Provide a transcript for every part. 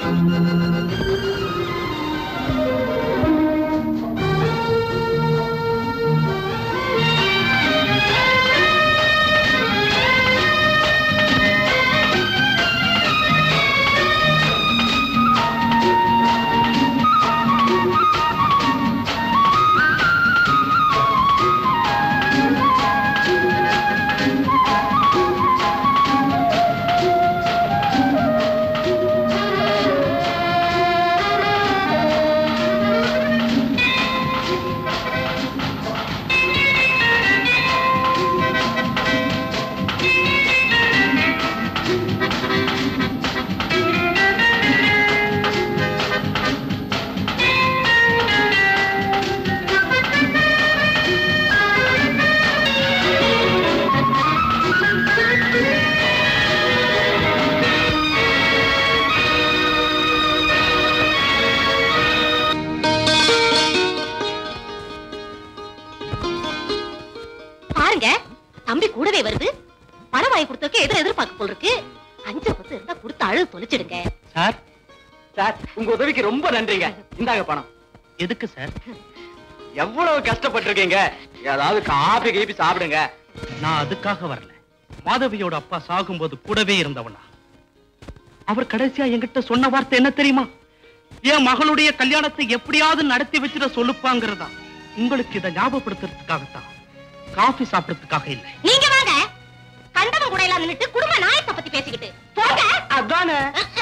பாருங்க தம்பி கூடவே வருது பணம் வாங்கி கொடுத்ததுக்கு எதிர எதிர்பார்க்க போல் இருக்கு அஞ்சு பத்து இருந்தா கொடுத்து அழுது தொலைச்சிடுங்க சார் சார் உங்க உதவிக்கு ரொம்ப நன்றிங்க இந்தாங்க பணம் எதுக்கு சார் எவ்வளவு கஷ்டப்பட்டிருக்கீங்க ஏதாவது காபி கீபி சாப்பிடுங்க நான் அதுக்காக வரல மாதவியோட அப்பா சாகும்போது கூடவே இருந்தவனா அவர் கடைசியா என்கிட்ட சொன்ன வார்த்தை என்ன தெரியுமா என் மகளுடைய கல்யாணத்தை எப்படியாவது நடத்தி வச்சிட சொல்லுப்பாங்கிறதா உங்களுக்கு இதை ஞாபகப்படுத்துறதுக்காகத்தான் காஃபி சாப்பிடறதுக்காக இல்லை நீங்க வாங்க கண்டவன் கூட எல்லாம் நின்னுட்டு குடும்ப நாயத்தை பத்தி பேசிக்கிட்டு போங்க அதானே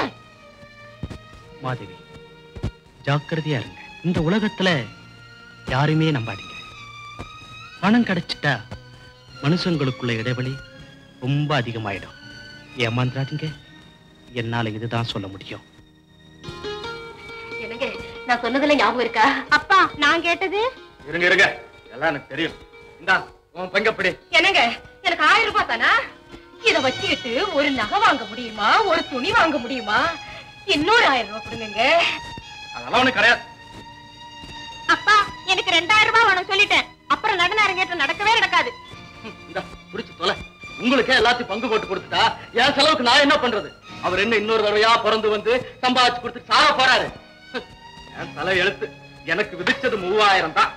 மாதவி ஜாக்கிரதையா இருங்க இந்த உலகத்துல யாருமே நம்பாதீங்க பணம் கிடைச்சிட்டா மனுஷங்களுக்குள்ள இடைவெளி ரொம்ப அதிகமாயிடும் ஏமாந்துடாதீங்க என்னால இதுதான் சொல்ல முடியும் என்னங்க நான் சொன்னதுல ஞாபகம் இருக்கா அப்பா நான் கேட்டது இருங்க இருங்க எல்லாம் எனக்கு தெரியும் இந்தா உன் பங்கப்படி என்னங்க எனக்கு ஆயிரம் ரூபாய் தானா இத வச்சுக்கிட்டு ஒரு நகை வாங்க முடியுமா ஒரு துணி வாங்க முடியுமா இன்னொரு ஆயிரம் ரூபாய் கொடுங்க அதெல்லாம் ஒண்ணு கிடையாது அப்பா எனக்கு ரெண்டாயிரம் ரூபாய் வேணும் சொல்லிட்டேன் அப்புறம் நடன அரங்கேற்றம் நடக்கவே நடக்காது இந்த புடிச்சு தொலை உங்களுக்கே எல்லாத்தையும் பங்கு போட்டு கொடுத்துட்டா என் செலவுக்கு நான் என்ன பண்றது அவர் என்ன இன்னொரு தடவையா பிறந்து வந்து சம்பாதிச்சு கொடுத்து சாக போறாரு என் தலை எழுத்து எனக்கு விதிச்சது மூவாயிரம் தான்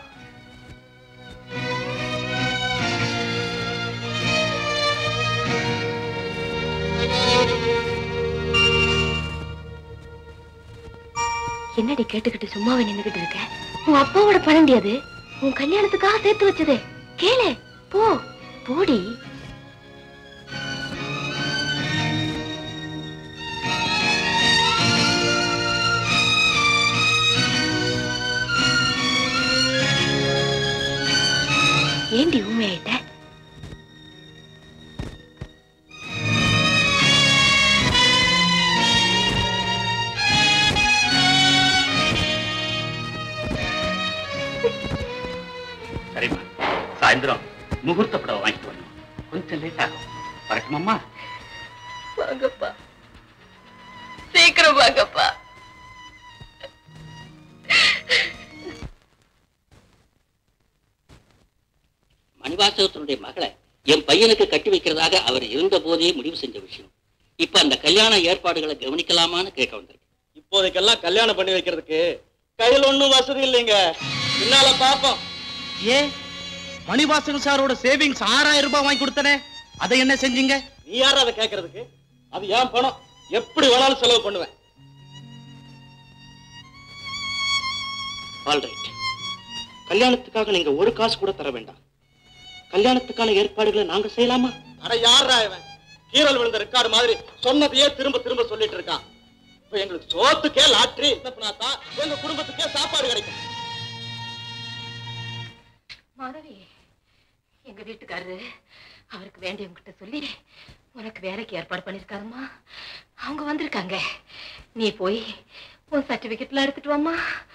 என்னடி கேட்டுக்கிட்டு சும்மாவே நின்னுகிட்டு இருக்க உன் அப்பாவோட பணம் அது உன் கல்யாணத்துக்காக சேர்த்து வச்சது கேளு போ போடி ஏண்டி ஊமையாயிட்ட சரிம்மா சாயந்தரம் முகூர்த்த புடவை வாங்கிட்டு வரணும் கொஞ்சம் லேட் ஆகும் வரட்டுமாம்மா வாங்கப்பா சீக்கிரம் வாங்கப்பா மணிவாசகத்தினுடைய மகளை என் பையனுக்கு கட்டி வைக்கிறதாக அவர் இருந்த போதே முடிவு செஞ்ச விஷயம் இப்ப அந்த கல்யாண ஏற்பாடுகளை கவனிக்கலாமான்னு கேட்க வந்திருக்கு இப்போதைக்கெல்லாம் கல்யாணம் பண்ணி வைக்கிறதுக்கு கையில் ஒண்ணும் வசதி இல்லைங்க பின்னால பாப்போம் ஏன் மணிவாசன் சாரோட சேவிங்ஸ் ஆறாயிரம் ரூபாய் வாங்கி கொடுத்தனே அதை என்ன செஞ்சீங்க நீ யார் அதை கேட்கறதுக்கு அது ஏன் பணம் எப்படி வேணாலும் செலவு பண்ணுவேன் ஆல்ரைட் கல்யாணத்துக்காக நீங்க ஒரு காசு கூட தர வேண்டாம் கல்யாணத்துக்கான ஏற்பாடுகளை நாங்க செய்யலாமா அட யாரா இவன் கீரல் விழுந்த ரெக்கார்டு மாதிரி சொன்னதையே திரும்ப திரும்ப சொல்லிட்டு இருக்கான் இப்ப எங்களுக்கு சோத்துக்கே லாட்ரி தான் எங்க குடும்பத்துக்கே சாப்பாடு கிடைக்கும் மாதவி எங்க வீட்டுக்காரரு அவருக்கு வேண்டியவங்கிட்ட சொல்லி உனக்கு வேலைக்கு ஏற்பாடு பண்ணிருக்காருமா அவங்க வந்திருக்காங்க நீ போய் உன் சர்டிபிகேட்ல எடுத்துட்டு வாமா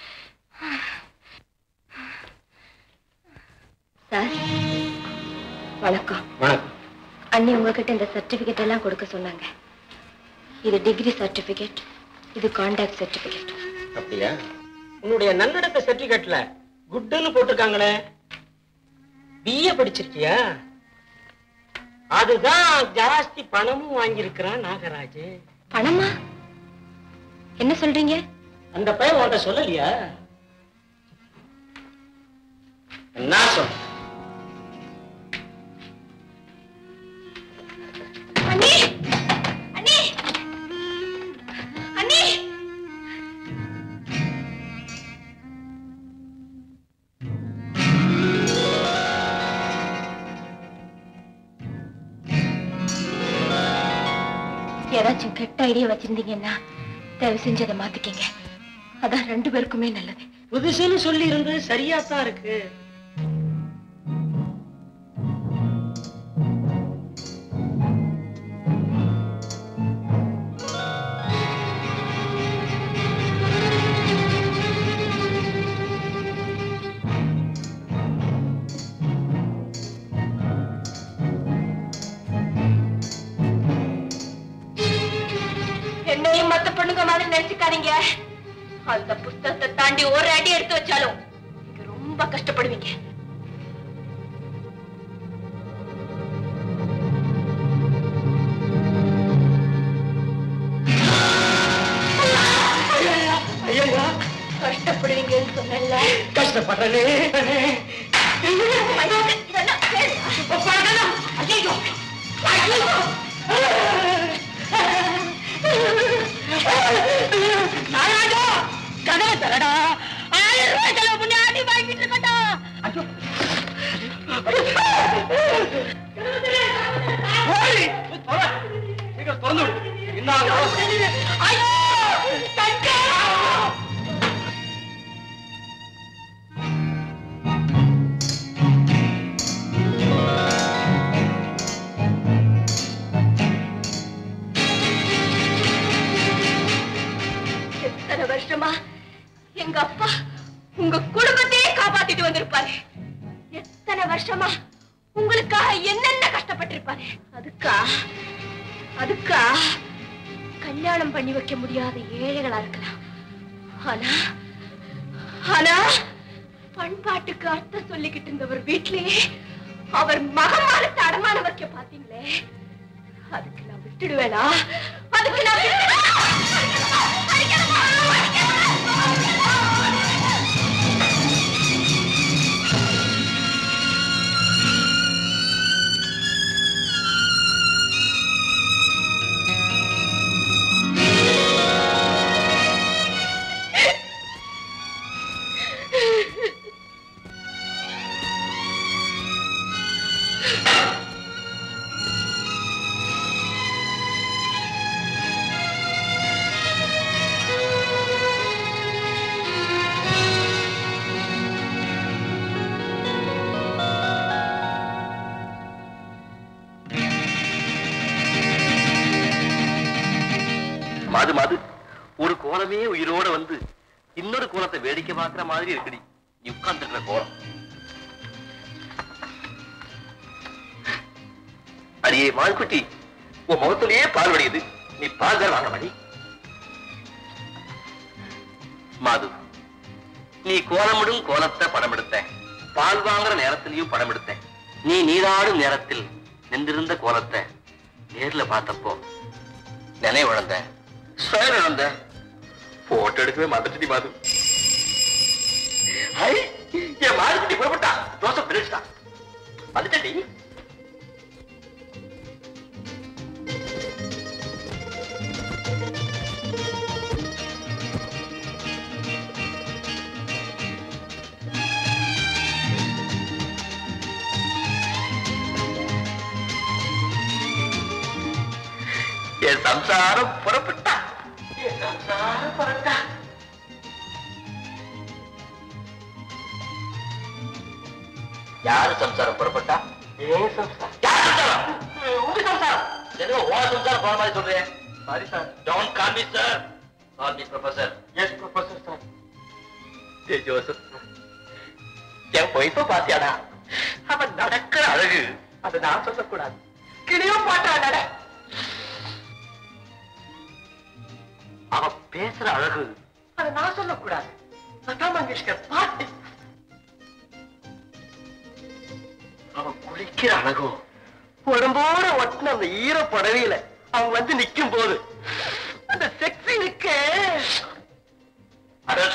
சார் வணக்கம் வணக்கம் அண்ணி உங்ககிட்ட இந்த சர்டிபிகேட் எல்லாம் கொடுக்க சொன்னாங்க இது டிகிரி சர்டிபிகேட் இது கான்டாக்ட் சர்டிபிகேட் அப்படியா உன்னுடைய நன்னடத்தை சர்டிபிகேட்ல குட்டுன்னு போட்டிருக்காங்களே பிஏ படிச்சிருக்கியா அதுதான் ஜாஸ்தி பணமும் வாங்கியிருக்கிறான் நாகராஜ் பணமா என்ன சொல்றீங்க அந்த பையன் உன்கிட்ட சொல்லலையா நான் சொல்றேன் அண்ணி அண்ணி அண்ணி யாராச்சும் கெட்ட ஐடியா வச்சிருந்தீங்கன்னா தயவு செஞ்சு அதை மாத்திக்கங்க அதான் ரெண்டு பேருக்குமே நல்லது புதுசுன்னு சொல்லி இருந்தது சரியா தான் இருக்கு என்னையும் மத்த பொண்ணுங்க மாதிரி நினைச்சுக்காதீங்க அந்த புஸ்தகத்தை தாண்டி ஒரு அடி எடுத்து வச்சாலும் நீங்க ரொம்ப கஷ்டப்படுவீங்க ஐயா கஷ்டப்படுவீங்கன்னு சொன்னேன்ல கஷ்டப்படுறே ஐயோ, இதெல்லாம் வேலையா? கதவை தரடா ஆயிரம் ரூபாய் செலவு பண்ணி ஆடி வாங்கிட்டு இருக்கட்டா சீக்கிரம் திறந்து விடு இன்னாங்க ஐயோ தங்கம் எத்தனை வருஷமா எங்க அப்பா உங்க குடும்பத்தையே காப்பாத்திட்டு வந்திருப்பாரு எத்தனை வருஷமா உங்களுக்காக என்னென்ன கஷ்டப்பட்டிருப்பாரு அதுக்கா அதுக்கா கல்யாணம் பண்ணி வைக்க முடியாத ஏழைகளா இருக்கலாம் ஆனா ஆனா பண்பாட்டுக்கு அர்த்தம் சொல்லிக்கிட்டு இருந்தவர் வீட்லயே அவர் மகமானத்தை அடமானம் வைக்க பாத்தீங்களே அதுக்கு நான் விட்டுடுவேனா அதுக்கு நான் விட்டுடுவேனா? அடிக்கணுமா? மாது மாது ஒரு கோலமே உயிரோட வந்து இன்னொரு கோலத்தை வேடிக்கை பார்க்கிற மாதிரி இருக்குடி நீ உட்கார்ந்துருக்கிற கோலம் அடியே மான்குட்டி உன் முகத்திலேயே பால் வடியுது நீ பால் தான் வாங்க மணி மாது நீ கோலமிடும் கோலத்தை படம் எடுத்த பால் வாங்குற நேரத்திலையும் படம் எடுத்த நீ நீராடும் நேரத்தில் நின்றிருந்த கோலத்தை நேர்ல பார்த்தப்போ நினைவு இழந்த ஸ்வயம் இழந்த போட்டோ எடுக்கவே மறந்துட்டு மாது ஐ, என் மாறுக்குட்டி புறப்பட்டா தோசை பிரிச்சுட்டா வந்துட்டடி என் சம்சாரம் புறப்பட்டா என் சம்சாரம் புறப்பட்டா யாரு சம்சாரம் புறப்பட்டா ஏன் சம்சாரம் யார் சம்சாரம் உம், உங்க சம்சாரம் ஏதோ ஓ சம்சாரம் போன மாதிரி சொல்றேன் sorry sir don't call me sir call me professor yes professor sir ஏ ஜோசப் என் ஒய்ஃப பாத்தியாடா அவன் நடக்கிற அழகு அதை நான் சொல்லக்கூடாது கிளியும் பாட்டா நட அவ பேசுற அழகு அதை நான் சொல்லக்கூடாது லதா மங்கேஷ்கர் பாட்டு அவன் குளிக்கிற அழகும் உடம்போட ஒட்டின அந்த ஈர புடவையில அவன் வந்து நிக்கும் போது அந்த செக்ஸி நிக்க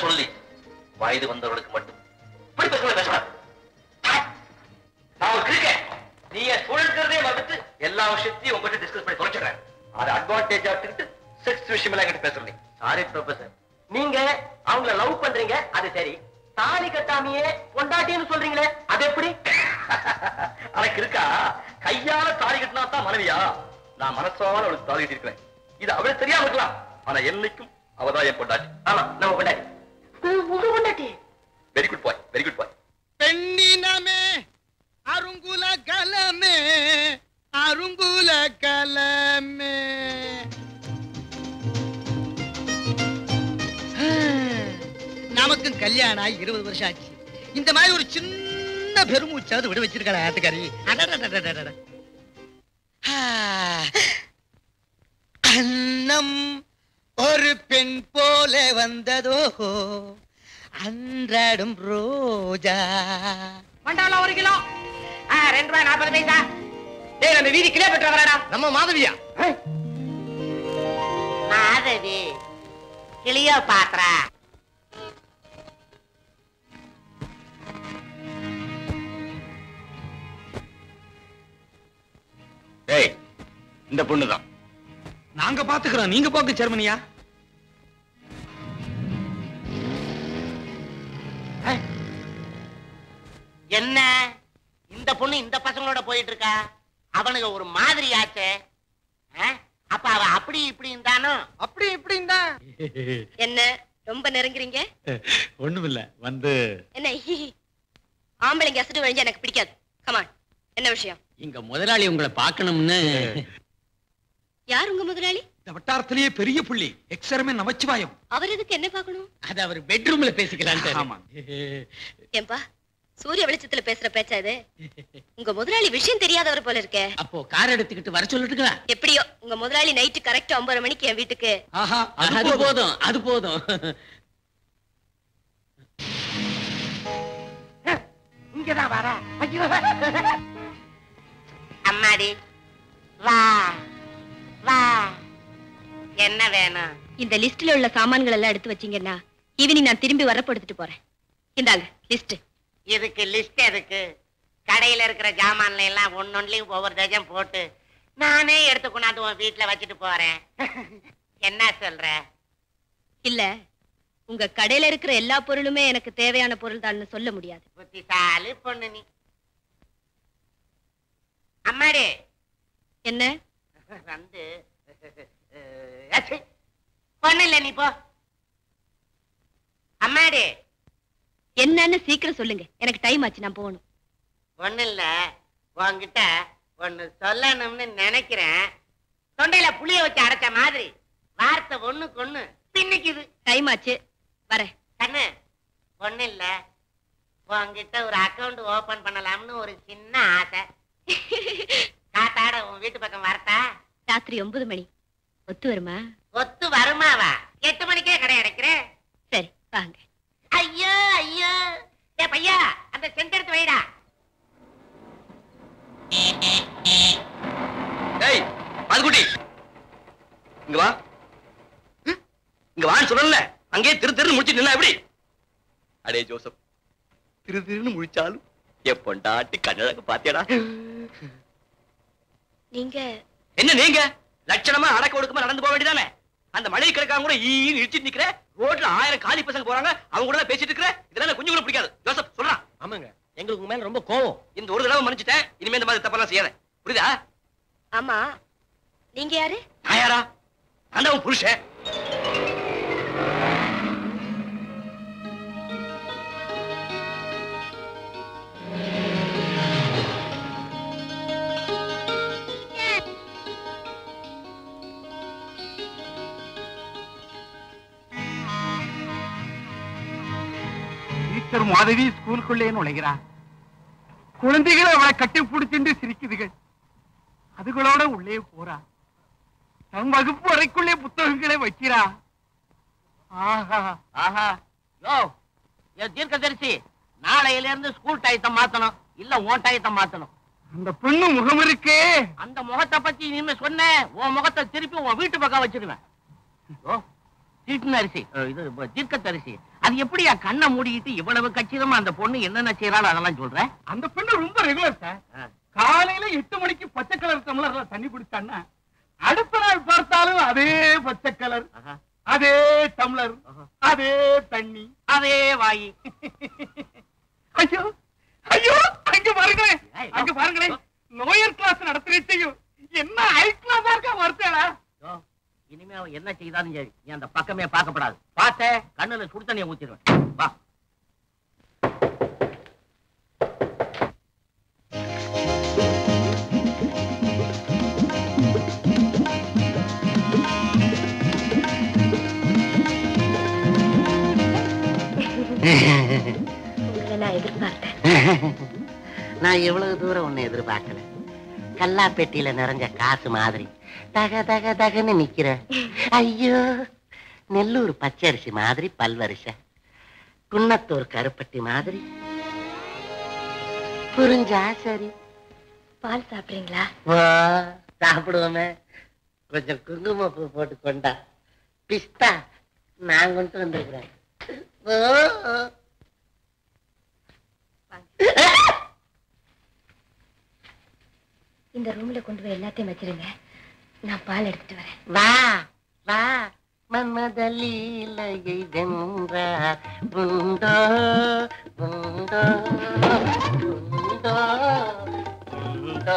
சொல்லி வயது வந்தவர்களுக்கு மட்டும் இப்படி பேசக்கூடாது, பேசக்கூடாது. நான் ஒரு கிரிக்கெட் நீங்க சுழற்கிறதே மறுத்து எல்லா விஷயத்தையும் உங்ககிட்ட டிஸ்கஸ் பண்ணி தொலைச்சிடுறேன் அது அட்வான்டேஜ் எடுத்துக்கிட்டு செக்ஸ் விஷயம் எல்லாம் என்கிட்ட பேசுறீங்க சாரி ப்ரொஃபசர் நீங்க அவங்கள லவ் பண்றீங்க அது சரி தாலி கட்டாமையே பொண்டாட்டின்னு சொல்றீங்களே அது எப்படி எனக்கு இருக்கா கையால தாலி கட்டினா தான் மனைவியா நான் மனசால அவளுக்கு தாலி கட்டிருக்கிறேன் இது அவளுக்கு தெரியாம இருக்கலாம் ஆனா என்னைக்கும் அவதான் என் பொண்டாட்டி ஆமா நம்ம பொண்டாட்டி உங்க பொண்டாட்டி very good boy very good boy பெண்ணினமே அருங்குல கலமே அருங்குல கலமே நமக்கும் கல்யாணம் ஆகி இருபது வருஷம் ஆச்சு இந்த மாதிரி ஒரு சின்ன பெருமூச்சாவது விட வச்சிருக்காளா ஆத்துக்காரி அடடடடடடட. ஆ. அன்னம் ஒரு பெண் போல வந்ததோ அன்றாடும் ரோஜா மண்டாலம் ஒரு கிலோ ஆ, ரெண்டு ரூபாய் நாற்பது பைசா டேய் நம்ம வீதி கிலோ பெற்ற வரடா நம்ம மாதவியா மாதவி கிளியோ பாக்குறா ஏய் இந்த பொண்ணுதான் நாங்க பாத்துக்கிறோம் நீங்க போக்கு ஜெர்மனியா என்ன இந்த பொண்ணு இந்த பசங்களோட போயிட்டு இருக்கா அவனுங்க ஒரு மாதிரி ஆச்சே ஆ? அப்ப அவ அப்படி இப்படி இருந்தானோ அப்படி இப்படி தான் என்ன ரொம்ப நெருங்குறீங்க ஒண்ணுமில்ல வந்து என்ன ஹி, ஹி. ஆம்பளைங்க அசடு வழிஞ்சா எனக்கு பிடிக்காது கமான் என்ன விஷயம் இங்க முதலாளி உங்களை பார்க்கணும்னு யார் உங்க முதலாளி இந்த வட்டாரத்திலேயே பெரிய புள்ளி எக்ஸரமே நமச்சிவாயம் அவர் எதுக்கு என்ன பார்க்கணும் அது அவர் பெட்ரூம்ல பேசிக்கலாம் ஆமா ஏன்பா சூரிய வெளிச்சத்துல பேசுற பேச்சா இது உங்க முதலாளி விஷயம் தெரியாதவர் போல இருக்கே அப்போ கார் எடுத்துக்கிட்டு வர சொல்லட்டுங்களா எப்படியோ உங்க முதலாளி நைட்டு கரெக்ட் ஒன்பது மணிக்கு என் வீட்டுக்கு ஆஹா அது போதும் அது போதும் இங்கதான் வர அம்மாடி வா வா என்ன வேணும் இந்த லிஸ்ட்ல உள்ள சாமான்கள் எல்லாம் எடுத்து வச்சீங்கன்னா ஈவினிங் நான் திரும்பி வரப்படுத்திட்டு போறேன் இந்தாங்க லிஸ்ட் இதுக்கு லிஸ்ட் எதுக்கு கடையில இருக்கிற ஜாமான்ல எல்லாம் ஒன்னொன்னுலயும் ஒவ்வொரு டஜன் போட்டு நானே எடுத்து கொண்டாந்து உன் வீட்டுல வச்சுட்டு போறேன் என்ன சொல்ற இல்ல உங்க கடையில இருக்கிற எல்லா பொருளுமே எனக்கு தேவையான பொருள் தான் சொல்ல முடியாது புத்திசாலி பொண்ணு நீ அம்மாடி என்ன வந்து அச்சே, பொண்ணு இல்ல நீ போ அம்மாடி என்னன்னு சீக்கிரம் சொல்லுங்க எனக்கு டைம் ஆச்சு நான் போகணும் ஒண்ணு இல்ல உன்கிட்ட ஒண்ணு சொல்லணும்னு நினைக்கிறேன் தொண்டையில புளிய வச்சு அடைச்ச மாதிரி வார்த்தை ஒண்ணுக்கு ஒண்ணு பின்னிக்குது டைம் ஆச்சு வரேன் கண்ணு ஒண்ணு இல்ல உன்கிட்ட ஒரு அக்கவுண்ட் ஓபன் பண்ணலாம்னு ஒரு சின்ன ஆசை காத்தாட உன் வீட்டு பக்கம் வரட்டா ராத்திரி ஒன்பது மணி ஒத்து வருமா ஒத்து வருமாவா எட்டு மணிக்கே கடை அடைக்கிறேன் சரி வாங்க ஐயோ ஐயோ ஏ பையா அந்த செண்டெடுத்து வைடா ஏய் பாதுகுட்டி இங்க வா ம், இங்க வான்னு சொல்லல அங்கேயே திரு திரு முடிச்சு நின்னா எப்படி அடே ஜோசப் திரு திருன்னு முழிச்சாலும் என் பொண்டாட்டி கண்ணழக பாத்தியாடா நீங்க என்ன நீங்க லட்சணமா அடக்க ஒடுக்கமா நடந்து போக வேண்டியதானே அந்த மழை கிடக்காம கூட ஈன்னு இடிச்சிட்டு நிக்கிற ரோட்ல ஆயிரம் காலி பசங்க போறாங்க அவங்க கூட எல்லாம் பேசிட்டு இருக்கிற இதெல்லாம் எனக்கு கொஞ்சம் கூட பிடிக்காது ஜோசப் சொல்றான் ஆமாங்க எங்களுக்கு மேல ரொம்ப கோவம் இந்த ஒரு தடவை மன்னிச்சிட்டேன் இனிமே இந்த மாதிரி தப்பெல்லாம் செய்யாத புரியுதா ஆமா நீங்க யாரு நான் யாரா நான் தான் உன் புருஷன் டீச்சர் மாதவி ஸ்கூலுக்குள்ளே நுழைகிறா குழந்தைகள் அவளை கட்டி பிடிச்சிட்டு சிரிக்குதுகள் அதுகளோட உள்ளே போறா தன் வகுப்பு அறைக்குள்ளே புத்தகங்களை வைக்கிறா ஆஹா ஆஹா யோ ஏ தீர்க்கதரிசி நாளையில இருந்து ஸ்கூல் டயத்தை மாத்தணும் இல்ல உன் டயத்தை மாத்தணும் அந்த பெண்ணு முகம் இருக்கே அந்த முகத்தை பத்தி நீ சொன்ன உன் முகத்தை திருப்பி உன் வீட்டு பக்கம் வச்சிருவேன் ஓ தீட்டுன அரிசி அஹ், இது தீர்க்கத்தரிசி அது எப்படியா கண்ணை மூடிக்கிட்டு இவ்வளவு கச்சிதமா அந்த பொண்ணு என்னென்ன செய்யறாள் அதெல்லாம் சொல்ற அந்த பெண்ணு ரொம்ப ரெகுலர் சார் காலையில எட்டு மணிக்கு பச்சை கலர் டம்ளர்ல தண்ணி குடிச்சான்னா அடுத்த நாள் பார்த்தாலும் அதே பச்சை கலர் அதே டம்ளர் அதே தண்ணி அதே வாயி ஐயோ ஐயோ அங்க பாருங்களேன் அங்க பாருங்களேன் லோயர் கிளாஸ் நடத்துறீட்டையும் என்ன ஹை கிளாஸா இருக்கா வருத்தேடா இனிமே அவன் என்ன செய்தாலும் சரி நீ அந்த பக்கமே பார்க்கப்படாது பார்த்த கண்ணுல சுடு தண்ணியை ஊத்திடுவேன் வா உங்களை நான் எதிர்பார்த்தேன் நான் எவ்வளவு தூரம் உன்னை எதிர்பார்க்கல கல்லா பெட்டியில நிறைஞ்ச காசு மாதிரி தக தக தகன்னு நிக்கிற ஐயோ நெல்லூர் பச்சரிசி மாதிரி பல்வரிசை குன்னத்தூர் கருப்பட்டி மாதிரி புரிஞ்சா சரி பால் சாப்பிடுறீங்களா வா சாப்பிடுவோமே கொஞ்சம் குங்குமப்பூ போட்டு கொண்டா பிஸ்தா நான் கொண்டு வந்திருக்கிறேன் ஓ இந்த ரூம்ல கொண்டு போய் எல்லாத்தையும் வச்சிருங்க நான் பால் எடுத்துட்டு வரேன் வா வா மன்மதலீலையை வென்றார் உண்டோ உண்டோ உண்டோ உண்டோ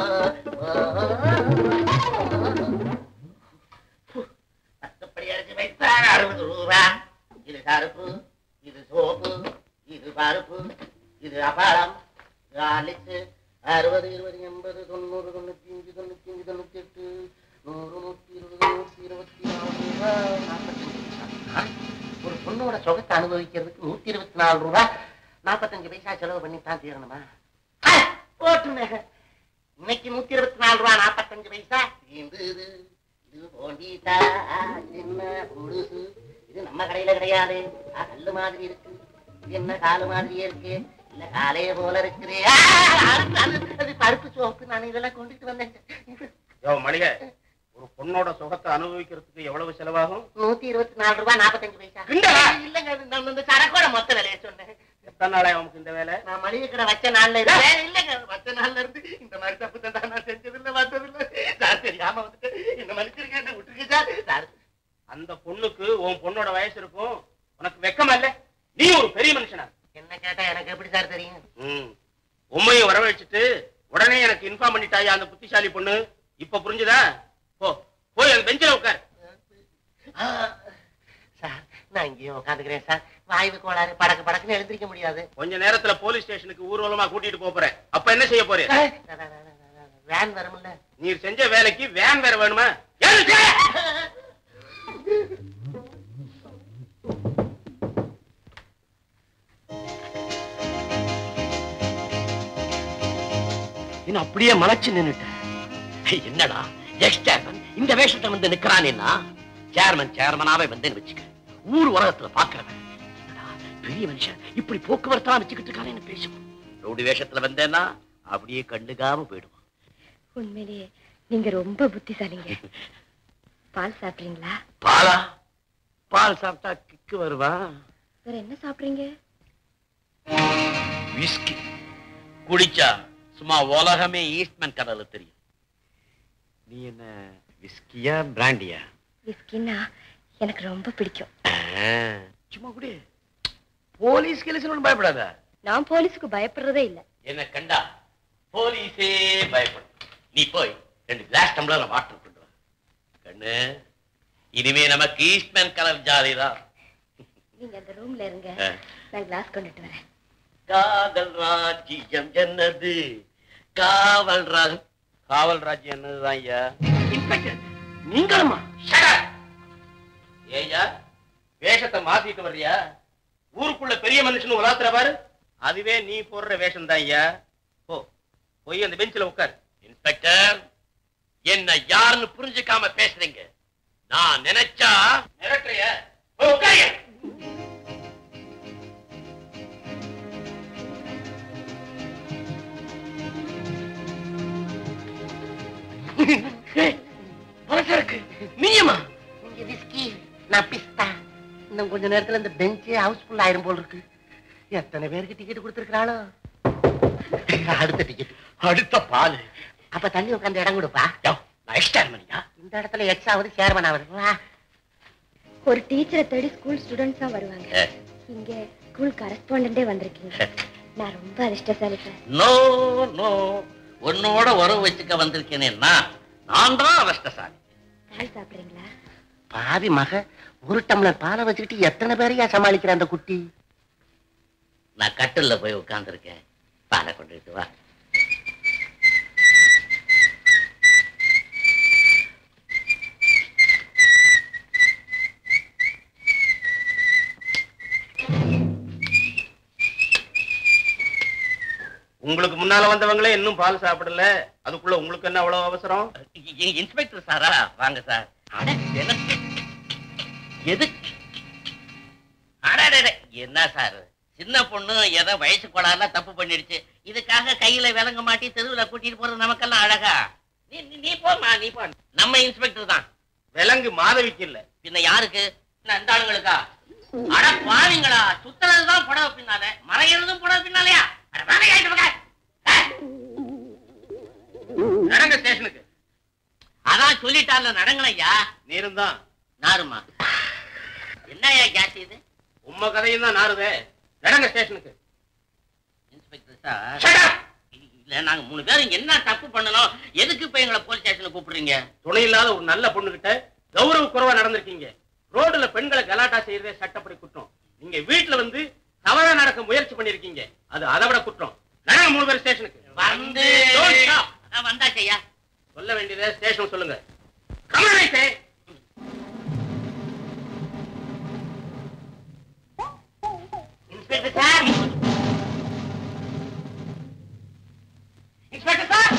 பத்துப்படி அடிச்சு வைத்தார் அறுபது ரூபா இது கருப்பு இது சோப்பு இது பருப்பு இது அபாரம் இது ஆலிச்சு அறுபது இருபது எண்பது தொண்ணூறு தொண்ணூத்தி அஞ்சு தொண்ணூத்தி அஞ்சு தொண்ணூத்தி எட்டு நூறு நூத்தி இருபது நூத்தி இருபத்தி நாலு ரூபாய் நாற்பத்தஞ்சு பைசா. ஒரு பொண்ணோட சுகத்தை அனுபவிக்கிறதுக்கு நூத்தி இருபத்தி நாலு ரூபாய் நாற்பத்தஞ்சு பைசா செலவு பண்ணி தான் தீரணுமா ஆ, போட்டுமே இன்னைக்கு நூத்தி இருபத்தி நாலு ரூபாய் நாற்பத்தஞ்சு பைசா இது இது இது போண்டிட்டா என்ன புதுசு இது நம்ம கடையில கிடையாது ஆ, கல்லு மாதிரி இருக்கு இது என்ன காலு மாதிரியே இருக்கு இல்ல காலைய போல இருக்குது ஆ, அது- அது- அது பருப்பு சோப்பு நான் இதெல்லாம் கொண்டுட்டு வந்தேன் யோ மளிகை ஒரு பொண்ணோட சுகத்தை அனுபவிக்கிறதுக்கு எவ்வளவு செலவாகும் நூத்தி இருபத்தி நாலு ரூபாய் நாற்பத்தஞ்சு பைசா கிண்டலா? இல்லங்க அது நான் இந்த சரக்கோட மொத்த விலையை சொன்னேன் எத்தனை நாளா உனக்கு இந்த வேலை நான் மளிகை கடை வச்ச நாள்ல இருந்து இல்லங்க வச்ச நாள்ல இருந்து இந்த மாதிரி தப்பு தான் நான் செஞ்சது இல்ல வந்தது இல்ல சார் தெரியாம வந்துட்டு இந்த மன்னிச்சிருக்கேன் என்ன விட்டுருங்க சார் சார் அந்த பொண்ணுக்கு உன் பொண்ணோட வயசு இருக்கும் உனக்கு வெக்கமா இல்ல நீ ஒரு பெரிய மனுஷனா என்ன கேட்டா எனக்கு எப்படி சார் தெரியும் ம். உண்மையை வரவழைச்சிட்டு உடனே எனக்கு இன்ஃபார்ம் பண்ணிட்டாயா அந்த புத்திசாலி பொண்ணு இப்ப புரிஞ்சுதா போ போய் அந்த பெஞ்சில உட்கார் ஆ, சார் நான் இங்கேயும் உட்காந்துக்கிறேன் சார் வாய்வு கோளாறு படக்கு படக்குன்னு எழுந்திருக்க முடியாது கொஞ்ச நேரத்துல போலீஸ் ஸ்டேஷனுக்கு ஊர்வலமா கூட்டிட்டு போப் போறேன் அப்ப என்ன செய்ய போறேன் வேன் வரும்ல நீர் செஞ்ச வேலைக்கு வேன் வேற வேணுமா எழுந்து! இன்னும் அப்படியே மலைச்சு நின்னுட்டேன் என்னடா எக்ஸ் சேர்மன் இந்த வேஷத்தை வந்து நிக்கிறானேன்னா சேர்மன் சேர்மனாவே வந்தேன்னு வச்சுக்க ஊர் உலகத்துல பாக்குறவன் என்னடா பெரிய மனுஷன் இப்படி போக்குவரத்தா வச்சுக்கிட்டு இருக்கானேன்னு பேசுவோம் ரவுடி வேஷத்துல வந்தேன்னா அப்படியே கண்டுக்காம போயிடுவான் உண்மையிலேயே நீங்க ரொம்ப புத்திசாலிங்க பால் சாப்பிடுறீங்களா பாலா பால் சாப்பிட்டா கிக்கு வருவா வேற என்ன சாப்பிடுறீங்க விஸ்கி குடிச்சா சும்மா உலகமே ஈஸ்ட்மேன் கடல தெரியும் நீ என்ன விஸ்கியா பிராண்டியா விஸ்கின்னா எனக்கு ரொம்ப பிடிக்கும் சும்மா குடி போலீஸ் கேலிஸ் பயப்படாத நான் போலீஸுக்கு பயப்படுறதே இல்ல என்ன கண்டா போலீஸே பயப்படும் நீ போய் ரெண்டு கிளாஸ் டம்ளர் வாட்டர் கொண்டு வா கண்ணு இனிமே நமக்கு ஈஸ்ட்மேன் கலர் ஜாதி தான் நீங்க அந்த ரூம்ல இருங்க ஆ. நான் கிளாஸ் கொண்டுட்டு வரேன் காதல் ராஜ்யம் என்னது காவல் ராஜ் காவல் ராஜ்யம் என்னதுதான் ஐயா இன்ஸ்பெக்டர் நீங்களுமா ஏய்யா வேஷத்தை மாத்திட்டு வர்றியா ஊருக்குள்ள பெரிய மனுஷன் உலாத்துற பாரு அதுவே நீ போடுற வேஷம் தான் ஐயா போ போய் அந்த பெஞ்சில உட்கார் இன்ஸ்பெக்டர் என்ன யாருன்னு புரிஞ்சுக்காம பேசுறீங்க நான் நினைச்சா மிரட்டுறிய போய் உட்காருங்க பலசரக்கு நீயமா இங்க விஸ்கி நான் பிஸ்தா இந்த இன்னும் கொஞ்ச நேரத்துல இந்த பெஞ்சே ஹவுஸ்ஃபுல் ஆயிரும் போல் இருக்கு எத்தனை பேருக்கு டிக்கெட் கொடுத்துருக்காளோ அடுத்த டிக்கெட் அடுத்த பால் அப்ப தள்ளி உட்காந்து இடம் கொடுப்பா யோ, நான் எக்ஸ்ட்ரா மணியா இந்த இடத்துல எக்ஸ் ஆகுது சேர்மன் ஆகுது வா ஒரு டீச்சரை தேடி ஸ்கூல் ஸ்டூடெண்ட்ஸா வருவாங்க இங்க ஸ்கூல் கரஸ்பாண்டே வந்திருக்கீங்க நான் ரொம்ப அதிர்ஷ்டசாலி சார் நோ நோ உன்னோட உறவு வச்சுக்க வந்திருக்கேனேன்னா நான் தான் அவஸ்தசாலி பால் சாப்பிடுறீங்களா பாவி மக ஒரு டம்ளர் பாலை வச்சுக்கிட்டு எத்தனை பேரையா சமாளிக்கிற அந்த குட்டி நான் கட்டில்ல போய் உட்கார்ந்திருக்கேன் பாலை கொண்டுட்டு வா உங்களுக்கு முன்னால வந்தவங்களே இன்னும் பால் சாப்பிடல அதுக்குள்ள உங்களுக்கு என்ன அவ்வளவு அவசரம் இ- இ- இன்ஸ்பெக்டர் சாரா வாங்க சார் அட, எனக்கு எது அடடடே, என்ன சார் சின்ன பொண்ணு ஏதோ வயசு கோளாறுல தப்பு பண்ணிடுச்சு இதுக்காக கையில விலங்க மாட்டி தெருவுல கூட்டிட்டு போறது நமக்கெல்லாம் அழகா நீ நீ- நீ போமா நீ போ நம்ம இன்ஸ்பெக்டர் தான் விலங்கு மாதவிக்கு இல்ல பின்ன யாருக்கு என்ன, இந்த ஆளுங்களுக்கா அட பாவீங்களா சுத்துறதுதான் புடவை பின்னால மறைகிறதும் புடவை பின்னாலயா அட வேலை ஆயிட்டு போங்க. ஏய், நடங்க ஸ்டேஷனுக்கு அதான் சொல்லிட்டார்ல நடங்களையா நீரும் தான் நாருமா என்னய்யா கேஸ் இது உம்ம கதையும் தான் நாறுதே நடங்க ஸ்டேஷனுக்கு இன்ஸ்பெக்டர் சார் Shut up! இல்ல நாங்க மூணு பேரும் என்ன தப்பு பண்ணணும் எதுக்கு இப்ப எங்களை போலீஸ் ஸ்டேஷனுக்கு கூப்பிடுறீங்க துணை இல்லாத ஒரு நல்ல பொண்ணுகிட்ட கௌரவ குறைவா நடந்திருக்கீங்க ரோடுல பெண்களை கலாட்டா செய்யறதே சட்டப்படி குற்றம் நீங்க வீட்டுல வந்து தவறா நடக்க முயற்சி பண்ணிருக்கீங்க அது அதை விட குற்றம் நடங்க மூணு பேர் ஸ்டேஷனுக்கு வந்து Don't stop. நான் வந்தாச்சையா சொல்ல வேண்டியதை ஸ்டேஷன் சொல்லுங்க Come on, I say. Inspector sir inspector sir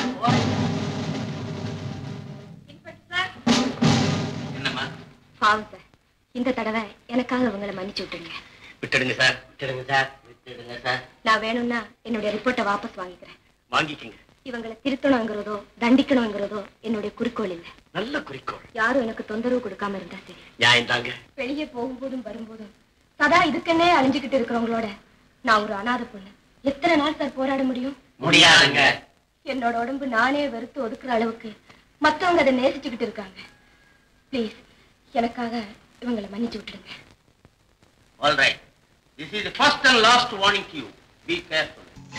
என்னம்மா பாவம் சார் இந்த தடவை எனக்காக இவங்களை மன்னிச்சு விட்டுருங்க விட்டுடுங்க சார் விட்டுடுங்க சார் விட்டுடுங்க சார் நான் வேணும்னா என்னுடைய ரிப்போர்ட்டை வாபஸ் வாங்கிக்கிறேன் வாங்கிக்கங்க இவங்களை திருத்தணுங்கிறதோ தண்டிக்கணுங்கிறதோ என்னுடைய குறிக்கோள் இல்லை நல்ல குறிக்கோள் யாரும் எனக்கு தொந்தரவு கொடுக்காம இருந்தா சரி நியாயம் தாங்க வெளியே போகும்போதும் வரும்போதும் சதா இதுக்குன்னே அழிஞ்சுக்கிட்டு இருக்கிறவங்களோட நான் ஒரு அனாத பொண்ணு எத்தனை நாள் சார் போராட முடியும் முடியாதுங்க என்னோட உடம்பு நானே வெறுத்து ஒதுக்குற அளவுக்கு மத்தவங்க அதை நேசிச்சுக்கிட்டு இருக்காங்க ப்ளீஸ் எனக்காக இவங்களை மன்னிச்சு விட்டுடுங்க all right this is first and last warning to you be careful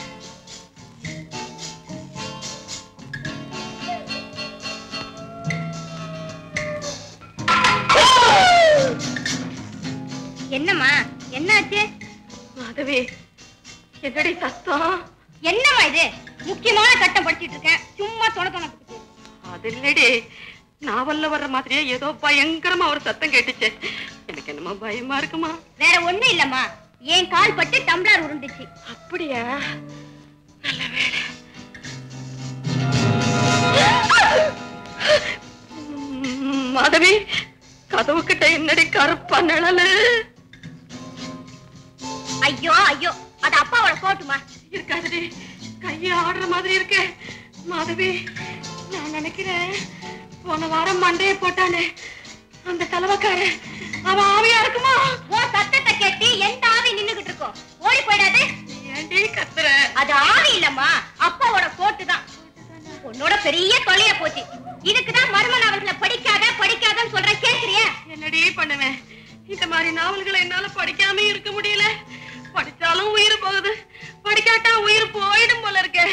என்னம்மா என்னாச்சு மாதவி என்னடி சத்தம் என்னம்மா இது முக்கியமான கட்டம் படிச்சிட்டு இருக்கேன் சும்மா தொண தொண அது இல்லடி நாவல்ல வர்ற மாதிரியே ஏதோ பயங்கரமா ஒரு சத்தம் கேட்டுச்சு எனக்கு என்னமோ பயமா இருக்குமா வேற ஒண்ணும் இல்லம்மா என் கால் பட்டு டம்ளர் உருண்டுச்சு அப்படியா நல்ல வேலை ம், மாதவி கதவு கிட்ட என்னடி கருப்பா நிழலு ஐயோ ஐயோ அது அப்பாவோட கோட்டுமா இருக்காதுடி கைய ஆடுற மாதிரி இருக்கு மாதவி நான் நினைக்கிறேன் போன வாரம் மண்டைய போட்டானே அந்த தலைவக்காரன் அவன் ஆவியா இருக்குமா உன் சத்தத்தை கேட்டு எந்த ஆவி நின்னுகிட்டு இருக்கோம் ஓடி போயிடாது ஏண்டி கத்துற அது ஆவி இல்லம்மா அப்பாவோட கோட்டு தான் உன்னோட பெரிய தொலைய போச்சு இதுக்குதான் மர்மன் அவர்களை படிக்காத படிக்காதன்னு சொல்ற கேக்குறியா என்னடி பண்ணுவேன் இந்த மாதிரி நாவல்களை என்னால படிக்காம இருக்க முடியல படிச்சாலும் உயிர் போகுது படிக்காட்டா உயிர் போயிடும் போல இருக்கே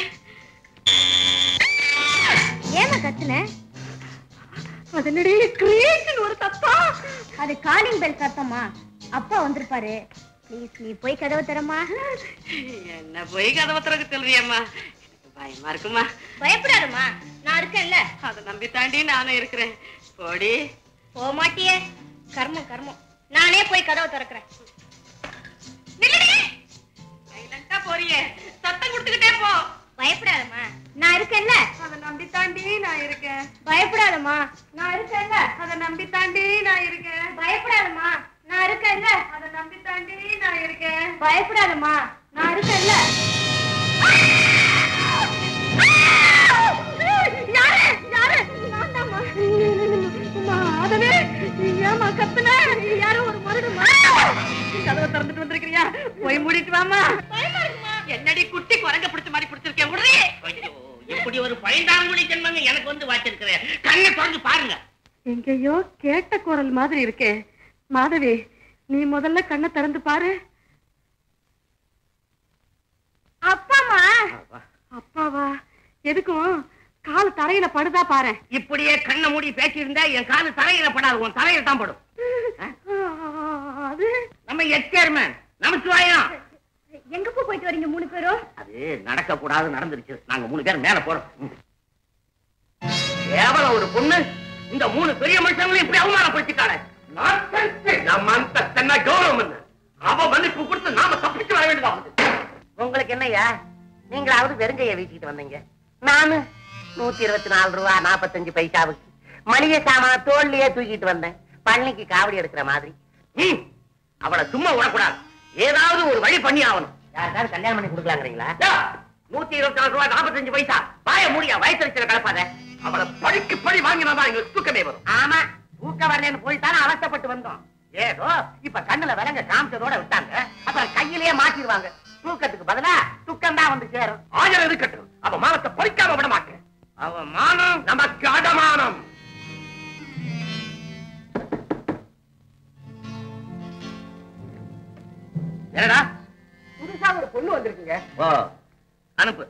ஏமா கத்துன அது என்னடி கிரீச்னு ஒரு சத்தம் அது காலிங் பெல் சத்தமா அப்பா வந்திருப்பாரு ப்ளீஸ் நீ போய் கதவை தரமா என்ன போய் கதவை திறக்க சொல்றியம்மா எனக்கு பயமா இருக்குமா பயப்படாதம்மா நான் இருக்கேன்ல அதை நம்பி தாண்டி நானும் இருக்கிறேன் போடி போக மாட்டியே கர்மம் கர்மம் நானே போய் கதவை திறக்கிறேன் நில்லுடி. சைலண்டா போறியே சத்தம் கொடுத்துக்கிட்டே போ பயப்படாதம்மா நான் இருக்கேன்ல அதை நம்பி தாண்டி நான் இருக்கேன் பயப்படாதம்மா நான் இருக்கேன்ல அதை நம்பி தாண்டி நான் இருக்கேன் பயப்படாதம்மா நான் இருக்கேன்ல அதை நம்பி தாண்டி நான் இருக்கேன் பயப்படாதம்மா நான் இருக்கேன்ல யாரு யாரு நான் தான்மா மாதவே ஏமா கத்துன யாரோ ஒரு வரணுமா கதவை திறந்துட்டு வந்திருக்கிறியா போய் மூடிட்டு வாமா என்னடி குட்டி குரங்க பிடிச்ச மாதிரி பிடிச்சிருக்கேன் உடனே ஐயோ, இப்படி ஒரு பைந்தாங்குழி ஜென்மங்க எனக்கு வந்து வாச்சிருக்கிறேன் கண்ணை திறந்து பாருங்க எங்கேயோ கேட்ட குரல் மாதிரி இருக்கே மாதவி நீ முதல்ல கண்ணை திறந்து பாரு அப்பாமா அப்பாவா எதுக்கும் கால் தரையில படுதா பாரு இப்படியே கண்ணை மூடி பேசியிருந்தா என் காது தலையில படாது உன் தலையில தான் படும் அது நம்ம எச் சேர்மேன் நமச்சிவாயம் எங்க போ போயிட்டு வரீங்க மூணு பேரும் அது நடக்க கூடாது நடந்துருச்சு நாங்க மூணு பேர் மேல போறோம் ம். கேவலம் ஒரு பொண்ணு இந்த மூணு பெரிய மனுஷங்களையும் இப்படி அவமானப்படுத்திட்டாளே Nonsense. நம்ம அந்த தென்ன கௌரவம் என்ன அவ மன்னிப்பு கொடுத்து நாம தப்பிச்சு வர வேண்டியதா உங்களுக்கு என்னய்யா நீங்களாவது வெறுங்கைய வீசிக்கிட்டு வந்தீங்க நானு நூத்தி இருபத்தி நாலு ரூபா நாற்பத்தஞ்சு பைசாவுக்கு மளிகை சாமான தோல்லையே தூக்கிட்டு வந்தேன் பழனிக்கு காவடி எடுக்கிற மாதிரி ம், அவளை சும்மா விடக்கூடாது ஏதாவது ஒரு வழி பண்ணி ஆகணும் யாருக்காவது கல்யாணம் பண்ணி கொடுக்கலாங்கிறீங்களா நூத்தி இருபத்தி நாலு ரூபாய் நாற்பத்தஞ்சு பைசா வாய முடியா வயசரிச்சல கலப்பாத அவளை படிக்கு படி வாங்கினாதான் எங்களுக்கு தூக்கமே வரும் ஆமா தூக்க வரலன்னு போய் தானே அவஸ்தப்பட்டு வந்தோம் ஏதோ இப்ப கண்ணுல விலங்க காமிச்சதோட விட்டாங்க அப்புறம் கையிலேயே மாட்டிடுவாங்க தூக்கத்துக்கு பதிலா துக்கம் தான் வந்து சேரும் ஆயிரம் இருக்கட்டும் அவ மானத்தை பறிக்காம விட மாட்டேன் அவ மானம் நமக்கு அடமானம் என்னடா புதுசா ஒரு பொண்ணு வந்திருக்குங்க ஓ அனுப்பு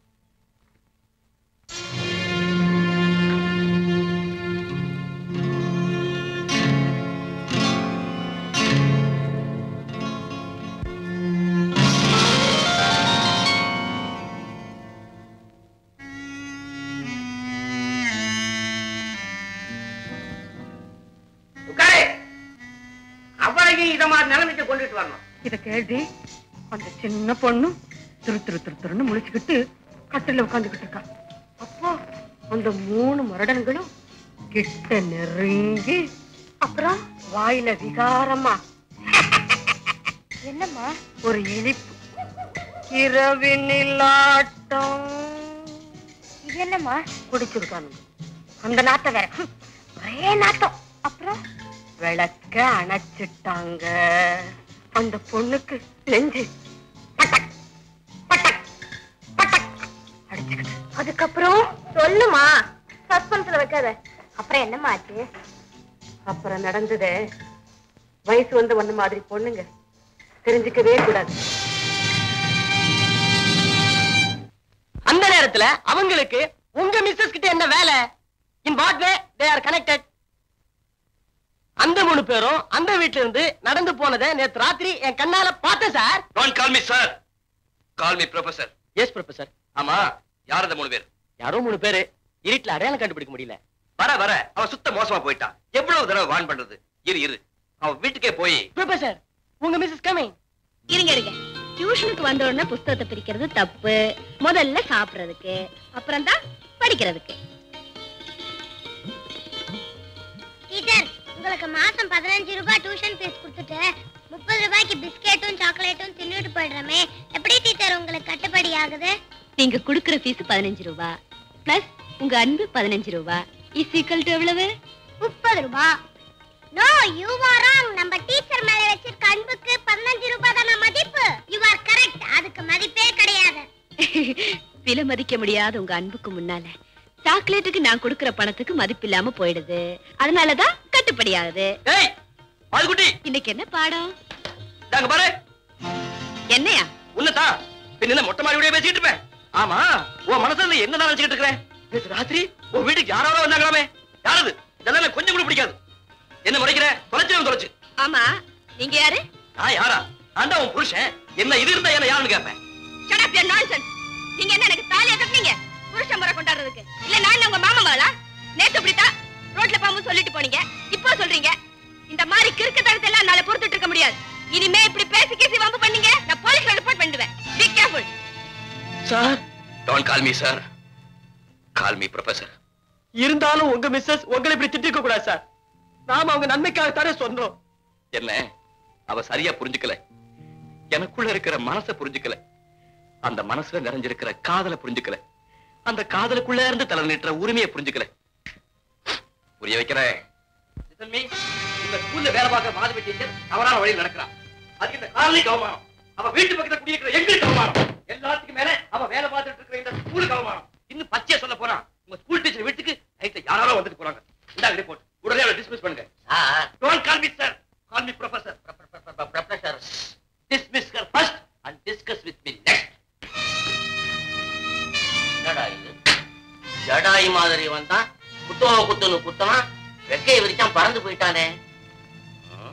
உட்காரு அவளையும் இத மாதிரி நிலைமைக்கு கொண்டுட்டு வரணும் இத கேள்வி அந்த சின்ன பொண்ணு திரு திரு திரு திருன்னு முழிச்சுக்கிட்டு கட்டில உட்காந்துக்கிட்டு இருக்கா அப்போ அந்த மூணு மரடன்களும் கிட்ட நெருங்கி அப்புறம் வாயில விகாரமா என்னம்மா ஒரு இனிப்பு இரவினில் ஆட்டம் இது என்னம்மா குடிச்சிருக்கானுங்க அந்த நாட்டை வேற ஹம், ஒரே நாட்டம் அப்புறம் விளக்க அணைச்சிட்டாங்க அந்த பொண்ணுக்கு நெஞ்சு பட்டக், பட்டக், பட்டக் அடிச்சுக்கிட்டு அதுக்கப்புறம் சொல்லுமா சஸ்பென்ஸ்ல வைக்காத அப்புறம் என்னம்மா ஆச்சு அப்புறம் நடந்ததே வயசு வந்து ஒண்ணு மாதிரி பொண்ணுங்க தெரிஞ்சுக்கவே கூடாது அந்த நேரத்துல அவங்களுக்கு உங்க மிஸ்ஸஸ் கிட்ட என்ன வேலை in what way they are connected அந்த மூணு பேரும் அந்த வீட்ல இருந்து நடந்து போனதை நேத்து ராத்திரி என் கண்ணால பார்த்தேன் sir don't call me sir call me professor yes professor ஆமா யார் அந்த மூணு பேர் யாரோ மூணு பேரு இருட்டுல அடையாளம் கண்டுபிடிக்க முடியல வர வர அவ சுத்த மோசமா போயிட்டான் எவ்வளவு தடவை வான் பண்றது இரு இரு அவ வீட்டுக்கே போய் ப்ரொஃபசர் உங்க மிஸ்ஸஸ் கமிங் இருங்க இருங்க டியூஷனுக்கு வந்த உடனே புஸ்தகத்தை பிரிக்கிறது தப்பு முதல்ல சாப்பிடுறதுக்கு அப்புறம் தான் படிக்கிறதுக்கு டீச்சர் உங்களுக்கு மாசம் பதினஞ்சு ரூபாய் டியூஷன் ஃபீஸ் கொடுத்துட்டு முப்பது ரூபாய்க்கு பிஸ்கெட்டும் சாக்லேட்டும் தின்னுட்டு போயிடுறோமே எப்படி டீச்சர் உங்களுக்கு கட்டுப்படி ஆகுது நீங்க குடுக்குற ஃபீஸ் பதினஞ்சு ரூபா பிளஸ் உங்க அன்பு பதினஞ்சு ரூபா இஸ் ஈக்குவல் டு எவ்வளவு முப்பது ரூபாய் நோ யூ ஆர் ராங் நம்ம டீச்சர் மேல வச்சிருக்க அன்புக்கு பதினஞ்சு ரூபாய் தான மதிப்பு யூ ஆர் கரெக்ட் அதுக்கு மதிப்பே கிடையாது விலை மதிக்க முடியாத உங்க அன்புக்கு முன்னால சாக்லேட்டுக்கு நான் கொடுக்கிற பணத்துக்கு மதிப்பு இல்லாம போயிடுது அதனாலதான் கட்டுப்படி ஆகுது ஏய் பால்குட்டி இன்னைக்கு என்ன பாடம் நாங்க பாரு என்னையா உன்னதான் பின்ன என்ன மொட்டை மாடியோடய பேசிக்கிட்டு இருப்பேன் ஆமா உன் மனசுல என்ன நான் நினைச்சுக்கிட்டு இருக்கிறேன் நேத்து ராத்திரி உன் வீட்டுக்கு யாராவது வந்தாங்களாமே யாரது இதெல்லாம் எனக்கு கொஞ்சம் கூட பிடிக்காது என்ன முறைக்கிற தொலைச்சு தொலைச்சு ஆமா நீங்க யாரு நான் யாரா ஆண்டா உன் புருஷன் என்ன இது இருந்தா என்ன யாருன்னு கேட்பேன் Shut up, you're nonsense. நீங்க என்ன எனக்கு தாலியா கட்டுனீங்க புருஷ முறை கொண்டாடுறதுக்கு இல்ல நான் என்ன உங்க மாமா மகளா நேத்து இப்படித்தான் ரோட்ல பாம்பு சொல்லிட்டு போனீங்க இப்போ சொல்றீங்க இந்த மாதிரி கிறுக்கு தரத்தை எல்லாம் என்னால பொறுத்துட்டு இருக்க முடியாது இனிமே இப்படி பேசி கேசி வம்பு பண்ணீங்க நான் போலீஸ்ல ரிப்போர்ட் பண்ணிடுவேன் be careful sir don't call me sir call me professor இருந்தாலும் உங்க மிஸ்ஸஸ் உங்களை இப்படி திட்டிருக்க கூடாது சார் நாம அவங்க நன்மைக்காகத்தானே சொன்னோம் என்ன அவ சரியா புரிஞ்சுக்கல எனக்குள்ள இருக்கிற மனசை புரிஞ்சுக்கல அந்த மனசுல நிறைஞ்சிருக்கிற காதலை புரிஞ்சுக்கல அந்த காதலுக்குள்ள இருந்து தலை நீட்டுற உரிமையை புரிஞ்சுக்கல புரிய வைக்கிறேன் இந்த ஸ்கூல்ல வேலை பார்க்க மாதவி டீச்சர் தவறான வழியில் நடக்கிறான் அது இந்த காலனிக்கு அவமானம் அவ வீட்டு பக்கத்துல குடியிருக்கிற எங்களுக்கு அவமானம் எல்லாத்துக்கும் மேல அவ வேலை பார்த்துட்டு இருக்கிற இந்த ஸ்கூலுக்கு அவமானம் இன்னும் பச்சையா சொல்ல போனா உங்க ஸ்கூல் டீச்சர் வீட்டுக்கு நைட்ல யாராலும் வந்துட்டு போறாங்க இந்தாங்க ரிப்போர்ட் உடனே அவளை டிஸ்மிஸ் பண்ணுங்க don't call me sir call me professor professor dismiss her first and discuss with me next என்னடா இது ஜடாய் மாதிரி வந்தான் குத்தோ குத்துன்னு குத்தனா வெக்கையை விரிச்சான் பறந்து போயிட்டானே ம்.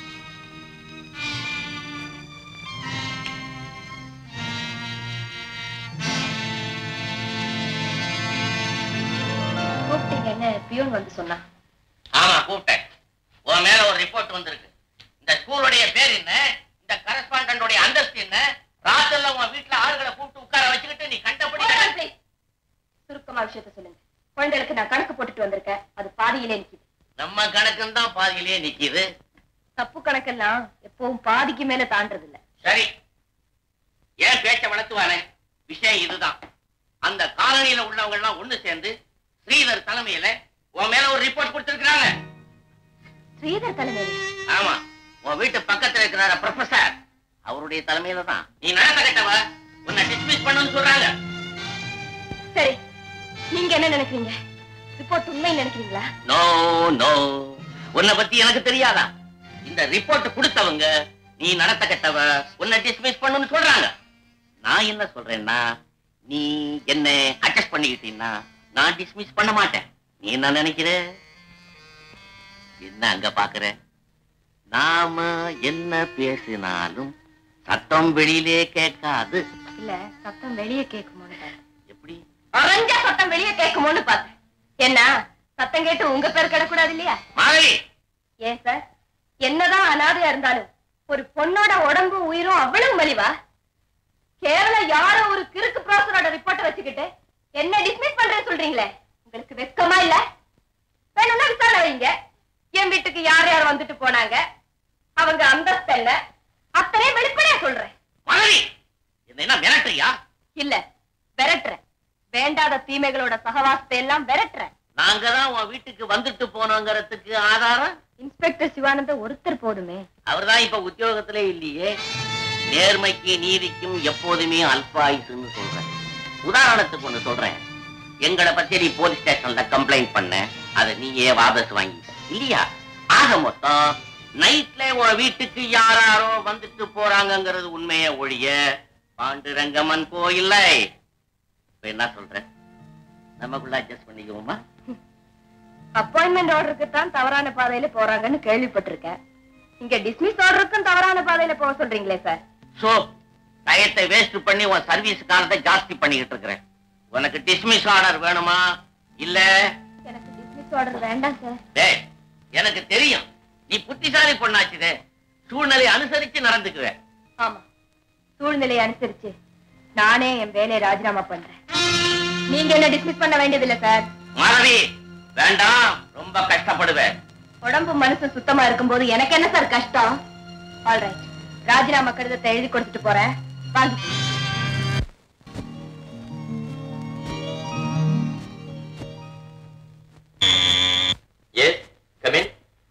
கூப்பிட்டீங்கன்னு பியூன் வந்து சொன்னா ஆமா கூப்பிட்டேன் உன் மேல ஒரு ரிப்போர்ட் வந்திருக்கு இந்த ஸ்கூலுடைய பேர் என்ன இந்த கரஸ்பாண்டன்டோட அந்தஸ்து என்ன ராத்திரில உன் வீட்டுல ஆளுகளை கூப்பிட்டு உட்கார வச்சுக்கிட்டு நீ கண்டபடி Hold on, please. சுருக்கமா விஷயத்த சொல்லுங்க குழந்தைகளுக்கு நான் கணக்கு போட்டுட்டு வந்திருக்கேன் அது பாதியிலே நிக்குது நம்ம கணக்குன்னு தான் பாதியிலே நிக்குது தப்பு கணக்கெல்லாம் எப்பவும் பாதிக்கு மேல தாண்டறது இல்ல சரி ஏன் பேச்ச வளர்த்துவானே விஷயம் இதுதான் அந்த காலனியில உள்ளவங்க எல்லாம் ஒண்ணு சேர்ந்து ஸ்ரீதர் தலைமையில உன் மேல ஒரு ரிப்போர்ட் கொடுத்திருக்கிறாங்க ஸ்ரீதர் தலைமையில ஆமா உன் வீட்டு பக்கத்துல இருக்கிறார ப்ரொஃபசர் அவருடைய தலைமையில தான் நீ நடந்த கட்டவ உன்னை டிஸ்மிஸ் பண்ணுன்னு சொல்றாங்க சரி நீங்க என்ன நினைக்கிறீங்க ரிப்போர்ட் உண்மை நினைக்கிறீங்களா நோ நோ உன்னை பத்தி எனக்கு தெரியாதா இந்த ரிப்போர்ட் கொடுத்தவங்க நீ நடத்த கட்டவ உன்னை டிஸ்மிஸ் பண்ணுன்னு சொல்றாங்க நான் என்ன சொல்றேன்னா நீ என்ன அட்ஜஸ்ட் பண்ணிக்கிட்டீன்னா நான் டிஸ்மிஸ் பண்ண மாட்டேன் நீ என்ன நினைக்கிற என்ன அங்க பாக்குற நாம என்ன பேசினாலும் சத்தம் வெளியிலே கேட்காது இல்ல சத்தம் வெளியே கேட்குமோன்னு பார்த்தேன். எப்படி அரைஞ்ச சத்தம் வெளியே கேட்குமோன்னு பார்த்தேன் என்ன சத்தம் கேட்டு உங்க பேர் கிடக்கூடாது இல்லையா மாதவி ஏன் சார் என்னதான் அனாதையா இருந்தாலும் ஒரு பொண்ணோட உடம்பு உயிரும் அவ்வளவு மலிவா கேவலம் யாரோ ஒரு கிறுக்கு ப்ராசரோட ரிப்போர்ட்டை வச்சுக்கிட்டு என்ன டிஸ்மிஸ் பண்றேன்னு சொல்றீங்களே உங்களுக்கு வெக்கமா இல்ல வேணும்னா விசாரணை வைங்க என் வீட்டுக்கு யார் யார் வந்துட்டு போனாங்க அவங்க அந்தஸ்து என்ன அத்தனை வெளிப்படையா சொல்றேன் மாதவி என்ன என்ன மிரட்டுறியா இல்ல விரட்டுறேன் வேண்டாத தீமைகளோட சகவாசத்தை எல்லாம் விரட்டுறேன் நாங்க தான் உன் வீட்டுக்கு வந்துட்டு போனோங்கிறதுக்கு ஆதாரம் இன்ஸ்பெக்டர் சிவானந்த ஒருத்தர் போதுமே அவர்தான் இப்ப உத்தியோகத்திலே இல்லையே நேர்மைக்கு நீதிக்கும் எப்போதுமே அல்பாயுசுன்னு சொல்றேன் உதாரணத்துக்கு ஒண்ணு சொல்றேன் எங்களை பத்தி நீ போலீஸ் ஸ்டேஷன்ல கம்ப்ளைண்ட் பண்ண அதை நீயே வாபஸ் வாங்கிட்ட இல்லையா ஆக மொத்தம் நைட்ல உன் வீட்டுக்கு யாராரோ வந்துட்டு போறாங்கங்கிறது உண்மையை ஒழிய பாண்டுரங்கம்மன் கோயில்லை இப்ப என்ன சொல்ற நமக்குள்ள அட்ஜஸ்ட் பண்ணிக்குவோமா அப்பாயின்மெண்ட் ஆர்டருக்கு தான் தவறான பாதையில போறாங்கன்னு கேள்விப்பட்டிருக்கேன் இங்க டிஸ்மிஸ் ஆர்டருக்கும் தவறான பாதையில போக சொல்றீங்களே சார் சோ டயத்தை வேஸ்ட் பண்ணி உன் சர்வீஸ் காலத்தை ஜாஸ்தி பண்ணிக்கிட்டு இருக்கிறேன் உனக்கு டிஸ்மிஸ் ஆர்டர் வேணுமா இல்ல எனக்கு டிஸ்மிஸ் ஆர்டர் வேண்டாம் சார் டேய் எனக்கு தெரியும் நீ புத்திசாலி பொண்ணாச்சுதே சூழ்நிலை அனுசரிச்சு நடந்துக்குவ ஆமா சூழ்நிலையை அனுசரிச்சு நானே என் வேலையை ராஜினாமா பண்றேன் நீங்க என்ன டிஸ்மிஸ் பண்ண வேண்டியதில்லை சார் மாணவி வேண்டாம் ரொம்ப கஷ்டப்படுவேன் உடம்பு மனசு சுத்தமா இருக்கும்போது எனக்கு என்ன சார் கஷ்டம் ஆல்ரைட் ராஜினாமா கடிதத்தை எழுதி கொடுத்துட்டு போறேன் வாங்கி எஸ் கமின்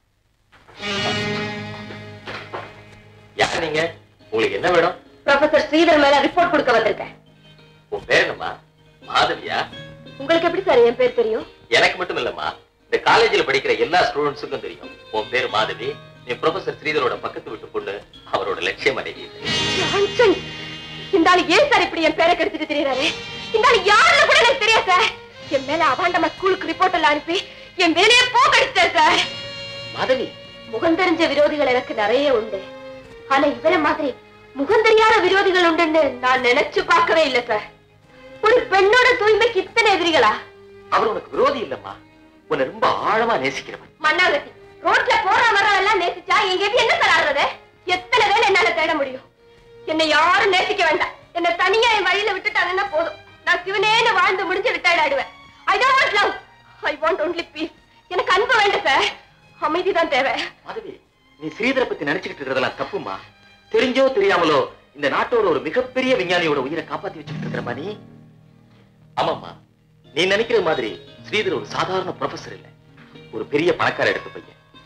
யார் நீங்க உங்களுக்கு என்ன வேணும் ப்ரொஃபசர் ஸ்ரீதர் மேல ரிப்போர்ட் கொடுக்க வந்திருக்கேன் உன் பேர் என்னம்மா மாதவியா உங்களுக்கு எப்படி சார் என் பேர் தெரியும் எனக்கு மட்டும் இல்லம்மா இந்த காலேஜில் படிக்கிற எல்லா ஸ்டூடெண்ட்ஸுக்கும் தெரியும் உன் பேர் மாதவி நீ ப்ரொஃபசர் ஸ்ரீதரோட பக்கத்து வீட்டு பொண்ணு அவரோட லட்சிய மனைவி Nonsense. இந்த ஆளு ஏன் சார் இப்படி என் பேரை கெடுத்துட்டு தெரியறாரு இந்த ஆளு யாருன்னு கூட எனக்கு தெரியாது சார் என் மேல அவாண்டமா ஸ்கூலுக்கு ரிப்போர்ட் எல்லாம் அனுப்பி என் வேலையை போக்கடிச்சார் சார் மாதவி முகம் தெரிஞ்ச விரோதிகள் எனக்கு நிறைய உண்டு ஆனா இவர மாதிரி முகம் தெரியாத விரோதிகள் உண்டுன்னு நான் நினைச்சு பார்க்கவே இல்லை சார் ஒரு பெண்ணோட தூய்மைக்கு இத்தனை எதிரிகளா அவர் உனக்கு விரோதி இல்லம்மா உன்னை ரொம்ப ஆழமா நேசிக்கிறவன் மண்ணாகத்தி ரோட்ல போற வர எல்லாம் நேசிச்சா எங்க எப்படி என்ன சார் ஆடுறது எத்தனை வேலை என்னால தேட முடியும் என்னை யாரும் நேசிக்க வேண்டாம் என்னை தனியா என் வழியில விட்டுட்டாங்கன்னா போதும் நான் சிவனேன்னு வாழ்ந்து முடிஞ்சு ரிட்டையர்ட் ஆயிடுவேன் I don't want love I want only peace எனக்கு அன்பு வேண்டாம் சார் அமைதி தான் தேவை மாதவி நீ ஸ்ரீதரை பத்தி நினைச்சுக்கிட்டு இருக்கிறதெல்லாம் தப்புமா தெரிஞ்சோ தெரியாமலோ இந்த நாட்டோட ஒரு மிகப்பெரிய விஞ்ஞானியோட உயிரை காப்பாத்தி வச்சுக்கிட்டு இருக்கிறமா நீ ஆமாம்மா நீ நினைக்கிற மாதிரி ஸ்ரீதர் ஒரு சாதாரண ப்ரொஃபசர் இல்ல ஒரு பெரிய பணக்கார எடுத்து பையன்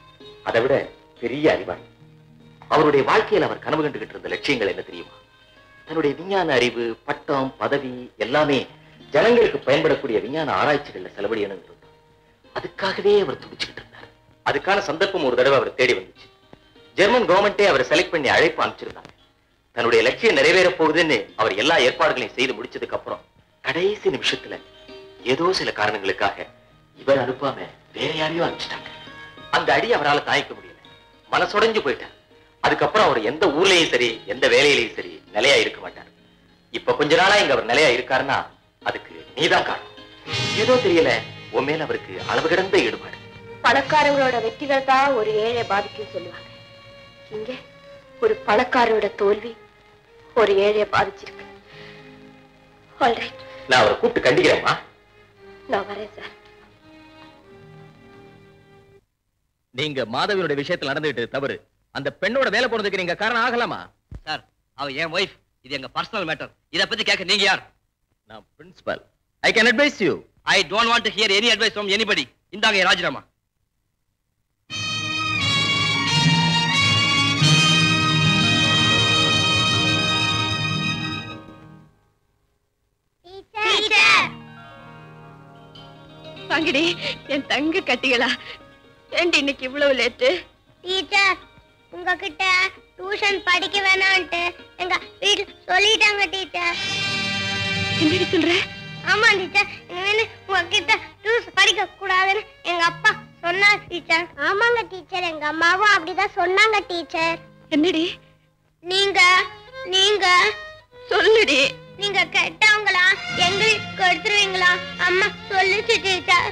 அதை விட பெரிய அறிவாளி அவருடைய வாழ்க்கையில் அவர் கனவு கண்டுகிட்டு இருந்த லட்சியங்கள் என்ன தெரியுமா தன்னுடைய விஞ்ஞான அறிவு பட்டம் பதவி எல்லாமே ஜனங்களுக்கு பயன்படக்கூடிய விஞ்ஞான ஆராய்ச்சிகள்ல செலவழியணும் இருந்தார் அதுக்காகவே அவர் துடிச்சுக்கிட்டு இருந்தார் அதுக்கான சந்தர்ப்பம் ஒரு தடவை அவர் தேடி வந்துச்சு ஜெர்மன் கவர்மெண்டே அவரை செலக்ட் பண்ணி அழைப்பு அனுப்பிச்சிருந்தாங்க தன்னுடைய லட்சியம் நிறைவேற போகுதுன்னு அவர் எல்லா ஏற்பாடுகளையும் செய்து முடிச்சதுக்கு அப்புறம் கடைசி நிமிஷத்துல ஏதோ சில காரணங்களுக்காக இவர் அனுப்பாம வேற யாரையோ அனுப்பிச்சிட்டாங்க அந்த அடி அவரால் தாங்கிக்க முடியல மனசுடைஞ்சு போயிட்டார் அதுக்கப்புறம் அவர் எந்த ஊர்லயும் சரி எந்த வேலையிலையும் சரி நிலையா இருக்க மாட்டார் இப்ப கொஞ்ச நாளா இங்க அவர் நிலையா இருக்காருன்னா அதுக்கு நீதான் காரணம் ஏதோ தெரியல உன் மேல அவருக்கு அளவு கிடந்த ஈடுபாடு பணக்காரங்களோட வெற்றிகள் தான் ஒரு ஏழை பாதிக்கும் சொல்லுவாங்க இங்க ஒரு பணக்காரரோட தோல்வி ஒரு ஏழைய பாதிச்சிருக்கு ஆல்ரைட் நான் அவரை கூப்பிட்டு கண்டிக்கிறேம்மா நான் வரேன் சார் நீங்க மாதவியோட விஷயத்துல நடந்துகிட்டு தவறு அந்த பெண்ணோட வேலை போனதுக்கு நீங்க காரணம் ஆகலாமா சார் அவ என் ஒய்ஃப் இது எங்க பர்சனல் மேட்டர் இத பத்தி கேட்க நீங்க யார் நான் principal I can advise you I don't want to hear any advice from anybody இந்தாங்க என் ராஜினாமா டீச்சர் வாங்கடி என் தங்க கட்டிகளா ஏண்டி இன்னைக்கு இவ்வளவு லேட்டு டீச்சர் உங்ககிட்ட டியூஷன் படிக்க வேணாம்ட்டு எங்க வீட்டுல சொல்லிட்டாங்க டீச்சர் என்னடி சொல்ற ஆமா டீச்சர் இனிமேல் உங்ககிட்ட டியூஷன் படிக்க கூடாதுன்னு எங்க அப்பா சொன்னார் டீச்சர் ஆமாங்க டீச்சர் எங்க அம்மாவும் அப்படிதான் சொன்னாங்க டீச்சர் என்னடி நீங்க நீங்க சொல்லுடி நீங்க கெட்டவங்களா எங்களுக்கு எடுத்துருவீங்களா அம்மா சொல்லுச்சு டீச்சர்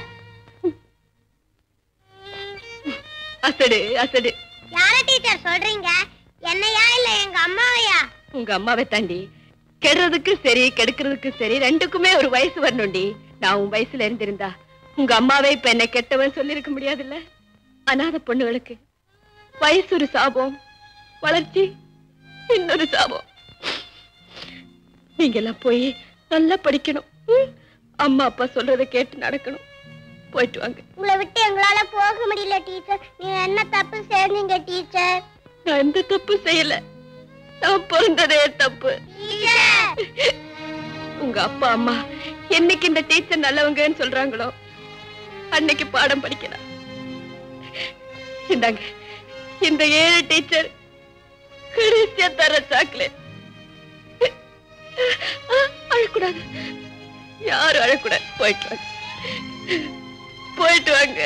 அசடு அசடு யார டீச்சர் சொல்றீங்க என்னையா இல்ல எங்க அம்மாவையா உங்க அம்மாவை தாண்டி கெடுறதுக்கு சரி கெடுக்கிறதுக்கு சரி ரெண்டுக்குமே ஒரு வயசு வரணும்டி நான் உன் வயசுல இருந்திருந்தா உங்க அம்மாவே இப்ப என்ன கெட்டவன் சொல்லிருக்க முடியாதுல்ல அனாதை பொண்ணுகளுக்கு வயசு ஒரு சாபம் வளர்ச்சி இன்னொரு சாபம் நீங்க எல்லாம் போய் நல்லா படிக்கணும் ம்? அம்மா அப்பா சொல்றதை கேட்டு நடக்கணும் போயிட்டு வாங்க உங்களை விட்டு எங்களால போக முடியல டீச்சர் நீங்க என்ன தப்பு செஞ்சீங்க டீச்சர் நான் எந்த தப்பு செய்யல நான் பிறந்ததே தப்பு டீச்சர் உங்க அப்பா அம்மா என்னைக்கு இந்த டீச்சர் நல்லவங்கன்னு சொல்றாங்களோ அன்னைக்கு பாடம் படிக்கலாம் இந்தாங்க இந்த ஏழு டீச்சர் கடைசியா தர சாக்லேட் அழக்கூடாது யாரும் அழக்கூடாது போயிட்டு வாங்க போயிட்டு வாங்க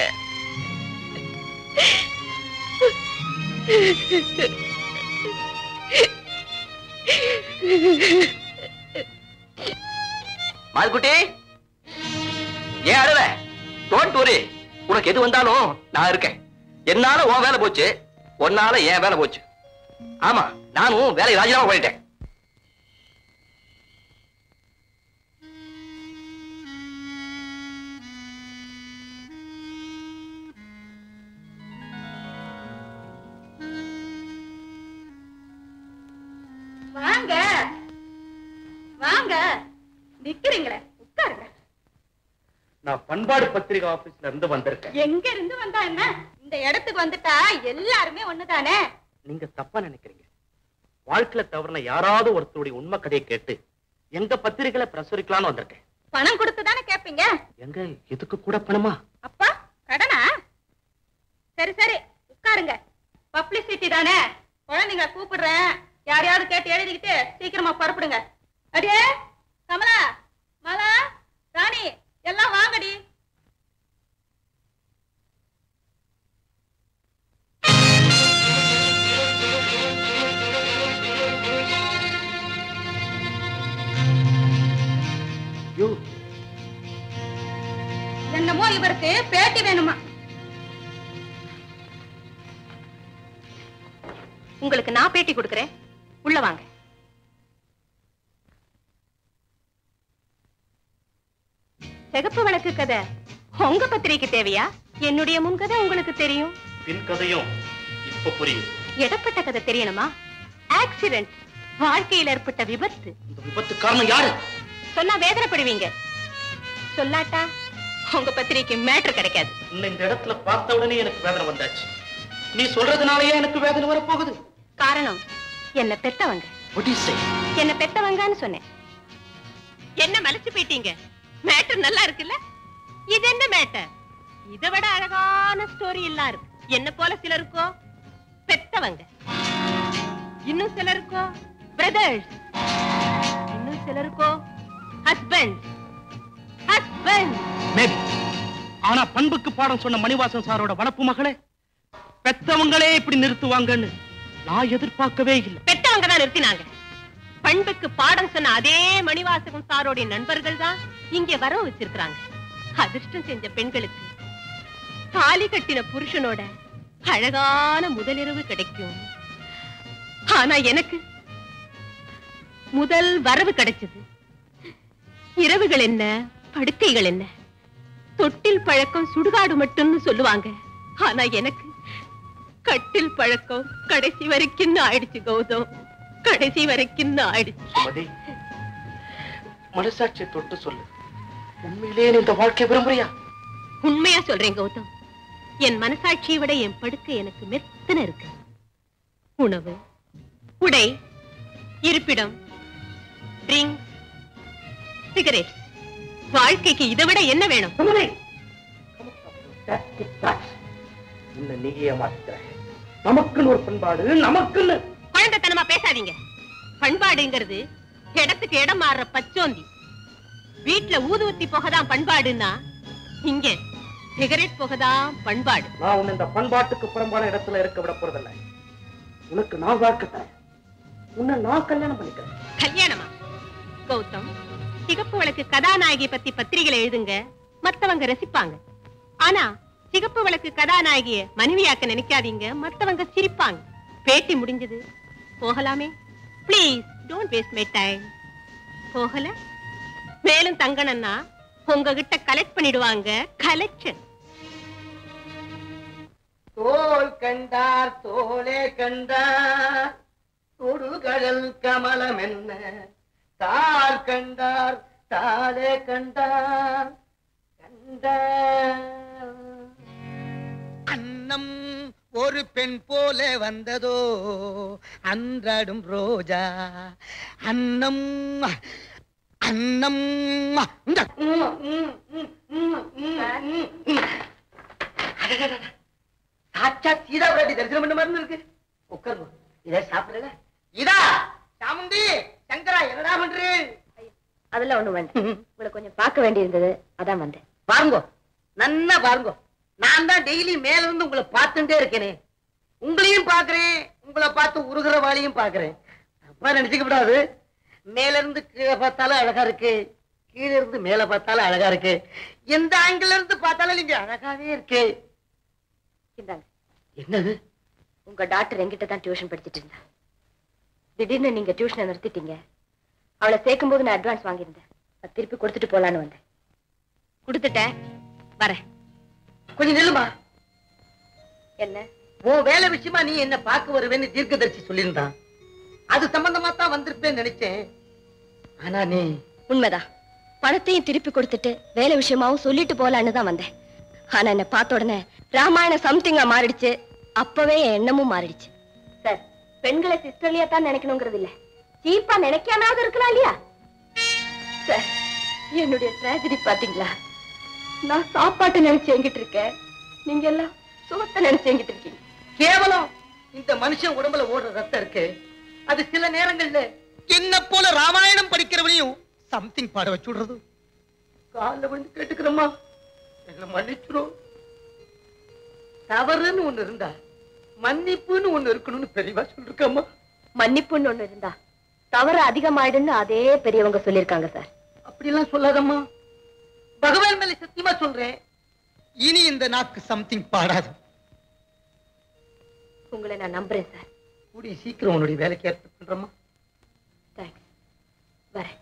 மால்குட்டி ஏன் அழுவ டோன்ட் worry உனக்கு எது வந்தாலும் நான் இருக்கேன் என்னால உன் வேலை போச்சு உன்னால என் வேலை போச்சு ஆமா நானும் வேலையை ராஜினாமா பண்ணிட்டேன் வாங்க வாங்க நிக்கிறீங்களே உட்காருங்க நான் பண்பாடு பத்திரிகை ஆபீஸ்ல இருந்து வந்திருக்கேன் எங்க இருந்து வந்தா என்ன இந்த இடத்துக்கு வந்துட்டா எல்லாருமே ஒண்ணுதானே நீங்க தப்பா நினைக்கிறீங்க வாழ்க்கையில தவறுன யாராவது ஒருத்தருடைய உண்மை கதையை கேட்டு எங்க பத்திரிகையில பிரசுரிக்கலாம்னு வந்திருக்கேன் பணம் கொடுத்து தானே கேப்பீங்க எங்க இதுக்கு கூட பணமா அப்பா கடனா சரி சரி உட்காருங்க பப்ளிசிட்டி தானே குழந்தைங்களை கூப்பிடுறேன் யாரையாவது கேட்டு எழுதிக்கிட்டு சீக்கிரமா புறப்படுங்க அடியே கமலா மாலா ராணி எல்லாம் வாங்கடி யோ என்னமோ இவருக்கு பேட்டி வேணுமா உங்களுக்கு நான் பேட்டி கொடுக்கறேன் உள்ள வாங்க சிகப்பு வழக்கு கதை உங்க பத்திரிக்கை தேவையா என்னுடைய முன்கதை உங்களுக்கு தெரியும் பின் கதையும் இப்ப புரியுது இடப்பட்ட கதை தெரியணுமா ஆக்சிடென்ட் வாழ்க்கையில் ஏற்பட்ட விபத்து இந்த விபத்து காரணம் யாரு சொன்னா வேதனைப்படுவீங்க சொல்லாட்டா உங்க பத்திரிக்கை மேட்டர் கிடைக்காது உன்னை இந்த இடத்துல பார்த்த உடனே எனக்கு வேதனை வந்தாச்சு நீ சொல்றதுனாலயே எனக்கு வேதனை வரப்போகுது காரணம் என்ன பெத்தவங்க What do you say? என்ன பெத்தவங்கன்னு சொன்னேன் என்ன மலைச்சு போயிட்டீங்க மேட்டர் நல்லா இருக்குல்ல இது என்ன மேட்டர் இதை விட அழகான ஸ்டோரி எல்லாம் இருக்கு என்ன போல சிலருக்கோ பெத்தவங்க இன்னும் சிலருக்கோ பிரதர்ஸ் இன்னும் சிலருக்கோ ஹஸ்பண்ட் ஹஸ்பண்ட் மேபி ஆனா பண்புக்கு பாடம் சொன்ன மணிவாசன் சாரோட வனப்பு மகளே பெத்தவங்களே இப்படி நிறுத்துவாங்கன்னு நான் எதிர்பார்க்கவே இல்லை பெத்தவங்க தான் நிறுத்தினாங்க பண்புக்கு பாடம் சொன்ன அதே மணிவாசகம் சாரோடைய நண்பர்கள் தான் இங்கே வர வச்சிருக்காங்க அதிர்ஷ்டம் செஞ்ச பெண்களுக்கு தாலி கட்டின புருஷனோட அழகான முதலிரவு கிடைக்கும் ஆனா எனக்கு முதல் வரவு கிடைச்சது இரவுகள் என்ன படுக்கைகள் என்ன தொட்டில் பழக்கம் சுடுகாடு மட்டும்னு சொல்லுவாங்க ஆனா எனக்கு கட்டில் பழக்கம் கடைசி வரைக்கும் ஆயிடுச்சு கௌதம் கடைசி வரைக்கும் ஆயிடுச்சு சுமதி மனசாட்சியை தொட்டு சொல்லு உண்மையிலேயே நீ இந்த வாழ்க்கை விரும்புறியா உண்மையா சொல்றேன் கௌதம் என் மனசாட்சியை விட என் படுக்கை எனக்கு மெத்தன இருக்கு உணவு உடை இருப்பிடம் ட்ரிங்க்ஸ் சிகரெட் வாழ்க்கைக்கு இதை விட என்ன வேணும் உன்னை நீயே மாத்திக்கிற நமக்குன்னு ஒரு பண்பாடு நமக்குன்னு குழந்தைத்தனமா பேசாதீங்க பண்பாடுங்கிறது இடத்துக்கு இடம் மாறுற பச்சோந்தி வீட்டுல ஊதுவத்தி புகைதான் பண்பாடுன்னா இங்க சிகரெட் புகைதான் பண்பாடு நான் உன்னை இந்த பண்பாட்டுக்கு புறம்பான இடத்துல இருக்க விட போறதில்லை உனக்கு நான் வாழ்க்கை தரேன் உன்னை நான் கல்யாணம் பண்ணிக்கிறேன் கல்யாணமா கௌதம் சிகப்பு விளக்கு கதாநாயகி பத்தி பத்திரிகையில எழுதுங்க மத்தவங்க ரசிப்பாங்க ஆனா சிகப்பு விளக்கு கதாநாயகிய மனைவியாக்க நினைக்காதீங்க மத்தவங்க சிரிப்பாங்க பேட்டி முடிஞ்சது போகலாமே please don't waste my time போகல மேலும் தங்கணும்னா உங்ககிட்ட கலெக்ட் பண்ணிடுவாங்க கலெக்ஷன் தோல் கண்டார் தோலே கண்டார் தொடுகடல் கமலம் என்ன தால் கண்டார் தாலே கண்டார் கண்டார் அன்னம் ஒரு பெண் போல வந்ததோ அன்றாடும் ரோஜா அன்னம் அன்னம் இந்த சாச்சா சீதா பிராட்டி தரிசனம் பண்ண மாதிரி இருக்கு உட்காருங்க இதை சாப்பிடல இதா சாமுண்டி சங்கரா என்னடா பண்று அதெல்லாம் ஒண்ணு வேண்டாம் உங்களை கொஞ்சம் பார்க்க வேண்டியிருந்தது அதான் வந்தேன் பாருங்க நன்னா பாருங்க நான் தான் டெய்லி மேல இருந்து உங்களை பார்த்துட்டே இருக்கேனே உங்களையும் பாக்குறேன் உங்களை பார்த்து உருகிற வாளியும் பாக்குறேன் அப்பா நினைச்சுக்க கூடாது மேல இருந்து கீழே பார்த்தாலும் அழகா இருக்கு கீழே இருந்து மேல பார்த்தாலும் அழகா இருக்கு எந்த ஆங்கிள் இருந்து பார்த்தாலும் நீங்க அழகாவே இருக்கு இந்தாங்க என்னது உங்க டாக்டர் என்கிட்ட தான் டியூஷன் படிச்சிட்டு இருந்தா திடீர்னு நீங்க டியூஷனை நிறுத்திட்டீங்க அவளை சேர்க்கும் போது நான் அட்வான்ஸ் வாங்கியிருந்தேன் அது திருப்பி கொடுத்துட்டு போலான்னு வந்தேன் கொடுத்துட்டேன் வரேன் கொஞ்சம் நில்லுமா என்ன உன் வேலை விஷயமா நீ என்ன பார்க்க வருவேன்னு தீர்க்கதரிசி சொல்லியிருந்தான் அது சம்பந்தமா தான் வந்திருப்பேன்னு நினைச்சேன் ஆனா நீ உண்மைதான் பணத்தையும் திருப்பி கொடுத்துட்டு வேலை விஷயமாவும் சொல்லிட்டு போலான்னு தான் வந்தேன் ஆனா என்ன பார்த்த உடனே ராமாயணம் சம்திங்கா மாறிடுச்சு அப்பவே என் எண்ணமும் மாறிடுச்சு சார் பெண்களை சிஸ்டர்லியா தான் நினைக்கணுங்கிறது இல்ல சீப்பா நினைக்காமயாவது இருக்கலாம் இல்லையா சார் என்னுடைய ட்ராஜடி பாத்தீங்களா நான் சாப்பாட்டை நினைச்சு எங்கிட்டு இருக்கேன் நீங்க எல்லாம் சுகத்தை நினைச்சு எங்கிட்டு இருக்கீங்க கேவலம் இந்த மனுஷன் உடம்புல ஓடுற ரத்தம் இருக்கு அது சில நேரங்கள்ல என்ன போல ராமாயணம் படிக்கிறவனையும் சம்திங் பாட வச்சு விடுறது காலில் விழுந்து கேட்டுக்கிறோமா என்ன மன்னிச்சிரும் தவறுன்னு ஒண்ணு இருந்தா மன்னிப்புன்னு ஒண்ணு இருக்கணும்னு பெரியவா சொல்லிருக்கம்மா மன்னிப்புன்னு ஒண்ணு இருந்தா தவறு அதிகமாயிடுன்னு அதே பெரியவங்க சொல்லியிருக்காங்க சார் அப்படிலாம் சொல்லாதம்மா பகவான் மேல சத்தியமா சொல்றேன் இனி இந்த நாக்கு சம்திங் பாடாது உங்களை நான் நம்புறேன் சார் கூடிய சீக்கிரம் உன்னுடைய வேலைக்கு ஏற்பாடு பண்றம்மா தேங்க்ஸ் வரேன்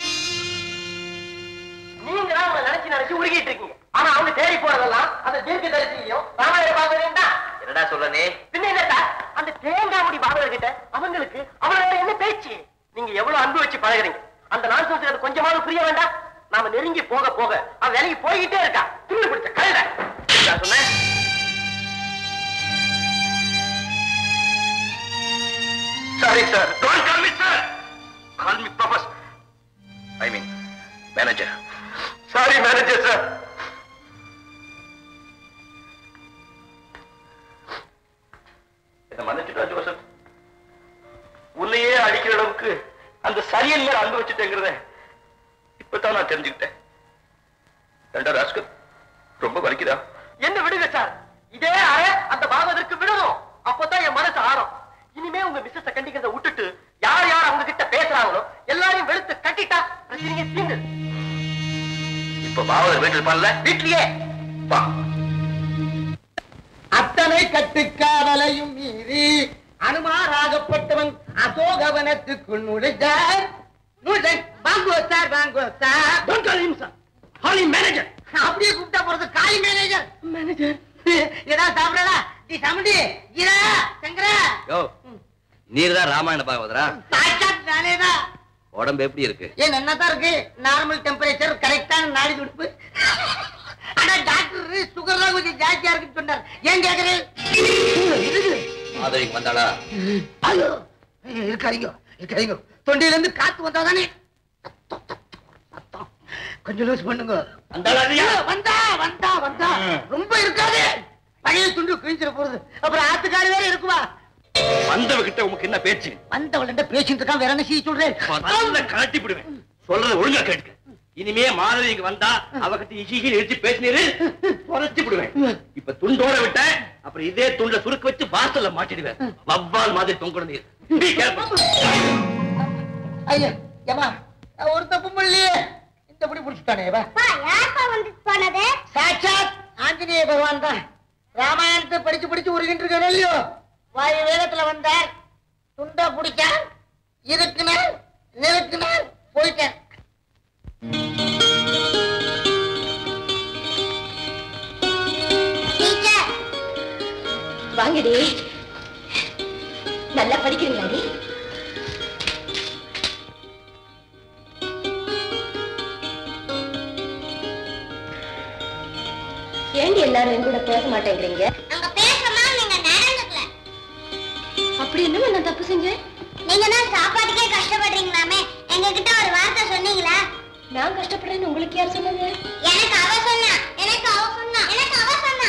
நீங்க தான் அவங்களை நினைச்சு நினைச்சு உருகிட்டு இருக்கீங்க ஆனா அவங்க தேடி போறதெல்லாம் அந்த தீர்க்க தரிசியையும் ராமாயண பாகவதையும் தான் என்னடா சொல்ற நீ பின்ன என்ன சார் அந்த தேங்காய் முடி பாகவதர் கிட்ட அவங்களுக்கு அவங்களோட என்ன பேச்சு நீங்க எவ்வளவு அன்பு வச்சு பழகுறீங்க அந்த நான் சொல்றது கொஞ்சமாவது புரிய வேண்டாம் நாம நெருங்கி போக போக அவன் வேலைக்கு போய்கிட்டே இருக்கா திமிரு பிடிச்ச கழுத நான் சொன்னேன் sorry sir don't call me sir call me professor I mean manager sorry manager sir என்ன மன்னிச்சுட்டா ஜோசப் உன்னையே அடிக்கிற அளவுக்கு அந்த சரியன் மேல அன்பு வச்சுட்டேங்கிறத இப்பதான் நான் தெரிஞ்சுக்கிட்டேன் ரெண்டா ராஸ்கல் ரொம்ப வலிக்குதா என்ன விடுங்க சார் இதே அறை அந்த பாகவதற்கு விடணும் அப்பதான் என் மனசு ஆறும் இனிமே உங்க மிஸ்ஸஸ் கண்டிக்கிறத விட்டுட்டு யார் யார் அவங்க கிட்ட பேசுறாங்களோ எல்லாரையும் வெளுத்து கட்டிட்டா பிரச்சனையே தீர்ந்து இப்ப பாவதர் வீட்டில் பண்ணல வீட்லயே வா அத்தனை கட்டுக்காவலையும் மீறி அனுமாராகப்பட்டவன் அசோகவனத்துக்குள் நுழைந்தார் நுழைந்தார் வாங்குவோ சார் வாங்குவோ sir don't call him sir call him manager அப்படியே கூப்பிட்டா போறது காலி மேனேஜர் மேனேஜர் ஏதாவது சாப்பிடலா நீ சமண்டி ஈரா சங்கரா யோ நீர் தான் ராமாயண பாகவதரா சாட்சாத் நானேதான் உடம்பு எப்படி இருக்கு ஏன் என்னதான் இருக்கு நார்மல் டெம்பரேச்சர் கரெக்டான நாடி துடுப்பு ஆனா டாக்டர் சுகர்லாம் கொஞ்சம் ஜாஸ்தியா இருக்குன்னு சொன்னார் ஏன் கேக்குறேன் மாதவிக்கு வந்தாளா ஐயோ இருக்காதீங்க இருக்காதீங்க தொண்டையில இருந்து காத்து வந்தாதானே சத்தம். கொஞ்சம் லூஸ் பண்ணுங்க ஐயோ, வந்தா வந்தா வந்தா ரொம்ப இருக்காது பழைய துண்டு கிழிஞ்சிட போகுது அப்புறம் ஆத்துக்காரி வேற இருக்குமா வந்தவகிட்ட உனக்கு என்ன பேச்சு வந்தவள்கிட்ட பேசிட்டு இருக்கான் வேற என்ன செய்ய சொல்றேன் பல்ல கழட்டி விடுவேன் சொல்றத ஒழுங்கா கேட்டுக்க இனிமே மாதவி இங்க வந்தா அவகிட்ட இசிகில் எடுத்து பேசினீரு குறைச்சு விடுவேன் இப்ப துண்டோட விட்ட அப்புறம் இதே துண்ட சுருக்க வச்சு வாசல்ல மாட்டிடுவேன் வவ்வால் மாதிரி தொங்குறது Be careful. ஐயா ஏமா நான் ஒரு தப்பு பண்ணலையே இந்த படி புடிச்சுட்டானே வா யாருப்பா வந்து போனது சாட்சாத் ஆஞ்சநேய பகவான் தான் ராமாயணத்தை படிச்சு படிச்சு உருகிட்டு இருக்காரு இல்லையோ வாயு வேகத்துல வந்தார் துண்டா பிடிச்சார் இருக்குனார் நிறுத்தினார் போயிட்டார் டீச்சர் வாங்கடி நல்லா படிக்கிறீங்களாடி ஏண்டி எல்லாரும் என் கூட பேச மாட்டேங்கிறீங்க அங்க பேசுறமா நீங்க நடந்துக்கல அப்படி என்ன நான் தப்பு செஞ்சேன் நீங்க தான் சாப்பாட்டுக்கே கஷ்டப்படுறீங்களாமே எங்க கிட்ட ஒரு வார்த்தை சொன்னீங்களா நான் கஷ்டப்படுறேன்னு உங்களுக்கு யார் சொன்னது எனக்கு அவ சொன்னா எனக்கு அவ சொன்னா எனக்கு அவ சொன்னா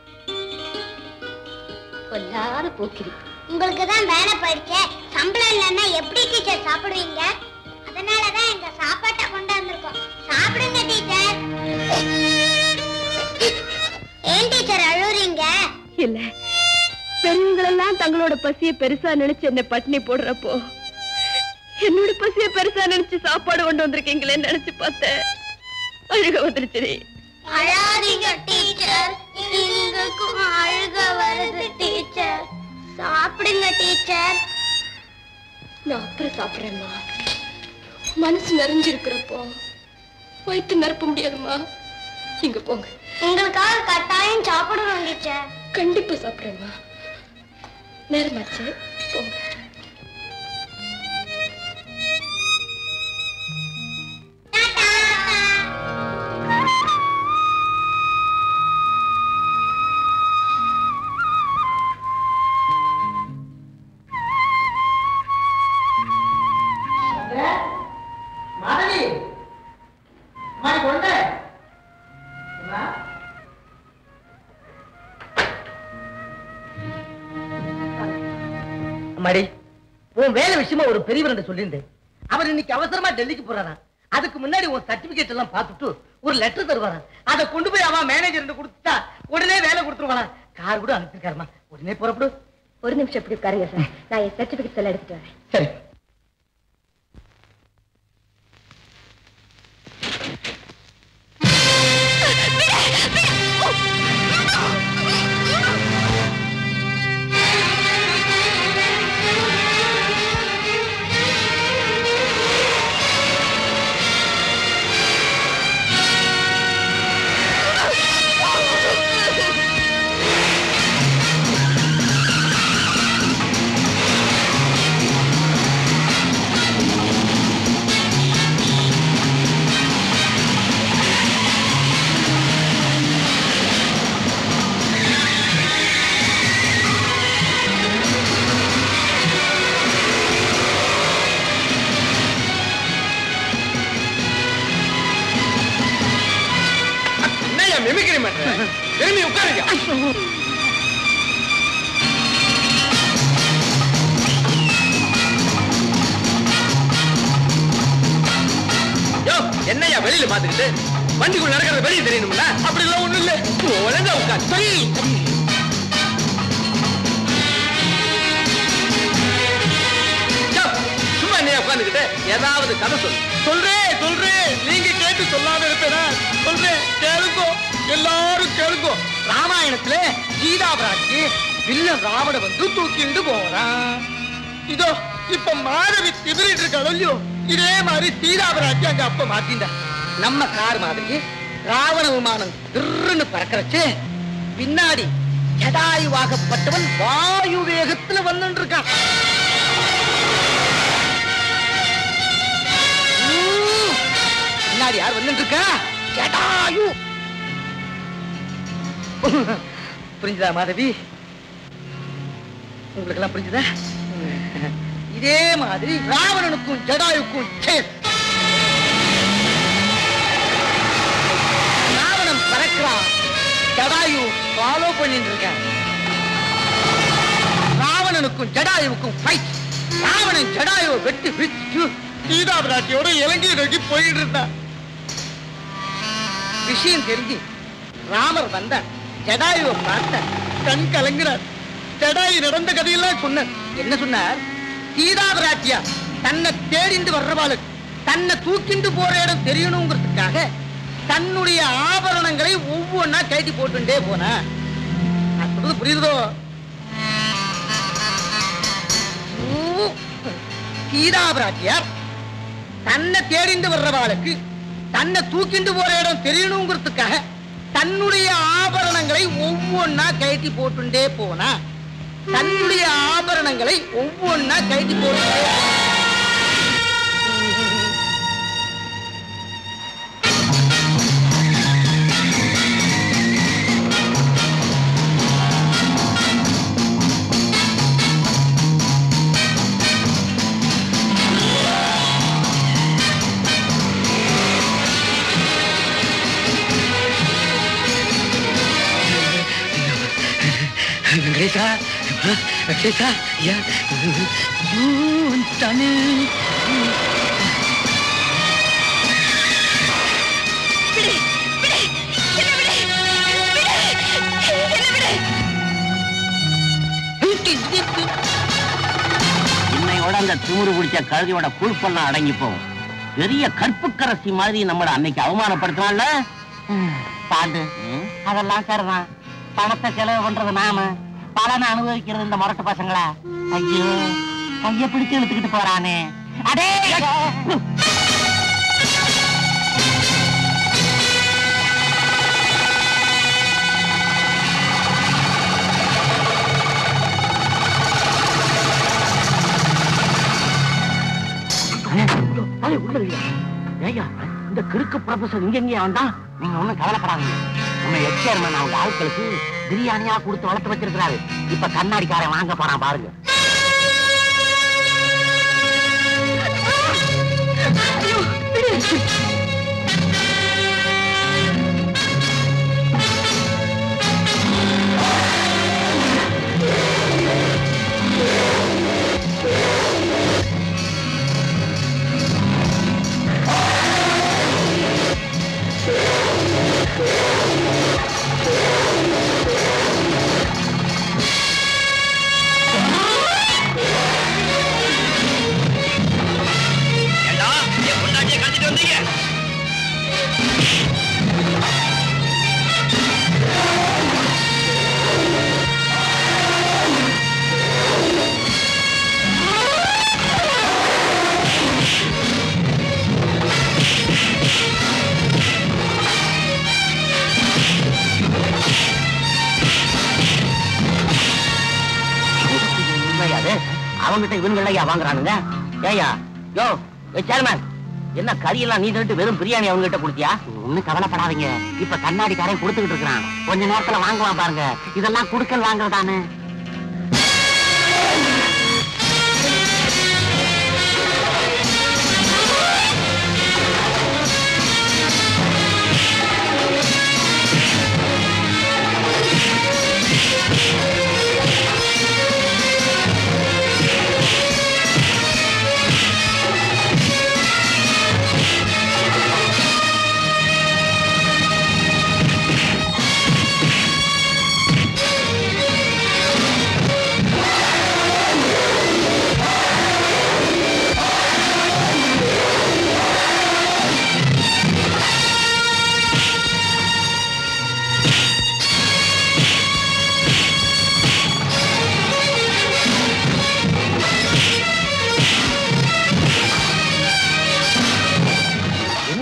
கொல்லாத போக்கிரி உங்களுக்கு தான் வேலை போயிடுச்சு சம்பளம் இல்லைன்னா எப்படி டீச்சர் சாப்பிடுவீங்க அதனாலதான் எங்க சாப்பாட்டை கொண்டு வந்திருக்கோம் சாப்பிடுங்க டீச்சர் ஏன் டீச்சர் அழுறீங்க இல்ல பெரியவங்களெல்லாம் தங்களோட பசிய பெருசா நினைச்சு என்ன பட்டினி போடுறப்போ என்னோட பசிய பெருசா நினைச்சு சாப்பாடு கொண்டு வந்திருக்கீங்களேன்னு நினைச்சு பார்த்தேன் அழுக வந்துருச்சு அழாதீங்க டீச்சர் எங்களுக்கும் அழுக வருது டீச்சர் சாப்பிடுங்க டீச்சர் நான் அப்புறம் சாப்பிடுறேம்மா மனசு நிறைஞ்சிருக்கிறப்போ வயிற்று நிரப்ப முடியாதும்மா இங்க போங்க எங்களுக்காக கட்டாயம் சாப்பிடணும் டீச்சர் கண்டிப்பா சாப்பிடுறேம்மா நேரமாச்சு போங்க மாதவி மாடி கொண்ட அம்மாடி உன் வேலை விஷயமா ஒரு பெரியவர் சொல்லியிருந்தேன் அவர் இன்னைக்கு அவசரமா டெல்லிக்கு போறாராம் அதுக்கு முன்னாடி உன் சர்டிபிகேட் எல்லாம் பார்த்துட்டு ஒரு லெட்டர் தருவாராம் அதை கொண்டு போய் அவன் மேனேஜர் கொடுத்துட்டா உடனே வேலை கொடுத்துருவானா கார் கூட அனுப்பிச்சிருக்காருமா உடனே புறப்படு ஒரு நிமிஷம் இப்படி உட்காருங்க சார் நான் என் சர்டிபிகேட்ஸ் எல்லாம் எடுத்துட்டு வரேன் சரி டீச்சர் பண்ற திரும்பி உட்காருங்க யோ என்னையா வெளியில பாத்துக்கிட்டு வண்டிக்குள்ள நடக்கிறது வெளியே தெரியணும்ல அப்படி எல்லாம் ஒண்ணும் இல்ல ஒழுங்கா உட்கார் சரி யோ, சும்மா என்னையா உட்காந்துக்கிட்டு ஏதாவது கதை சொல்லு சொல்றேன் சொல்றேன் நீங்க கேட்டு சொல்லாம இருப்பேனா சொல்றேன் கேளுங்கோ எல்லாரும் கேளுங்கோ ராமாயணத்துல சீதா பிராட்டி வில்லன் ராவண வந்து தூக்கிண்டு போறான் இதோ இப்ப மாதவி திபிரிட்டு இருக்காளோ இல்லையோ இதே மாதிரி சீதா பிராட்டி அங்க அப்ப மாத்திண்டா நம்ம கார் மாதிரி ராவண விமானம் திருன்னு பறக்கறச்சு பின்னாடி ஜடாயுவாகப்பட்டவன் வாயு வேகத்துல வந்துட்டு இருக்கான் ஊ! பின்னாடி யார் வந்துட்டு இருக்கா ஜடாயு புரிஞ்சுதா மாதவி உங்களுக்கு எல்லாம் புரிஞ்சுதா இதே மாதிரி ராவணனுக்கும் ஜடாயுக்கும் சேஸ் ராவணன் பறக்கிறான் ஜடாயு ஃபாலோ பண்ணிட்டு இருக்கான் ராவணனுக்கும் ஜடாயுவுக்கும் ஃபைட் ராவணன் ஜடாயுவை வெட்டி விட்டு சீதா பிராட்டியோட இலங்கை நோக்கி போயிட்டு இருந்தான் விஷயம் தெரிஞ்சு ராமர் வந்தார் ஜடாயுவை பார்த்தார் கண் கலங்கினார் ஜடாயு நடந்த கதையெல்லாம் சொன்னார் என்ன சொன்னார் சீதா பிராட்டியா தன்னை தேடிந்து வர்றவாளுக்கு தன்னை தூக்கிண்டு போற இடம் தெரியணுங்கிறதுக்காக தன்னுடைய ஆபரணங்களை ஒவ்வொன்னா கழட்டி போட்டுட்டே போனா நான் சொல்றது புரியுதோ ஊ, சீதா பிராட்டியார் தன்னை தேடிந்து வர்றவாளுக்கு தன்னை தூக்கிண்டு போற இடம் தெரியணுங்கிறதுக்காக தன்னுடைய ஆபரணங்களை ஒவ்வொன்னா கழட்டி போட்டுண்டே போனா தன்னுடைய ஆபரணங்களை ஒவ்வொன்னா கழட்டி போட்டுண்டே வெங்கடேஷா வெங்கடேஷா ஐயா ஐயோ வந்துட்டானே விடு விடு என்ன விடு விடு என்ன விடு இன்னையோட அந்த திமிரு பிடிச்ச கழுதியோட குழுப்பெல்லாம் அடங்கி போகும் பெரிய கற்புக்கரசி மாதிரி நம்மள அன்னைக்கு அவமானப்படுத்தினால பாண்டு அதெல்லாம் சரிதான் பணத்தை செலவு பண்றது நாம பலனை அனுபவிக்கிறது இந்த முரட்டு பசங்களா ஐயோ கைய பிடிச்சு இழுத்துக்கிட்டு போறானே அடே உள்ள ஏய்யா இந்த கிறுக்கு ப்ரொஃபசர் இங்க எங்கேயா வந்தான் நீங்க ஒண்ணும் கவலைப்படாதீங்க நம்ம எச் சேர்மன் அவங்க ஆட்களுக்கு பிரியாணியா கொடுத்து வளர்த்து வச்சிருக்கிறாரு இப்ப கண்ணாடிக்காரன் வாங்க போறான் பாருங்க ஏண்டா என் பொண்டாட்டியை கடத்திட்டு வந்தீங்க உண்மையாது அவங்கிட்ட இவனுங்கள ஐயா வாங்குறானுங்க ஏயா யோ சேர்மேன் என்ன கறியெல்லாம் நீ தட்டு வெறும் பிரியாணி அவங்க கிட்ட கொடுத்தியா ஒண்ணும் கவலைப்படாதீங்க இப்ப கண்ணாடிக்காரன் கொடுத்துக்கிட்டு இருக்கிறான் கொஞ்ச நேரத்துல வாங்குவான் பாருங்க இதெல்லாம் குடுக்கல் வாங்குறதானே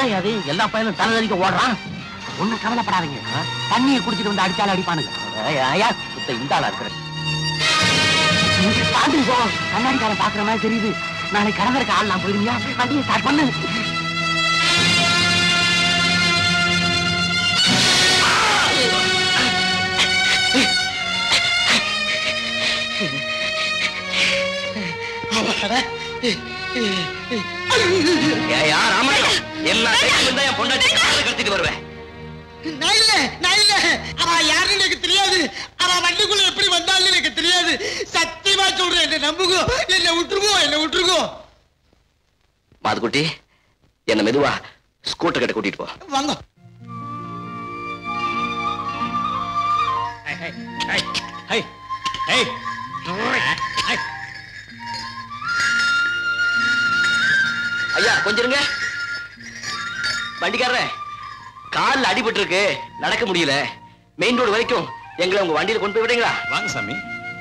என்ன அது எல்லா பையனும் தலைதறிக்க ஓடுறான் ஒண்ணும் கவலைப்படாதீங்க தண்ணியை குடிச்சிட்டு வந்து அடிச்சாலும் அடிப்பானுங்க ஐயா சுத்த இந்த ஆளா இருக்கிற தாண்டி போ கண்ணாடிக்காரன் பாக்குற மாதிரி தெரியுது நாளைக்கு கடந்திருக்க ஆள் நான் போயிருந்தியா வண்டியை ஸ்டார்ட் பண்ணு ஏயா ராமாயணம் எல்லா டைமும் தான் என் பொண்டாட்டி காலை கடத்திட்டு வருவேன் நான் இல்ல நான் இல்ல அவன் யாருன்னு எனக்கு தெரியாது அவன் வண்டிக்குள்ள எப்படி வந்தாலும் எனக்கு தெரியாது சத்தியமா சொல்றேன் என்ன நம்புங்க என்ன விட்டுருக்கோ என்ன விட்டுருக்கோ மாதுக்குட்டி என்ன மெதுவா ஸ்கூட்டர் கிட்ட கூட்டிட்டு போ வாங்க ஐயா கொஞ்சம் இருங்க வண்டிக்காரரே கால்ல அடிபட்டு இருக்கு நடக்க முடியல மெயின் ரோடு வரைக்கும் எங்களை உங்க வண்டியில கொண்டு போய் விடுறீங்களா வாங்க சாமி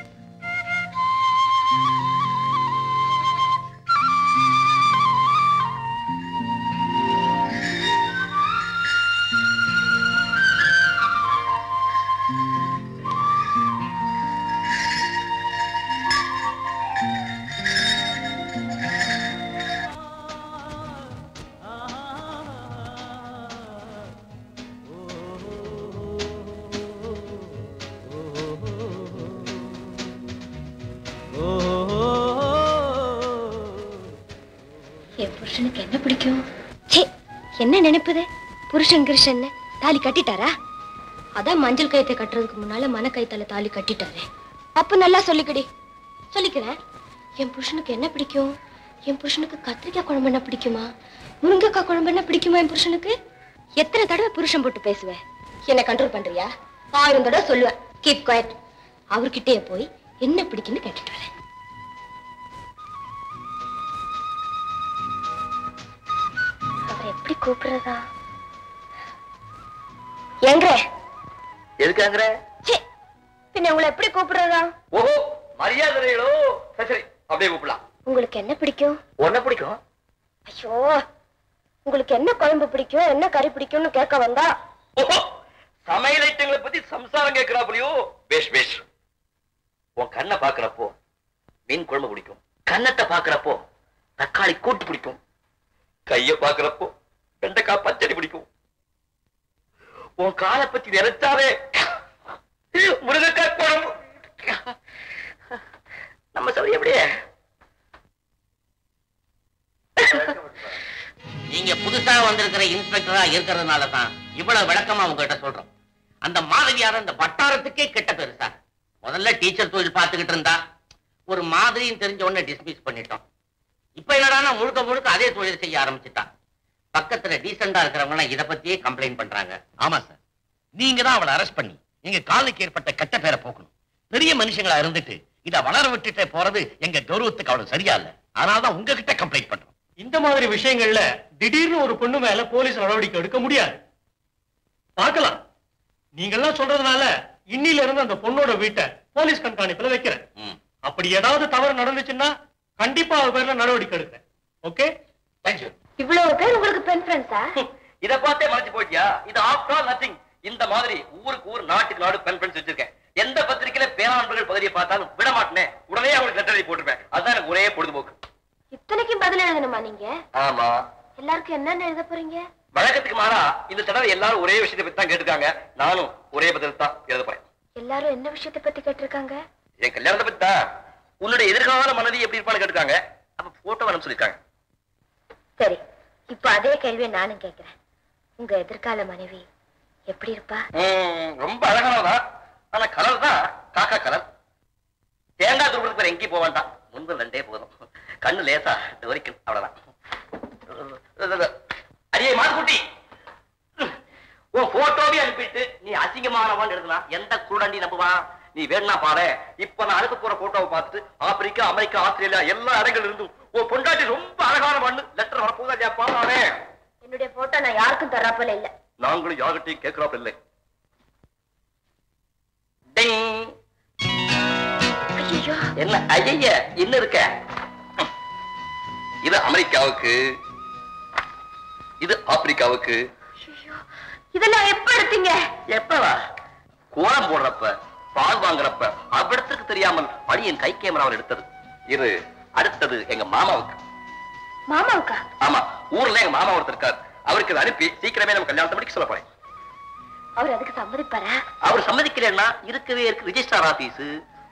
என் புருஷனுக்கு என்ன பிடிக்கும் ச்சே என்ன நினைப்புது புருஷன் கிருஷ்ணன் தாலி கட்டிட்டாரா அதான் மஞ்சள் கயத்தை கட்டுறதுக்கு முன்னால மன கயத்தால தாலி கட்டிட்டாரு அப்ப நல்லா சொல்லிக்கடி சொல்லிக்கிறேன் என் புருஷனுக்கு என்ன பிடிக்கும் என் புருஷனுக்கு கத்திரிக்காய் குழம்பு என்ன பிடிக்குமா முருங்கைக்காய் குழம்பு என்ன பிடிக்குமா என் புருஷனுக்கு எத்தனை தடவை புருஷன் போட்டு பேசுவேன் என்ன கண்ட்ரோல் பண்றியா ஆயிரம் தடவை சொல்லுவேன் கீப் குவாய்ட் அவர்கிட்டயே போய் என்ன பிடிக்குன்னு கேட்டுட்டு வரேன் அவரை எப்படி கூப்பிடுறதா எங்க எதுக்காங்கிற ச்சே, பின்ன உங்களை எப்படி கூப்பிடுறதா ஓஹோ மரியாதைகளோ சரி சரி அப்படியே கூப்பிடலாம் உங்களுக்கு என்ன பிடிக்கும் உன்ன பிடிக்கும் ஐயோ உங்களுக்கு என்ன குழம்பு பிடிக்கும் என்ன கறி பிடிக்கும்னு கேட்க வந்தா ஓஹோ சமையல் ஐட்டங்களை பத்தி சம்சாரம் கேட்கிறாப்புலையோ பேஷ் பேஷ் உன் கண்ணை பாக்குறப்போ மீன் குழம்பு பிடிக்கும் கன்னத்தை பாக்குறப்போ தக்காளி கூட்டு பிடிக்கும் கைய பாக்குறப்போ வெண்டைக்காய் பச்சடி பிடிக்கும் உன் காலை பத்தி நினைச்சாவே முருங்கைக்காய் குழம்பு நம்ம சௌரி அப்படியே நீங்க புதுசா வந்திருக்கிற இன்ஸ்பெக்டரா இருக்கிறதுனால தான் இவ்வளவு விளக்கமா உங்ககிட்ட சொல்றோம் அந்த மாதவியார இந்த வட்டாரத்துக்கே கெட்ட பேரு சார் முதல்ல டீச்சர் தொழில் பார்த்துக்கிட்டு இருந்தா ஒரு மாதிரியும் தெரிஞ்ச உடனே டிஸ்மிஸ் பண்ணிட்டோம் இப்ப என்னடான்னா முழுக்க முழுக்க அதே தொழில் செய்ய ஆரம்பிச்சுட்டா பக்கத்துல டீசெண்டா இருக்கிறவங்க இத பத்தியே கம்ப்ளைண்ட் பண்றாங்க ஆமா சார் நீங்க தான் அவளை அரெஸ்ட் பண்ணி எங்க காலுக்கு ஏற்பட்ட கெட்ட பேரை போக்கணும் பெரிய மனுஷங்களா இருந்துட்டு இத வளர விட்டுட்டே போறது எங்க கௌரவத்துக்கு அவ்வளவு சரியா இல்ல அதனாலதான் உங்ககிட்ட கம்ப்ளைண்ட் பண்றோம் இந்த மாதிரி விஷயங்கள்ல திடீர்னு ஒரு பொண்ணு மேல போலீஸ் நடவடிக்கை எடுக்க முடியாது பார்க்கலாம் நீங்கெல்லாம் சொல்றதுனால இன்னில இருந்து அந்த பொண்ணோட வீட்டை போலீஸ் கண்காணிப்புல வைக்கிறேன் ம். அப்படி ஏதாவது தவறு நடந்துச்சுன்னா கண்டிப்பா அவ பேர்ல நடவடிக்கை எடுக்கிறேன் ஓகே தேங்க்யூ இவ்வளவு பேர் உங்களுக்கு பெண் ஃப்ரெண்ட்ஸா இத பார்த்தே மறைச்சு போயிட்டியா இது ஆஃப்டர் ஆல் நத்திங் இந்த மாதிரி ஊருக்கு ஊர் நாட்டுக்கு நாடு பெண் ஃப்ரெண்ட்ஸ் வச்சிருக்கேன் எந்த பத்திரிக்கையில பேராண்மைகள் பகுதியை பார்த்தாலும் விட மாட்டேனே உடனே அவங்களுக்கு லெட்டர் எழுதி போட்டுருப்பேன் அதுதான் எனக்கு ஒரே பொழுதுபோக்கு இத்தனைக்கும் பதில் எழுதணுமா நீங்க ஆமா எல்லாருக்கும் என்னென்ன எழுத போறீங்க வழக்கத்துக்கு மாறா இந்த தடவை எல்லாரும் ஒரே விஷயத்தை பத்தி தான் கேட்டிருக்காங்க நானும் ஒரே பதில் தான் எழுத போறேன் எல்லாரும் என்ன விஷயத்தை பத்தி கேட்டிருக்காங்க என் கல்யாணத்தை பத்தி தான் உன்னுடைய எதிர்கால மனைவி எப்படி இருப்பான்னு கேட்டிருக்காங்க அப்ப போட்டோ வேணும் சொல்லிருக்காங்க சரி இப்ப அதே கேள்வியை நானும் கேக்குறேன் உங்க எதிர்கால மனைவி எப்படி இருப்பா ம், ரொம்ப அழகானதான் ஆனா கலர் தான் காக்கா கலர் தேங்காய் துருவத்துக்கு வேற எங்கேயும் போக வேண்டாம் முன்பு ரெண்டே போதும் கண்ணு லேசா வரைக்கும் அவ்வளவுதான் அடியே மாதுக்குட்டி உன் போட்டோவே அனுப்பிட்டு நீ அசிங்கமானவான்னு எழுதலாம் எந்த குருடண்டி நம்புவான் நீ வேணா பாரு இப்ப நான் அனுப்ப போற போட்டோவை பார்த்துட்டு ஆப்பிரிக்கா அமெரிக்கா ஆஸ்திரேலியா எல்லா இடங்கள்ல இருந்தும் உன் பொண்டாட்டி ரொம்ப அழகான மண்ணு லெட்டர் வரப்போதா இல்லையா பாரு என்னுடைய போட்டோ நான் யாருக்கும் தராப்பல இல்ல நாங்களும் யார்கிட்டையும் கேட்கிறாப்ப இல்லை டிங். ஐயோ என்ன ஐய இன்னும் இருக்க இது அமெரிக்காவுக்கு இது ஆப்பிரிக்காவுக்கு இதெல்லாம் எப்ப எடுத்தீங்க எப்பவா கோலம் போடுறப்ப பால் வாங்குறப்ப அவ்விடத்துக்கு தெரியாமல் பணியின் கை கேமராவில் எடுத்தது இது அடுத்தது எங்க மாமாவுக்கு மாமாவுக்கா ஆமா ஊர்ல எங்க மாமா ஒருத்தர் இருக்கார் அவருக்கு இதை அனுப்பி சீக்கிரமே நம்ம கல்யாணத்தை முடிக்க சொல்ல போறேன் அவர் அதுக்கு சம்மதிப்பாரா அவர் சம்மதிக்கலன்னா இருக்கவே இருக்கு ரிஜிஸ்டார் ஆபீஸ்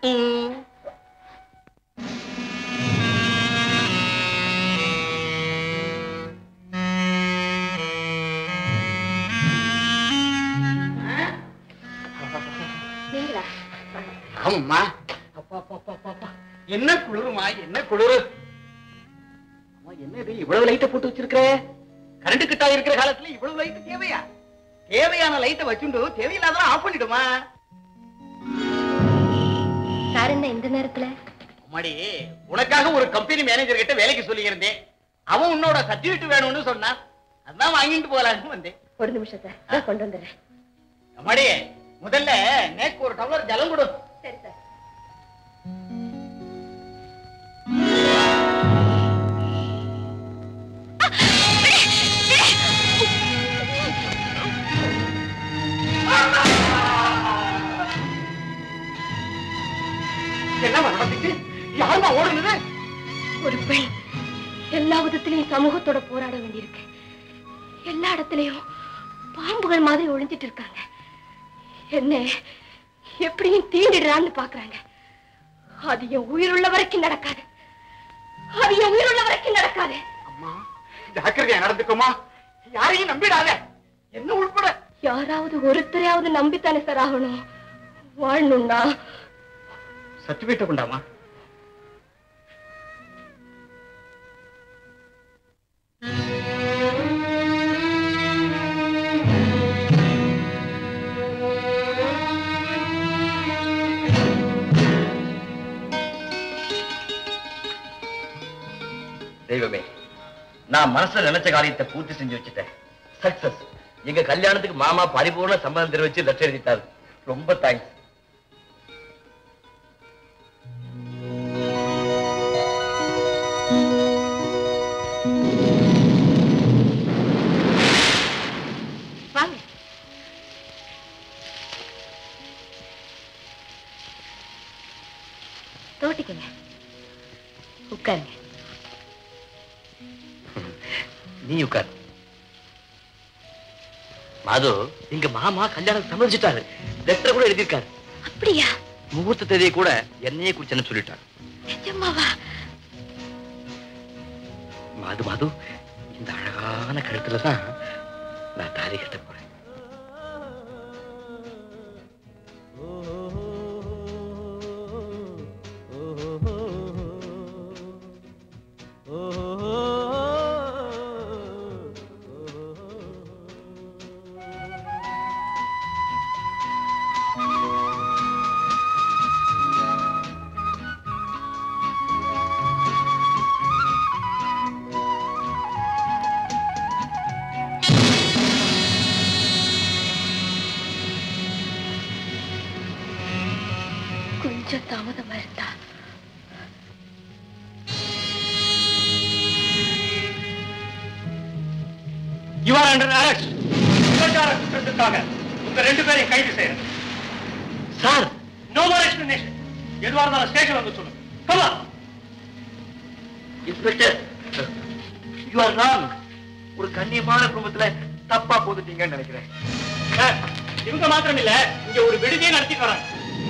நீங்களா ஆமாம்மா அப்பா அப்பா அப்பா அப்பா, அப்பா என்ன குளிருமா என்ன குளிரு அம்மா என்ன இது இவ்வளவு லைட்டை போட்டு வச்சிருக்கிற கரண்ட் கிட்டா இருக்கிற காலத்துல இவ்வளவு லைட் தேவையா தேவையான லைட்டை வச்சுண்டு தேவையில்லாதெல்லாம் ஆஃப் பண்ணிடுமா சார் என்ன இந்த நேரத்துல அம்மாடி உனக்காக ஒரு கம்பெனி மேனேஜர் கிட்ட வேலைக்கு சொல்லி இருந்தேன் அவன் உன்னோட சர்டிபிகேட் வேணும்னு சொன்னான் அதான் வாங்கிட்டு போகலான்னு வந்தேன் ஒரு நிமிஷம் சார் நான் கொண்டு வந்துடுறேன் அம்மாடி முதல்ல நேக்கு ஒரு டம்ளர் ஜலம் கொடு சரி சார் என்னமா நடந்துச்சு யாருமா ஓடுனது ஒரு பெண் எல்லா விதத்திலையும் சமூகத்தோட போராட வேண்டியிருக்கு எல்லா இடத்துலயும் பாம்புகள் மாதிரி ஒளிஞ்சிட்டு இருக்காங்க என்ன எப்படியும் தீண்டிடுறான்னு பாக்குறாங்க அது என் உயிருள்ள வரைக்கும் நடக்காது அது என் உயிருள்ள வரைக்கும் நடக்காது அம்மா ஜாக்கிரதையா நடந்துக்குமா யாரையும் நம்பிடாத என்ன உள்பட யாராவது ஒருத்தரையாவது நம்பித்தானே சார் ஆகணும் வாழணும்னா சர்டிபிகேட் கொண்டாமா தெய்வமே நான் மனசுல நினைச்ச காரியத்தை பூர்த்தி செஞ்சு வச்சுட்டேன் சக்சஸ் எங்க கல்யாணத்துக்கு மாமா பரிபூர்ண சம்மதம் தெரிவிச்சு லெட்டர் எழுதிட்டாரு ரொம்ப தேங்க்ஸ் வாங்க தோட்டிக்கங்க உட்காருங்க நீ உட்கார் மாது எங்க மாமா கல்யாணம் சம்மதிச்சிட்டாரு லெட்டர் கூட எழுதியிருக்காரு அப்படியா முகூர்த்த தேதியை கூட என்னையே குடிச்சேன்னு சொல்லிட்டாரு நிஜமாவா மாது மாது இந்த அழகான கழுத்துல தான் நான் தாலி கட்ட போறேன் கொஞ்சம் தாமதமா இருந்தா யூ ஆர் அண்டர் அரெஸ்ட் விபச்சார குற்றத்துக்காக உங்க ரெண்டு பேரையும் கைது செய்யறேன் சார் நோ மோர் எக்ஸ்பிளனேஷன் எதுவா இருந்தாலும் ஸ்டேஷன் வந்து சொல்லுங்க கமா இன்ஸ்பெக்டர் யூ ஆர் ராங் ஒரு கண்ணியமான குடும்பத்துல தப்பா போதுட்டீங்கன்னு நினைக்கிறேன் இவங்க மாத்திரம் இல்ல இங்க ஒரு விடுதியை நடத்தி வராங்க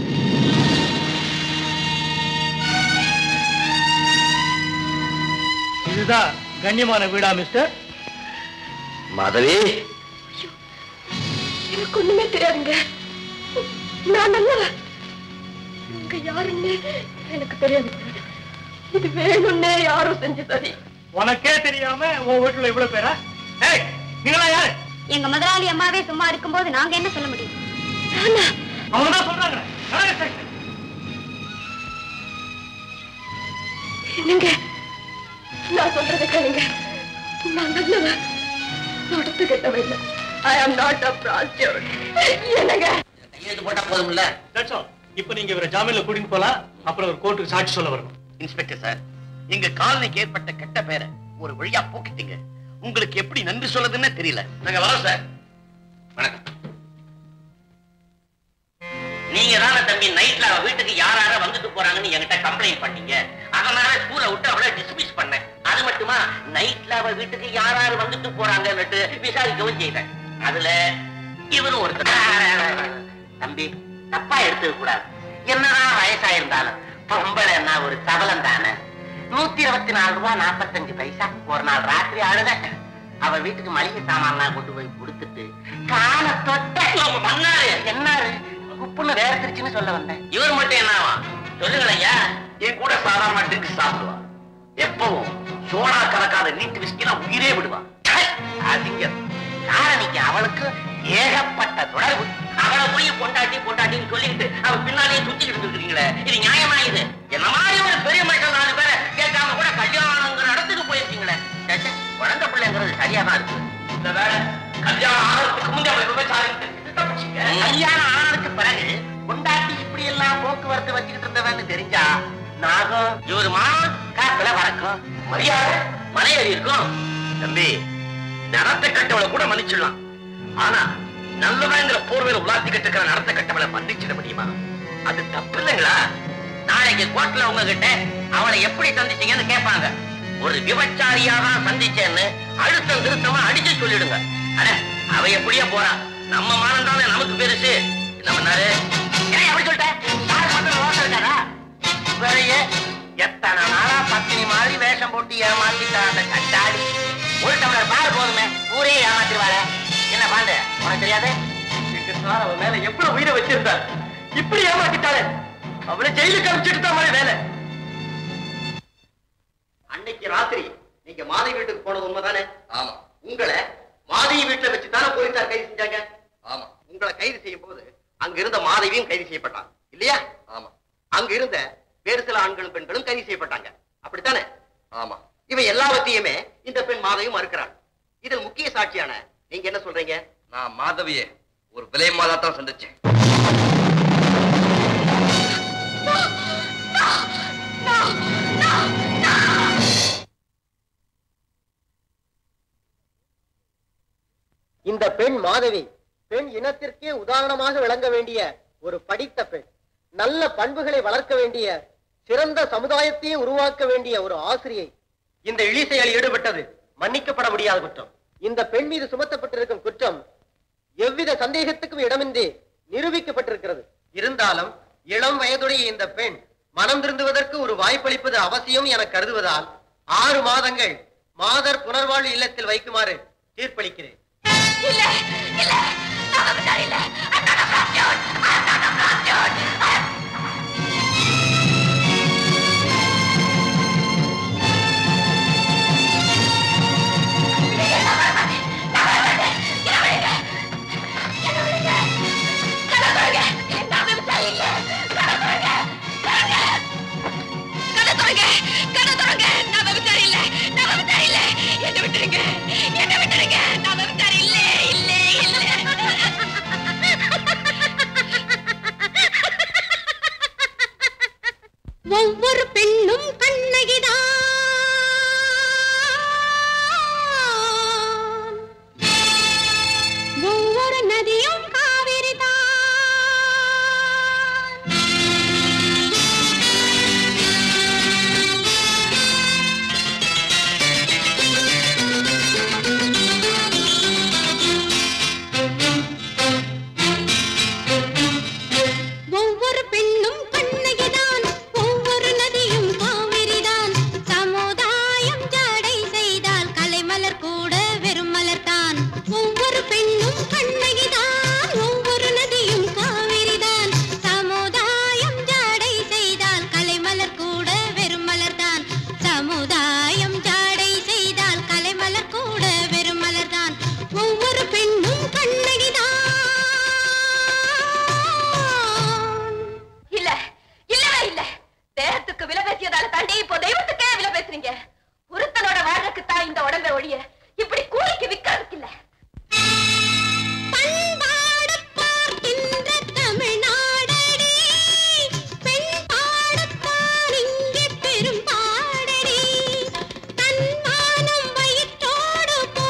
இதுதான் கண்ணியமான வீடா மிஸ்டர் மாதவி எனக்கு ஒண்ணுமே தெரியாதுங்க நான் நல்லவ இங்க யாருன்னு எனக்கு தெரியாது இது வேணும்னே யாரும் செஞ்சு சரி உனக்கே தெரியாம உன் வீட்டுல இவ்வளவு பேரா ஏய் நீங்களா யாரு எங்க முதலாளி அம்மாவே சும்மா இருக்கும்போது நாங்க என்ன சொல்ல முடியும் அவங்க தான் சொல்றாங்க நடங்க ஸ்டேஷன். என்னங்க நான் சொல்றதை கேளுங்க நான் நல்லவ நடத்து கெட்டவ இல்ல ஐ ஆம் நாட் அ ப்ராஸ்டியூட் என்னங்க கையெழுத்து போட்டா போதும்ல That's all. இப்ப நீங்க இவரை ஜாமீன்ல கூட்டிட்டு போலாம் அப்புறம் ஒரு கோர்ட்டுக்கு சாட்சி சொல்ல வரணும் இன்ஸ்பெக்டர் சார் எங்க காலனிக்கு ஏற்பட்ட கெட்ட பேரை ஒரு வழியா போக்கிட்டீங்க உங்களுக்கு எப்படி நன்றி சொல்லதுன்னே தெரியல நாங்க வரோம் சார் வணக்கம் நீங்க தானே தம்பி நைட்ல அவ வீட்டுக்கு யார் யார வந்துட்டு போறாங்கன்னு என்கிட்ட கம்ப்ளைண்ட் பண்ணீங்க அதனால ஸ்கூலை விட்டு அவளை டிஸ்மிஸ் பண்ணேன் அது மட்டுமா நைட்ல அவ வீட்டுக்கு யார் யார் வந்துட்டு போறாங்கன்னுட்டு விசாரிக்கவும் செய்தேன் அதுல இவரும் ஒருத்தர் தம்பி தப்பா எடுத்துக்க கூடாது என்னதான் வயசாயிருந்தாலும் பொம்பளைன்னா ஒரு சபலம் தானே நூத்தி இருபத்தி நாலு ரூபாய் நாற்பத்தஞ்சு பைசா ஒரு நாள் ராத்திரி அழுத அவ வீட்டுக்கு மளிகை சாமான்லாம் கொண்டு போய் கொடுத்துட்டு கால தொட்ட பண்ணாரு என்னாரு குப்புன்னு வேர்த்திருச்சுன்னு சொல்ல வந்தேன் இவர் மட்டும் என்னவா சொல்லுங்களேன் ஐயா என் கூட சாதாரண ட்ரிங்க்ஸ் சாப்பிடுவா எப்பவும் சோடா கலக்காத நீட்டு விஸ்கினா உயிரே விடுவா ச்சை, அதிகம் காரணிக்கு அவளுக்கு ஏகப்பட்ட தொடர்பு அவளை போய் பொண்டாட்டி பொண்டாட்டின்னு சொல்லிட்டு அவ பின்னாலேயே சுத்திக்கிட்டு இருக்கிறீங்களே இது நியாயமா இது என்ன மாதிரி ஒரு பெரிய மனுஷன் நாலு பேரை கேட்காம கூட கல்யாணங்கிற இடத்துக்கு போயிருக்கீங்களே ச்சே, ச்சே, குழந்தை பிள்ளைங்கிறது சரியா தான் இருக்கு இந்த வேலை கல்யாணம் ஆகிறதுக்கு முந்தைய அவள் விபச்சாரம் தெரிஞ்சுட்டு தப்பிச்சீங்க. கல்யாணம் ஆனதுக்கு பிறகு பொண்டாட்டி இப்படி எல்லாம் போக்குவரத்து வச்சுக்கிட்டு இருந்தவன்னு தெரிஞ்சா நாகம் இவர் மானம் காத்துல வரக்கும் மரியாதை மலையேறி இருக்கும் தம்பி நடத்த கட்டவளை கூட மன்னிச்சிடலாம் ஆனா நல்லவங்கிற போர்வையில உலாத்தி கட்டுக்கிற நடத்த கட்டவளை மன்னிச்சிட முடியுமா அது தப்பு இல்லைங்களா நாளைக்கு கோர்ட்ல உங்ககிட்ட அவளை எப்படி சந்திச்சீங்கன்னு கேட்பாங்க ஒரு விபச்சாரியா தான் சந்திச்சேன்னு அழுத்தம் திருத்தமா அடிச்சு சொல்லிடுங்க அட அவ எப்படியே போறா நம்ம மானம் தானே நமக்கு பெருசு என்ன பண்ணாரு ஏன் அப்படி சொல்லிட்டேன் யாரு மட்டும் ரோசம் இருக்காரா இவரையே எத்தனை நாளா பத்தினி மாதிரி வேஷம் போட்டு ஏமாத்திட்டா அந்த கண்டாடி ஒரு டம்ளர் பால் போதுமே ஊரே ஏமாத்திருவாள என்ன பாண்டு உனக்கு தெரியாது எங்க சார் அவன் மேல எவ்வளவு உயிரை வச்சிருந்தார் இப்படி ஏமாத்திட்டாளே அவளை ஜெயிலுக்கு அனுப்பிச்சிட்டு தான் மாதிரி வேலை அன்னைக்கு ராத்திரி நீங்க மாதை வீட்டுக்கு போனது உண்மைதானே ஆமா உங்களை மாதவி வீட்டுல வச்சு தானே போலீசார் கைது செஞ்சாங்க ஆமா உங்களை கைது செய்யும் போது அங்க இருந்த மாதவியும் கைது செய்யப்பட்டான் இல்லையா ஆமா அங்க இருந்த வேறு சில ஆண்களும் பெண்களும் கைது செய்யப்பட்டாங்க அப்படித்தானே ஆமா இவை எல்லாவற்றையுமே இந்த பெண் மாதவியும் மறுக்கிறாள் இதில் முக்கிய சாட்சியான நீங்க என்ன சொல்றீங்க நான் மாதவியே ஒரு விலை மாதா தான் சந்திச்சேன் இந்த பெண் மாதவி பெண் இனத்திற்கே உதாரணமாக விளங்க வேண்டிய ஒரு படித்த பெண் நல்ல பண்புகளை வளர்க்க வேண்டிய சிறந்த சமுதாயத்தையே உருவாக்க வேண்டிய ஒரு ஆசிரியை இந்த இழி செயலில் ஈடுபட்டது மன்னிக்கப்பட முடியாத குற்றம் இந்த பெண் மீது சுமத்தப்பட்டிருக்கும் குற்றம் எவ்வித சந்தேகத்துக்கும் இடமின்றி நிரூபிக்கப்பட்டிருக்கிறது இருந்தாலும் இளம் வயதுடைய இந்த பெண் மனம் திருந்துவதற்கு ஒரு வாய்ப்பளிப்பது அவசியம் என கருதுவதால் ஆறு மாதங்கள் மாதர் புனர்வாழ்வு இல்லத்தில் வைக்குமாறு தீர்ப்பளிக்கிறேன் இல்ல இல்ல நான் விபச்சாரி இல்ல அண்ணா பிராப்தியோன் அண்ணா பிராப்தியோன் என்ன விட்டுருங்க என்ன விட்டுருங்க நான் விபச்சாரி இல்ல இல்ல இல்ல ஒவ்வொரு பெண்ணும் கண்ணகிதான் ஒவ்வொரு நதியும் காவிரிதான் ஒவ்வொரு பெண்ணும் கண்ணகிதான் ஒவ்வொரு நதியும் காவிரிதான் சமுதாயம் ஜாடை செய்தால் கலைமலர் கூட வெறும் மலர்தான் ஒவ்வொரு பெண்ணும் கண்ணகிதான் ஒவ்வொரு நதியும் காவிரிதான் சமுதாயம் ஜாடை செய்தால் கலைமலர் கூட வெறும் மலர்தான் சமுதாயம் ஜாடை செய்தால் கலைமலர் கூட வெறும் மலர்தான் ஒவ்வொரு பெண்ணும் கண்ணகிதான் இல்ல இல்லவே இல்ல தேகத்துக்கு விலை பேசியதால தாண்டி இப்போ தெய்வத்துக்கே விலை பேசுறீங்க ஒருத்தனோட வாழ்றதுக்கு தான் இந்த உடம்பை ஒழிய இப்படி கூலிக்கு விக்கிறதுக்கு இல்ல பண்பாடு பார்க்கின்ற தமிழ்நாடடி பெண் பாடத்தான் இங்கே பெரும் பாடடி தன்மானம் வயிற்றோடு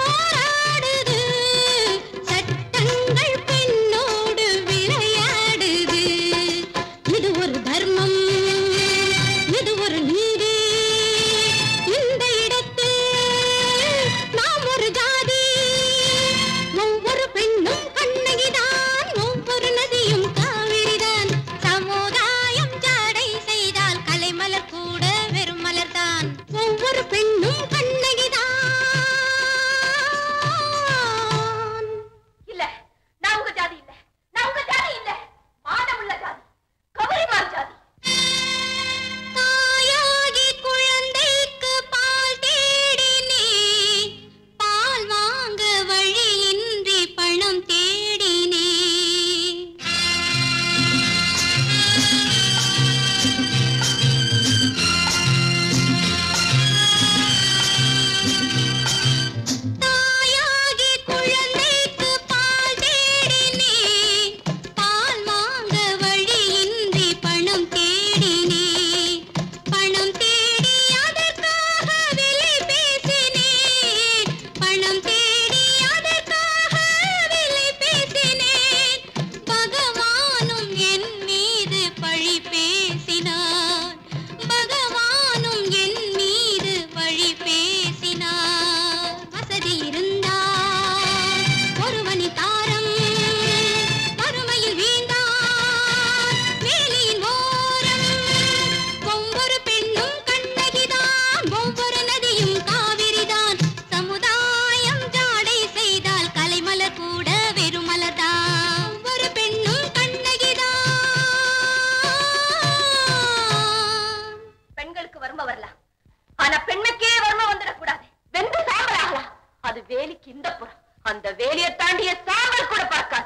வேலிக்கு இந்த புறம் அந்த வேலியை தாண்டிய சாம்பல் கூட பார்க்காது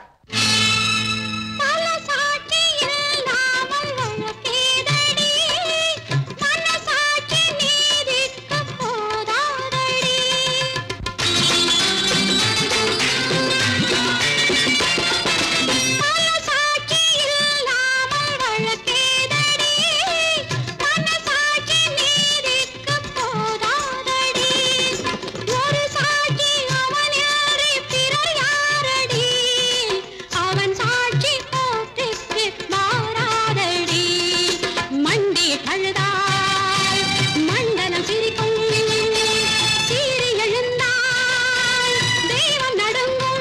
அவன் சாட்சி போற்றுக்கு மாறாதடி மண்டி அழுதால் மண்டலம் சிரிக்கும் சீறி எழுந்தால் தெய்வம் நடுங்கும்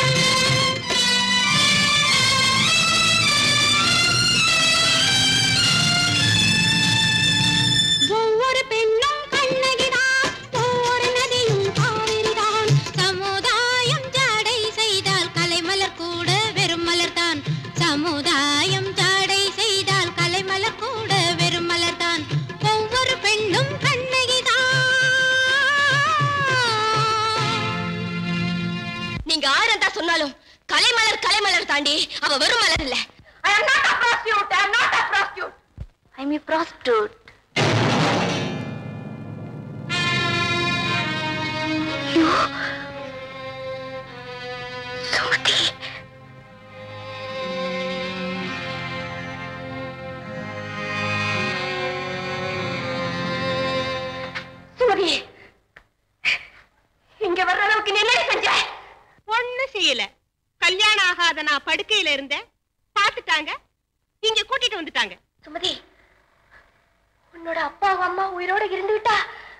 ஒவ்வொரு பெண்ணும் கண்ணகிதான் ஒவ்வொரு நதியும் காவிரிதான் சமுதாயம் ஜாடை செய்தால் கலைமலர் கூட வெறும் மலர்தான் சமுதாயம் ஜாடை செய்தால் கலைமலர் கூட வெறும் மலர்தான் ஒவ்வொரு பெண்ணும் கண்ணகிதான் நீங்க ஆயிரம் தான் சொன்னாலும் கலைமலர் கலைமலர் தாண்டி அவ வெறும் மலர் இல்ல I am not a prostitute. I am not a prostitute. I me prostitute Sumathi Sumathi இங்க வர்ற அளவுக்கு நீ என்ன செஞ்ச ஒண்ணு செய்யல கல்யாணம் ஆகாத நான் படுக்கையில இருந்தேன் பாத்துட்டாங்க இங்க கூட்டிட்டு வந்துட்டாங்க சுமதி உன்னோட அப்பாவும் அம்மா உயிரோட இருந்து விட்டா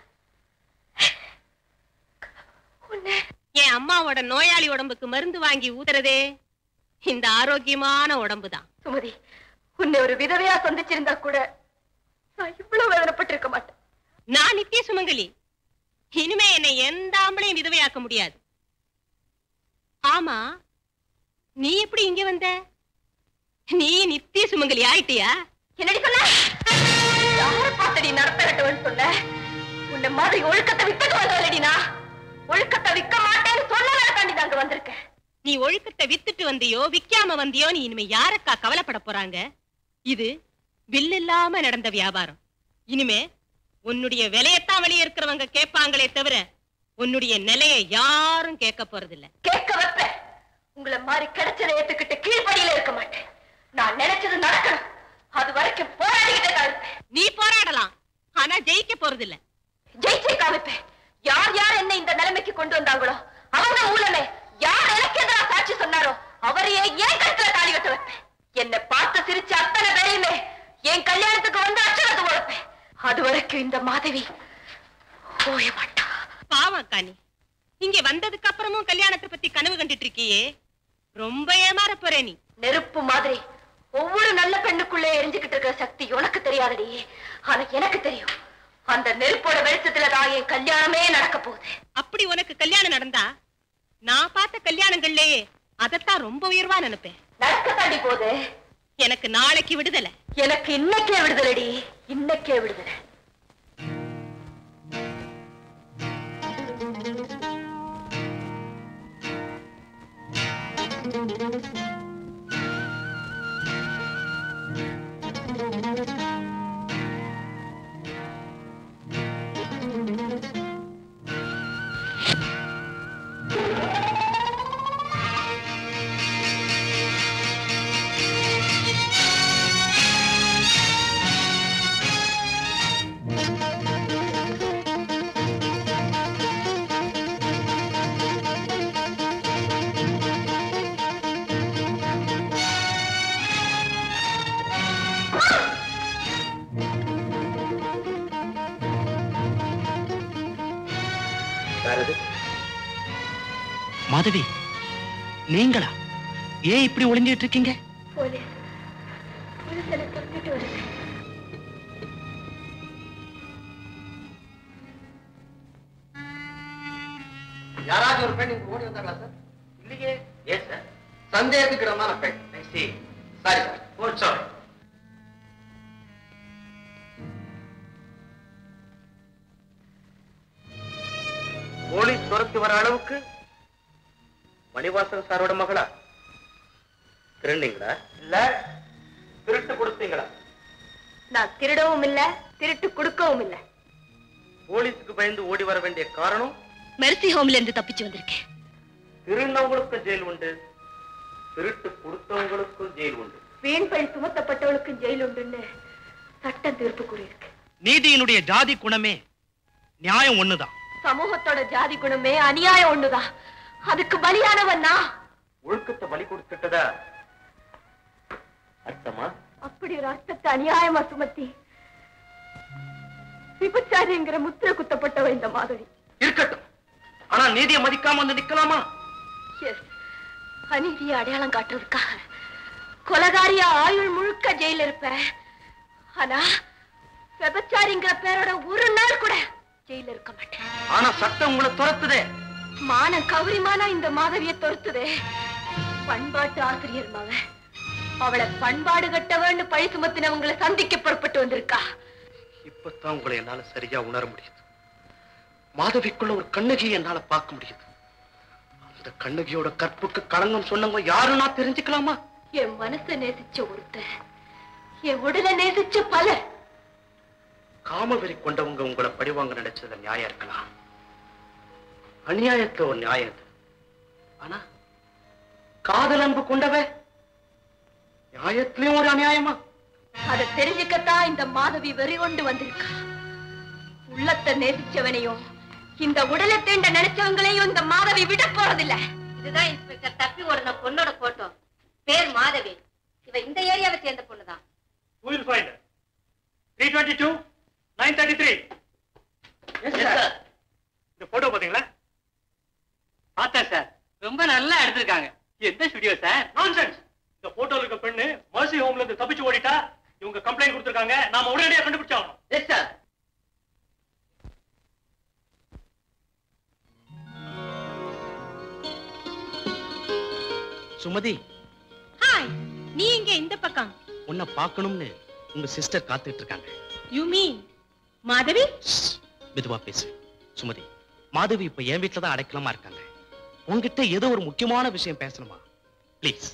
உன்னை என் அம்மாவோட நோயாளி உடம்புக்கு மருந்து வாங்கி ஊத்துறதே இந்த ஆரோக்கியமான உடம்பு தான் சுமதி உன்னை ஒரு விதவையா சந்திச்சிருந்தா கூட நான் இவ்வளவு வேதனைப்பட்டிருக்க மாட்டேன் நான் நித்திய சுமங்கலி இனிமே என்னை எந்த ஆம்பளையும் விதவையாக்க முடியாது ஆமா நீ எப்படி இங்க வந்த நீ நித்திய சுமங்கலி ஆயிட்டியா என்னடி சொன்ன யார பார்த்தடி நடத்த கட்டுவன்னு சொன்ன உன்னை மாதிரி ஒழுக்கத்தை வித்துட்டு வந்தவளடி நான் ஒழுக்கத்தை விற்க மாட்டேன்னு சொன்னதால தாண்டி நாங்க வந்திருக்கேன் நீ ஒழுக்கத்தை வித்துட்டு வந்தியோ விக்காம வந்தியோ நீ இனிமே யாருக்கா கவலைப்பட போறாங்க இது வில் இல்லாம நடந்த வியாபாரம் இனிமே உன்னுடைய விலையத்தான் வெளியே இருக்கிறவங்க கேட்பாங்களே தவிர உன்னுடைய நிலையை யாரும் கேட்க போறதில்ல கேட்க வைப்பேன் உங்களை மாதிரி கிடைச்சதை ஏத்துக்கிட்டு கீழ்ப்படியில இருக்க மாட்டேன் நான் நினைச்சது நடக்கணும் அது வரைக்கும் போராடிக்கிட்டே தான் இருப்பேன் நீ போராடலாம் ஆனா ஜெயிக்க போறதில்ல ஜெயிச்சே காமிப்பேன் யார் யார் என்ன இந்த நிலைமைக்கு கொண்டு வந்தாங்களோ அவங்க மூலமே யார் எனக்கு எதிராக சாட்சி சொன்னாரோ அவரையே ஏன் கழுத்துல தாலி கட்ட வைப்பேன் என்னை பார்த்து சிரிச்ச அத்தனை பேரையுமே என் கல்யாணத்துக்கு வந்து அச்சரத்து உழைப்பேன் அது வரைக்கும் இந்த மாதவி ஓய மாட்டா பாவம் அக்கா நீ இங்க வந்ததுக்கு அப்புறமும் கல்யாணத்தை பத்தி கனவு கண்டுட்டு இருக்கியே ரொம்ப ஏமாற போறே நீ நெருப்பு மாதிரி ஒவ்வொரு நல்ல பெண்ணுக்குள்ளே எரிஞ்சுக்கிட்டு இருக்கிற சக்தி உனக்கு தெரியாதடி ஆனா எனக்கு தெரியும் அந்த நெருப்போட வெளிச்சத்துல தான் என் கல்யாணமே நடக்க போகுது அப்படி உனக்கு கல்யாணம் நடந்தா நான் பார்த்த கல்யாணங்கள்லயே அதத்தான் ரொம்ப உயர்வா நினைப்பேன் நடக்க தாண்டி போகுது எனக்கு நாளைக்கு விடுதலை எனக்கு இன்னைக்கே விடுதலடி இன்னைக்கே விடுதலை மாதவி நீங்களா ஏன் இப்படி ஒளிஞ்சிட்டு இருக்கீங்க போலீஸ் போலீஸ் என்னை துரத்திட்டு வருது யாராச்சும் ஒரு பெண் இங்க ஓடி வந்தாங்களா சார் இல்லையே எஸ் சார் சந்தேகத்துக்கிடமான பெண் சரி sorry sir oh sorry police துரத்து வர அளவுக்கு மணிவாசன் சாரோட மகளா திருநீங்களா இல்ல திருட்டு கொடுத்தீங்களா நான் திருடவும் இல்ல திருட்டு கொடுக்கவும் இல்ல போலீஸுக்கு பயந்து ஓடி வர வேண்டிய காரணம் மெர்சி ஹோம்ல இருந்து தப்பிச்சு வந்திருக்கேன் திருநவங்களுக்கும் ஜெயில் உண்டு திருட்டு கொடுத்தவங்களுக்கும் ஜெயில் உண்டு வீண் பழி சுமத்தப்பட்டவளுக்கும் ஜெயில் உண்டுன்னு சட்டம் தீர்ப்பு கூறியிருக்கு நீதியினுடைய ஜாதி குணமே நியாயம் ஒண்ணுதான் சமூகத்தோட ஜாதி குணமே அநியாயம் ஒண்ணுதான் அதுக்கு பலியானவன் நான் ஒழுக்கத்தை பலி கொடுத்துட்டதா அர்த்தமா அப்படி ஒரு அர்த்தத்தை அநியாயமா சுமத்தி விபச்சாரிங்கிற முத்திர குத்தப்பட்டவ இந்த மாதவி இருக்கட்டும் ஆனா நீதியை மதிக்காம வந்து நிக்கலாமா எஸ் அநீதியை அடையாளம் காட்டுறதுக்காக கொலகாரியா ஆயுள் முழுக்க ஜெயில இருப்பேன் ஆனா விபச்சாரிங்கிற பேரோட ஒரு நாள் கூட ஜெயில இருக்க மாட்டேன் ஆனா சட்டம் உங்களை துரத்துதே மான கௌரிமானா இந்த மாதவிய தொடுத்துதே பண்பாட்டு ஆசிரியர் மவ அவளை பண்பாடு கட்டவன்னு பழி சுமத்தினவங்களை சந்திக்க புறப்பட்டு வந்திருக்கா இப்பதான் உங்களை என்னால சரியா உணர முடியுது மாதவிக்குள்ள ஒரு கண்ணகி என்னால பார்க்க முடியுது அந்த கண்ணகியோட கற்புக்கு களங்கம் சொன்னவங்க யாருன்னா தெரிஞ்சுக்கலாமா என் மனசை நேசிச்ச ஒருத்தன் என் உடலை நேசிச்ச பலர் காமவெறி கொண்டவங்க உங்களை பழிவாங்க நினைச்சதுல நியாயம் இருக்கலாம் அநியாயத்துல ஒரு நியாயம் இது ஆனா காதல் அன்பு கொண்டவ நியாயத்திலயும் ஒரு அநியாயமா அதை தெரிஞ்சுக்கத்தான் இந்த மாதவி வெறி கொண்டு வந்திருக்கா உள்ளத்தை நேசிச்சவனையும் இந்த உடலை தீண்ட நினைச்சவங்களையும் இந்த மாதவி விட போறதில்ல இதுதான் இன்ஸ்பெக்டர் தப்பி ஓடுன பொண்ணோட போட்டோ பேர் மாதவி இவ இந்த ஏரியாவை சேர்ந்த பொண்ணுதான் Who will find her? 322, 933. இந்த போட்டோ பாத்தீங்களா பார்த்தேன் சார் ரொம்ப நல்லா எடுத்திருக்காங்க எந்த ஸ்டுடியோ சார் நான்சென்ஸ் இந்த போட்டோல இருக்க பெண்ணு மர்சி ஹோம்ல இருந்து தப்பிச்சு ஓடிட்டா இவங்க கம்ப்ளைண்ட் கொடுத்திருக்காங்க நாம உடனடியா கண்டுபிடிச்சாகணும் எஸ் சார் சுமதி ஹாய் நீ இங்க இந்த பக்கம் உன்னை பார்க்கணும்னு உங்க சிஸ்டர் காத்துட்டு இருக்காங்க யூ மீன் மாதவி மெதுவா பேசு சுமதி மாதவி இப்ப என் வீட்டுல தான் அடைக்கலமா இருக்காங்க உன்கிட்ட ஏதோ ஒரு முக்கியமான விஷயம் பேசணுமா ப்ளீஸ்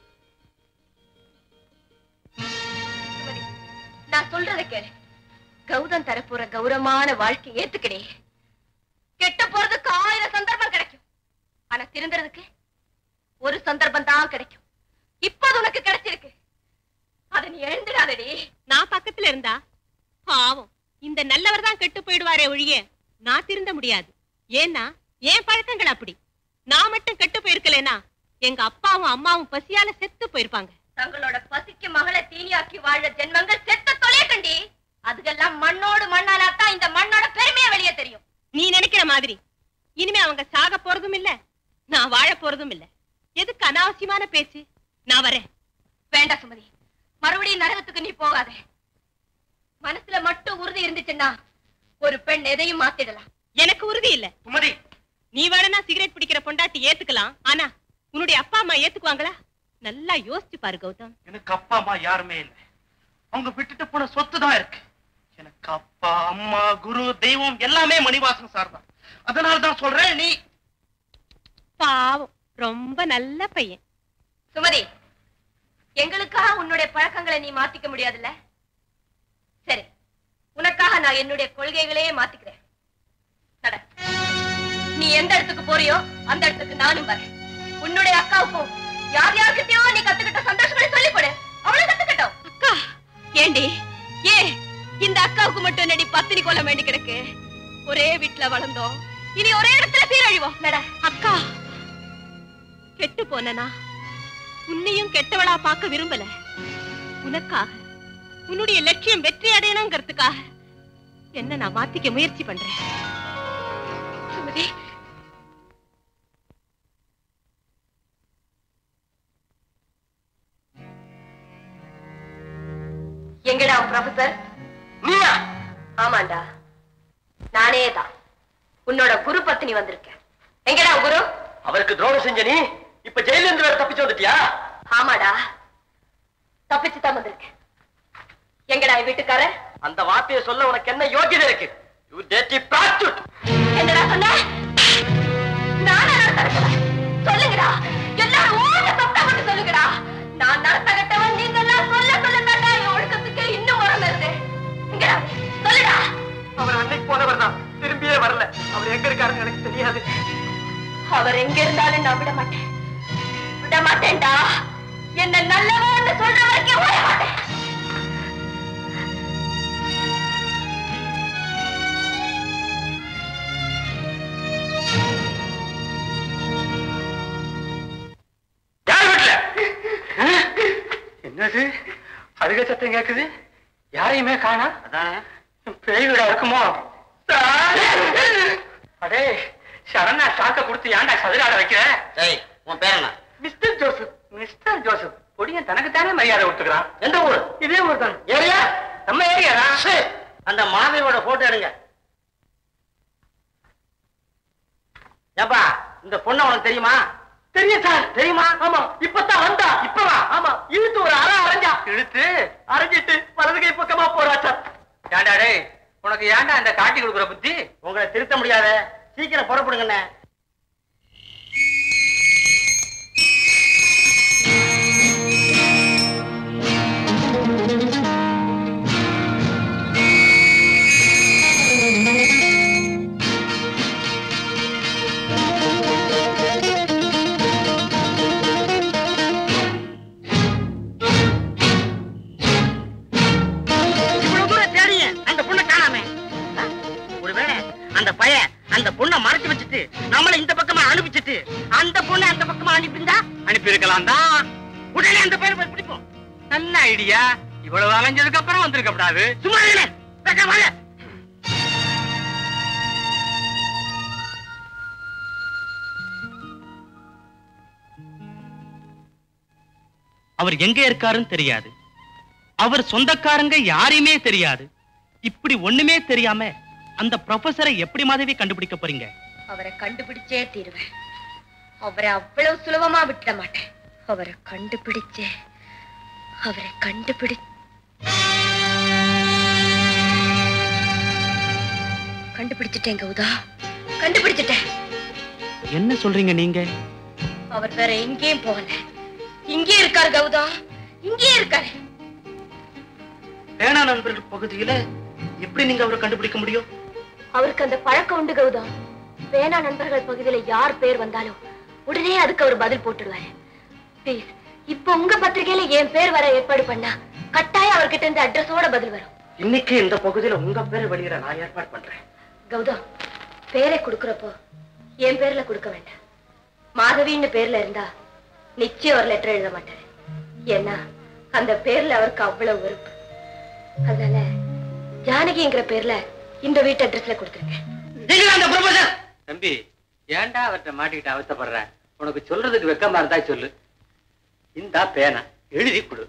நான் சொல்றத கேளு கௌதம் தரப்போற கௌரவமான வாழ்க்கை ஏத்துக்கடி கெட்ட போறதுக்கு ஆயிரம் சந்தர்ப்பம் கிடைக்கும் ஆனா திருந்துறதுக்கு ஒரு சந்தர்ப்பம் தான் கிடைக்கும் இப்போது உனக்கு கிடைச்சிருக்கு அத நீ எழுந்துடாதடி நான் பக்கத்துல இருந்தா பாவம் இந்த நல்லவர் தான் கெட்டு போயிடுவாரே ஒழிய நான் திருந்த முடியாது ஏன்னா என் பழக்கங்கள் அப்படி நான் மட்டும் கெட்டு போயிருக்கலேனா எங்க அப்பாவும் அம்மாவும் பசியால செத்து போயிருப்பாங்க தங்களோட பசிக்கு மகளை தீனியாக்கி வாழ ஜென்மங்கள் செத்த தொலைக்கண்டி அதுக்கெல்லாம் மண்ணோடு மண்ணானாத்தான் இந்த மண்ணோட பெருமையை வெளியே தெரியும் நீ நினைக்கிற மாதிரி இனிமே அவங்க சாக போறதும் இல்ல நான் வாழ போறதும் இல்ல எதுக்கு அனாவசியமான பேச்சு நான் வரேன் வேண்டாம் சுமதி மறுபடியும் நரகத்துக்கு நீ போகாதே மனசுல மட்டும் உறுதி இருந்துச்சுன்னா ஒரு பெண் எதையும் மாத்திடலாம் எனக்கு உறுதி இல்ல சுமதி நீ வேணா சிகரெட் பிடிக்கிற பொண்டாட்டி ஏத்துக்கலாம் ஆனா உன்னுடைய அப்பா அம்மா ஏத்துக்குவாங்களா நல்லா யோசிச்சு பாரு கௌதம் எனக்கு அப்பா அம்மா யாருமே இல்லை அவங்க விட்டுட்டு போன சொத்து தான் இருக்கு எனக்கு அப்பா அம்மா குரு தெய்வம் எல்லாமே மணிவாசன் சார் தான் அதனால தான் சொல்றேன் நீ பாவம் ரொம்ப நல்ல பையன் சுமதி எங்களுக்காக உன்னுடைய பழக்கங்களை நீ மாத்திக்க முடியாதுல்ல சரி உனக்காக நான் என்னுடைய கொள்கைகளையே மாத்திக்கிறேன் நட நீ எந்த இடத்துக்கு போறியோ அந்த இடத்துக்கு நானும் வரேன் உன்னுடைய அக்காவுக்கும் யார் யார்கிட்டயோ நீ கத்துக்கிட்ட சந்தோஷங்களை சொல்லிக் கொடு அவளும் கத்துக்கிட்டோம் அக்கா ஏண்டி ஏ இந்த அக்காவுக்கு மட்டும் நடி பத்தினி கொள்ள வேண்டி கிடக்கு ஒரே வீட்டுல வளர்ந்தோம் இனி ஒரே இடத்துல சீரழிவோம் நட அக்கா கெட்டு போனனா உன்னையும் கெட்டவளா பார்க்க விரும்பல உனக்காக உன்னுடைய லட்சியம் வெற்றி அடையணுங்கிறதுக்காக என்ன நான் மாத்திக்க முயற்சி பண்றேன் சுமதி எங்கடா ப்ரொஃபசர் நீயா ஆமாண்டா நானே தான் உன்னோட குரு பத்தினி வந்திருக்கேன் எங்கடா உன் குரு அவருக்கு துரோகம் செஞ்ச நீ இப்ப ஜெயில இருந்து வேற தப்பிச்சு வந்துட்டியா ஆமாடா தப்பிச்சு தான் வந்திருக்கேன் எங்கடா என் வீட்டுக்காரர் அந்த வார்த்தையை சொல்ல உனக்கு என்ன யோகியதை இருக்கு யூ டேட்டி பிராஸ்டியூட் என்னடா சொன்ன நானா தரக்கல சொல்லுங்கடா தெரியாது அவர் எங்க இருந்தாலும் நான் விட மாட்டேன் விட மாட்டேன்டா என்ன நல்லவன்னு சொல்ற வரைக்கும் விட மாட்டேன் யார் வீட்டுல என்னது அழுக சத்தம் கேக்குது யாரையுமே காணா பேய் வீடா இருக்குமோ அடே சரணா சாக்க கொடுத்து ஏன்டா சதுராட வைக்கிற உன் பேர் என்ன மிஸ்டர் ஜோசப் மிஸ்டர் ஜோசப் பொடியன் தனக்குத்தானே மரியாதை கொடுத்துக்கிறான் எந்த ஊர் இதே ஊர் தான் ஏரியா நம்ம ஏரியா அந்த மாதவியோட போட்டோ எடுங்க ஏப்பா இந்த பொண்ணு உனக்கு தெரியுமா தெரியும் சார் தெரியுமா ஆமா இப்பதான் வந்தா இப்பவா ஆமா இழுத்து ஒரு அரை அரைஞ்சா இழுத்து அரைஞ்சிட்டு வலது கை பக்கமா போறா சார் ஏன்டா டேய் உனக்கு ஏன்டா இந்த காட்டி கொடுக்குற புத்தி உங்களை திருத்த முடியாத சீக்கிரம் புறப்படுங்கண்ணே இவ்வளவு தூரம் தேடிய அந்த பொண்ணை காணாமே ஆ? ஒருவேளை அந்த பையன் அந்த பொண்ணை மறைச்சு வச்சுட்டு நம்மள இந்த பக்கமா அனுப்பிச்சிட்டு அந்த பொண்ணை அந்த பக்கமா அனுப்பியிருந்தா அனுப்பி இருக்கலாம் தான் உடனே அந்த பையனை போய் பிடிப்போம் நல்ல ஐடியா இவ்வளவு அலைஞ்சதுக்கு அப்புறம் வந்திருக்க கூடாது சும்மா இருங்க. வேக வாங்க. அவர் எங்க இருக்காருன்னு தெரியாது அவர் சொந்தக்காரங்க யாரையுமே தெரியாது இப்படி ஒண்ணுமே தெரியாம அந்த ப்ரொஃபசரை எப்படி மாதவி கண்டுபிடிக்க போறீங்க அவரை கண்டுபிடிச்சே தீருவேன் அவரை அவ்வளவு சுலபமா விட்டுட மாட்டேன் அவரை கண்டுபிடிச்சே அவரை கண்டுபிடி கண்டுபிடிச்சிட்டேன் கௌதா கண்டுபிடிச்சிட்டேன் என்ன சொல்றீங்க நீங்க அவர் வேற எங்கேயும் போகல இங்கே இருக்காரு கௌதா இங்கே இருக்காரு வேணா நண்பர்கள் பகுதியில எப்படி நீங்க அவரை கண்டுபிடிக்க முடியும் அவருக்கு அந்த பழக்கம் உண்டு கௌதா வேணா நண்பர்கள் பகுதியில யார் பேர் வந்தாலும் உடனே அதுக்கு அவர் பதில் போட்டுடுவாரு ப்ளீஸ் இப்போ உங்க பத்திரிகையில என் பேர் வர ஏற்பாடு பண்ணா கட்டாயம் அவர்கிட்ட இருந்து அட்ரஸோட பதில் வரும் இன்னைக்கு இந்த பகுதியில உங்க பேரை வெளியிட நான் ஏற்பாடு பண்றேன் கௌதம் பேரை கொடுக்கறப்போ என் பேர்ல கொடுக்க வேண்டாம் மாதவின்னு பேர்ல இருந்தா நிச்சயம் ஒரு லெட்டர் எழுத மாட்டாரு ஏன்னா அந்த பேர்ல அவருக்கு அவ்வளவு வெறுப்பு அதனால ஜானகிங்கிற பேர்ல இந்த வீட்டு அட்ரஸ்ல கொடுத்துருங்க நீங்க அந்த ப்ரொஃபசர் தம்பி ஏன்டா அவர்கிட்ட மாட்டிக்கிட்டு அவசப்படுற உனக்கு சொல்றதுக்கு வெக்கமா இருந்தா சொல்லு இந்தா பேனா எழுதி கொடு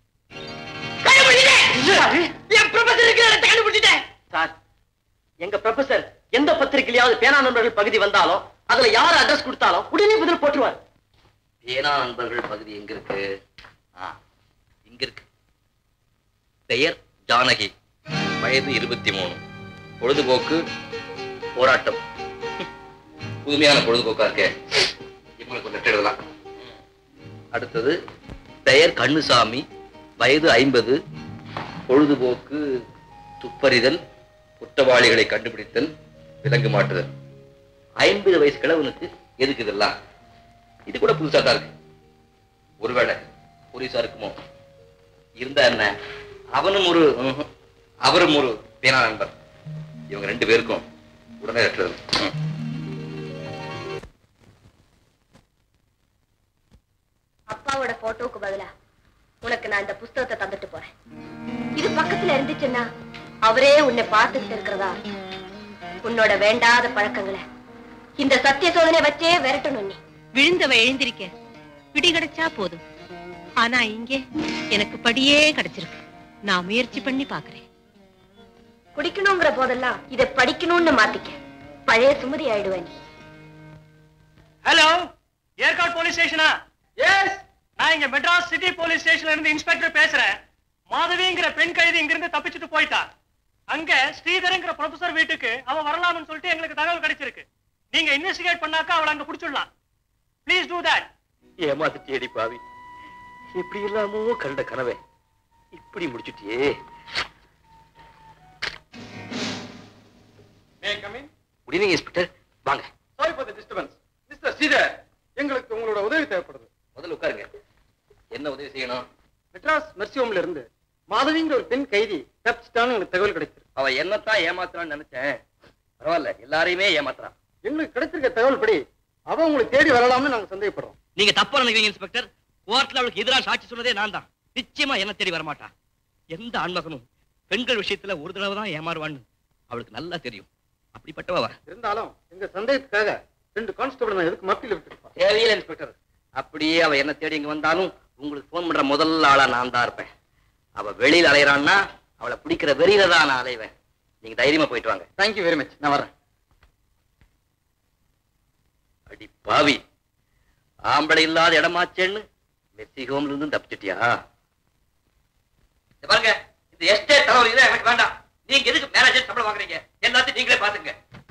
என் ப்ரொஃபசர் இருக்கிற இடத்தை கண்டுபிடிச்சிட்டேன் சார் எங்க ப்ரொஃபசர் எந்த பத்திரிகையிலாவது பேனா நண்பர்கள் பகுதி வந்தாலும் அதுல யார் அட்ரஸ் கொடுத்தாலும் உடனே பதில் போட்டுருவார் பேனா நண்பர்கள் பகுதி எங்க இருக்கு ஆ, இங்க இருக்கு பெயர் ஜானகி வயது இருபத்தி மூணு பொழுதுபோக்கு போராட்டம் புதுமையான பொழுதுபோக்கா இருக்கே இவங்களுக்கு ஒரு லெட்டர் எழுதலாம் அடுத்தது பெயர் கண்ணுசாமி வயது ஐம்பது பொழுதுபோக்கு துப்பறிதல் குற்றவாளிகளை கண்டுபிடித்தல் விலங்கு மாட்டுதல் ஐம்பது வயசு கிழவனுக்கு எதுக்கு இதெல்லாம் இது கூட புதுசா தான் இருக்கு ஒருவேளை போலீஸா இருக்குமோ இருந்தா என்ன அவனும் ஒரு ம்ஹும், அவரும் ஒரு பேனா நண்பர் இவங்க ரெண்டு பேருக்கும் உடனே லெட்டர் எழுதணும். ம். அப்பாவோட போட்டோவுக்கு பதிலா உனக்கு நான் இந்த புஸ்தகத்தை தந்துட்டு போறேன் இது பக்கத்துல இருந்துச்சுன்னா அவரே உன்னை பார்த்துக்கிட்டு இருக்கிறதா அர்த்தம். உன்னோட வேண்டாத பழக்கங்களை இந்த சத்திய சோதனை வச்சே விரட்டணும் நீ விழுந்தவ எழுந்திருக்க பிடி கிடைச்சா போதும் ஆனா இங்கே எனக்கு படியே கிடைச்சிருக்கு நான் முயற்சி பண்ணி பாக்குறேன் குடிக்கணுங்கிற போதெல்லாம் இதை படிக்கணும்னு மாத்திக்க பழைய சுமதி ஆயிடுவேன் நீ ஹலோ ஏற்காடு போலீஸ் ஸ்டேஷனா எஸ் நான் இங்க மெட்ராஸ் சிட்டி போலீஸ் ஸ்டேஷன்ல இருந்து இன்ஸ்பெக்டர் பேசுறேன் மாதவிங்கிற பெண் கைதி இங்க இருந்து தப்பிச்சுட்டு போயிட்டா அங்க ஸ்ரீதரங்கிற ப்ரொஃபசர் வீட்டுக்கு அவ வரலாம்னு சொல்லிட்டு எங்களுக்கு தகவல் கிடைச்சிருக்கு நீங்க இன்வெஸ்டிகேட் பண்ணாக்கா அவளை அங்க புடிச்சிடலாம் ப்ளீஸ் டூ தட் ஏமாத்திட்டியேடி பாவி எப்படி இல்லாமோ கண்ட கனவே இப்படி முடிச்சுட்டியே குட் ஈவினிங் இன்ஸ்பெக்டர் வாங்க sorry for the disturbance mister Sridhar எங்களுக்கு உங்களோட உதவி தேவைப்படுது முதல்ல உட்காருங்க என்ன உதவி செய்யணும் மெட்ராஸ் மெர்சி ஹோம்ல இருந்து மாதவிங்கிற ஒரு பெண் கைதி தப்பிச்சிட்டான்னு எனக்கு தகவல் கிடைச்சிருக்கு அவ என்னத்தான் ஏமாத்துறான்னு நினைச்சேன் பரவாயில்ல எல்லாரையுமே ஏமாத்துறான் எங்களுக்கு கிடைச்சிருக்க தகவல் படி அவ உங்களை தேடி வரலாம்னு நாங்க சந்தேகப்படுறோம் நீங்க தப்பா நினைக்கிறீங்க இன்ஸ்பெக்டர் கோர்ட்ல அவளுக்கு எதிராக சாட்சி சொன்னதே நான் தான் நிச்சயமா என்ன தேடி வரமாட்டா எந்த ஆண்மகனும் பெண்கள் விஷயத்துல ஒரு தடவை தான் ஏமாறுவான்னு அவளுக்கு நல்லா தெரியும் அப்படிப்பட்டவ அவ. இருந்தாலும் எங்க சந்தேகத்துக்காக ரெண்டு கான்ஸ்டபிள் நான் எதுக்கு மத்தியில் விட்டுருப்பேன் தேவையில்லை இன்ஸ்பெக்டர் அப்படியே அவ என்ன தேடி இங்க வந்தாலும் உங்களுக்கு ஃபோன் பண்ற முதல் ஆளா நான் தான் இருப்பேன் அவ வெளியில அலையறான்னா அவளை பிடிக்கிற வெறியில தான் நான் அலைவேன் நீங்க தைரியமா போயிட்டு வாங்க தேங்க்யூ வெரி மச் நான் வரேன் அடி பாவி ஆம்பளை இல்லாத இடமாச்சேன்னு மெர்சி ஹோம்ல இருந்து தப்பிச்சிட்டியா இத பாருங்க இந்த எஸ்டேட் தலைவர் இதை எனக்கு வேண்டாம் நீங்க எதுக்கு மேனேஜர் சம்பளம் வாங்குறீங்க எல்லாத்தையும் நீங்களே பாத்துங்க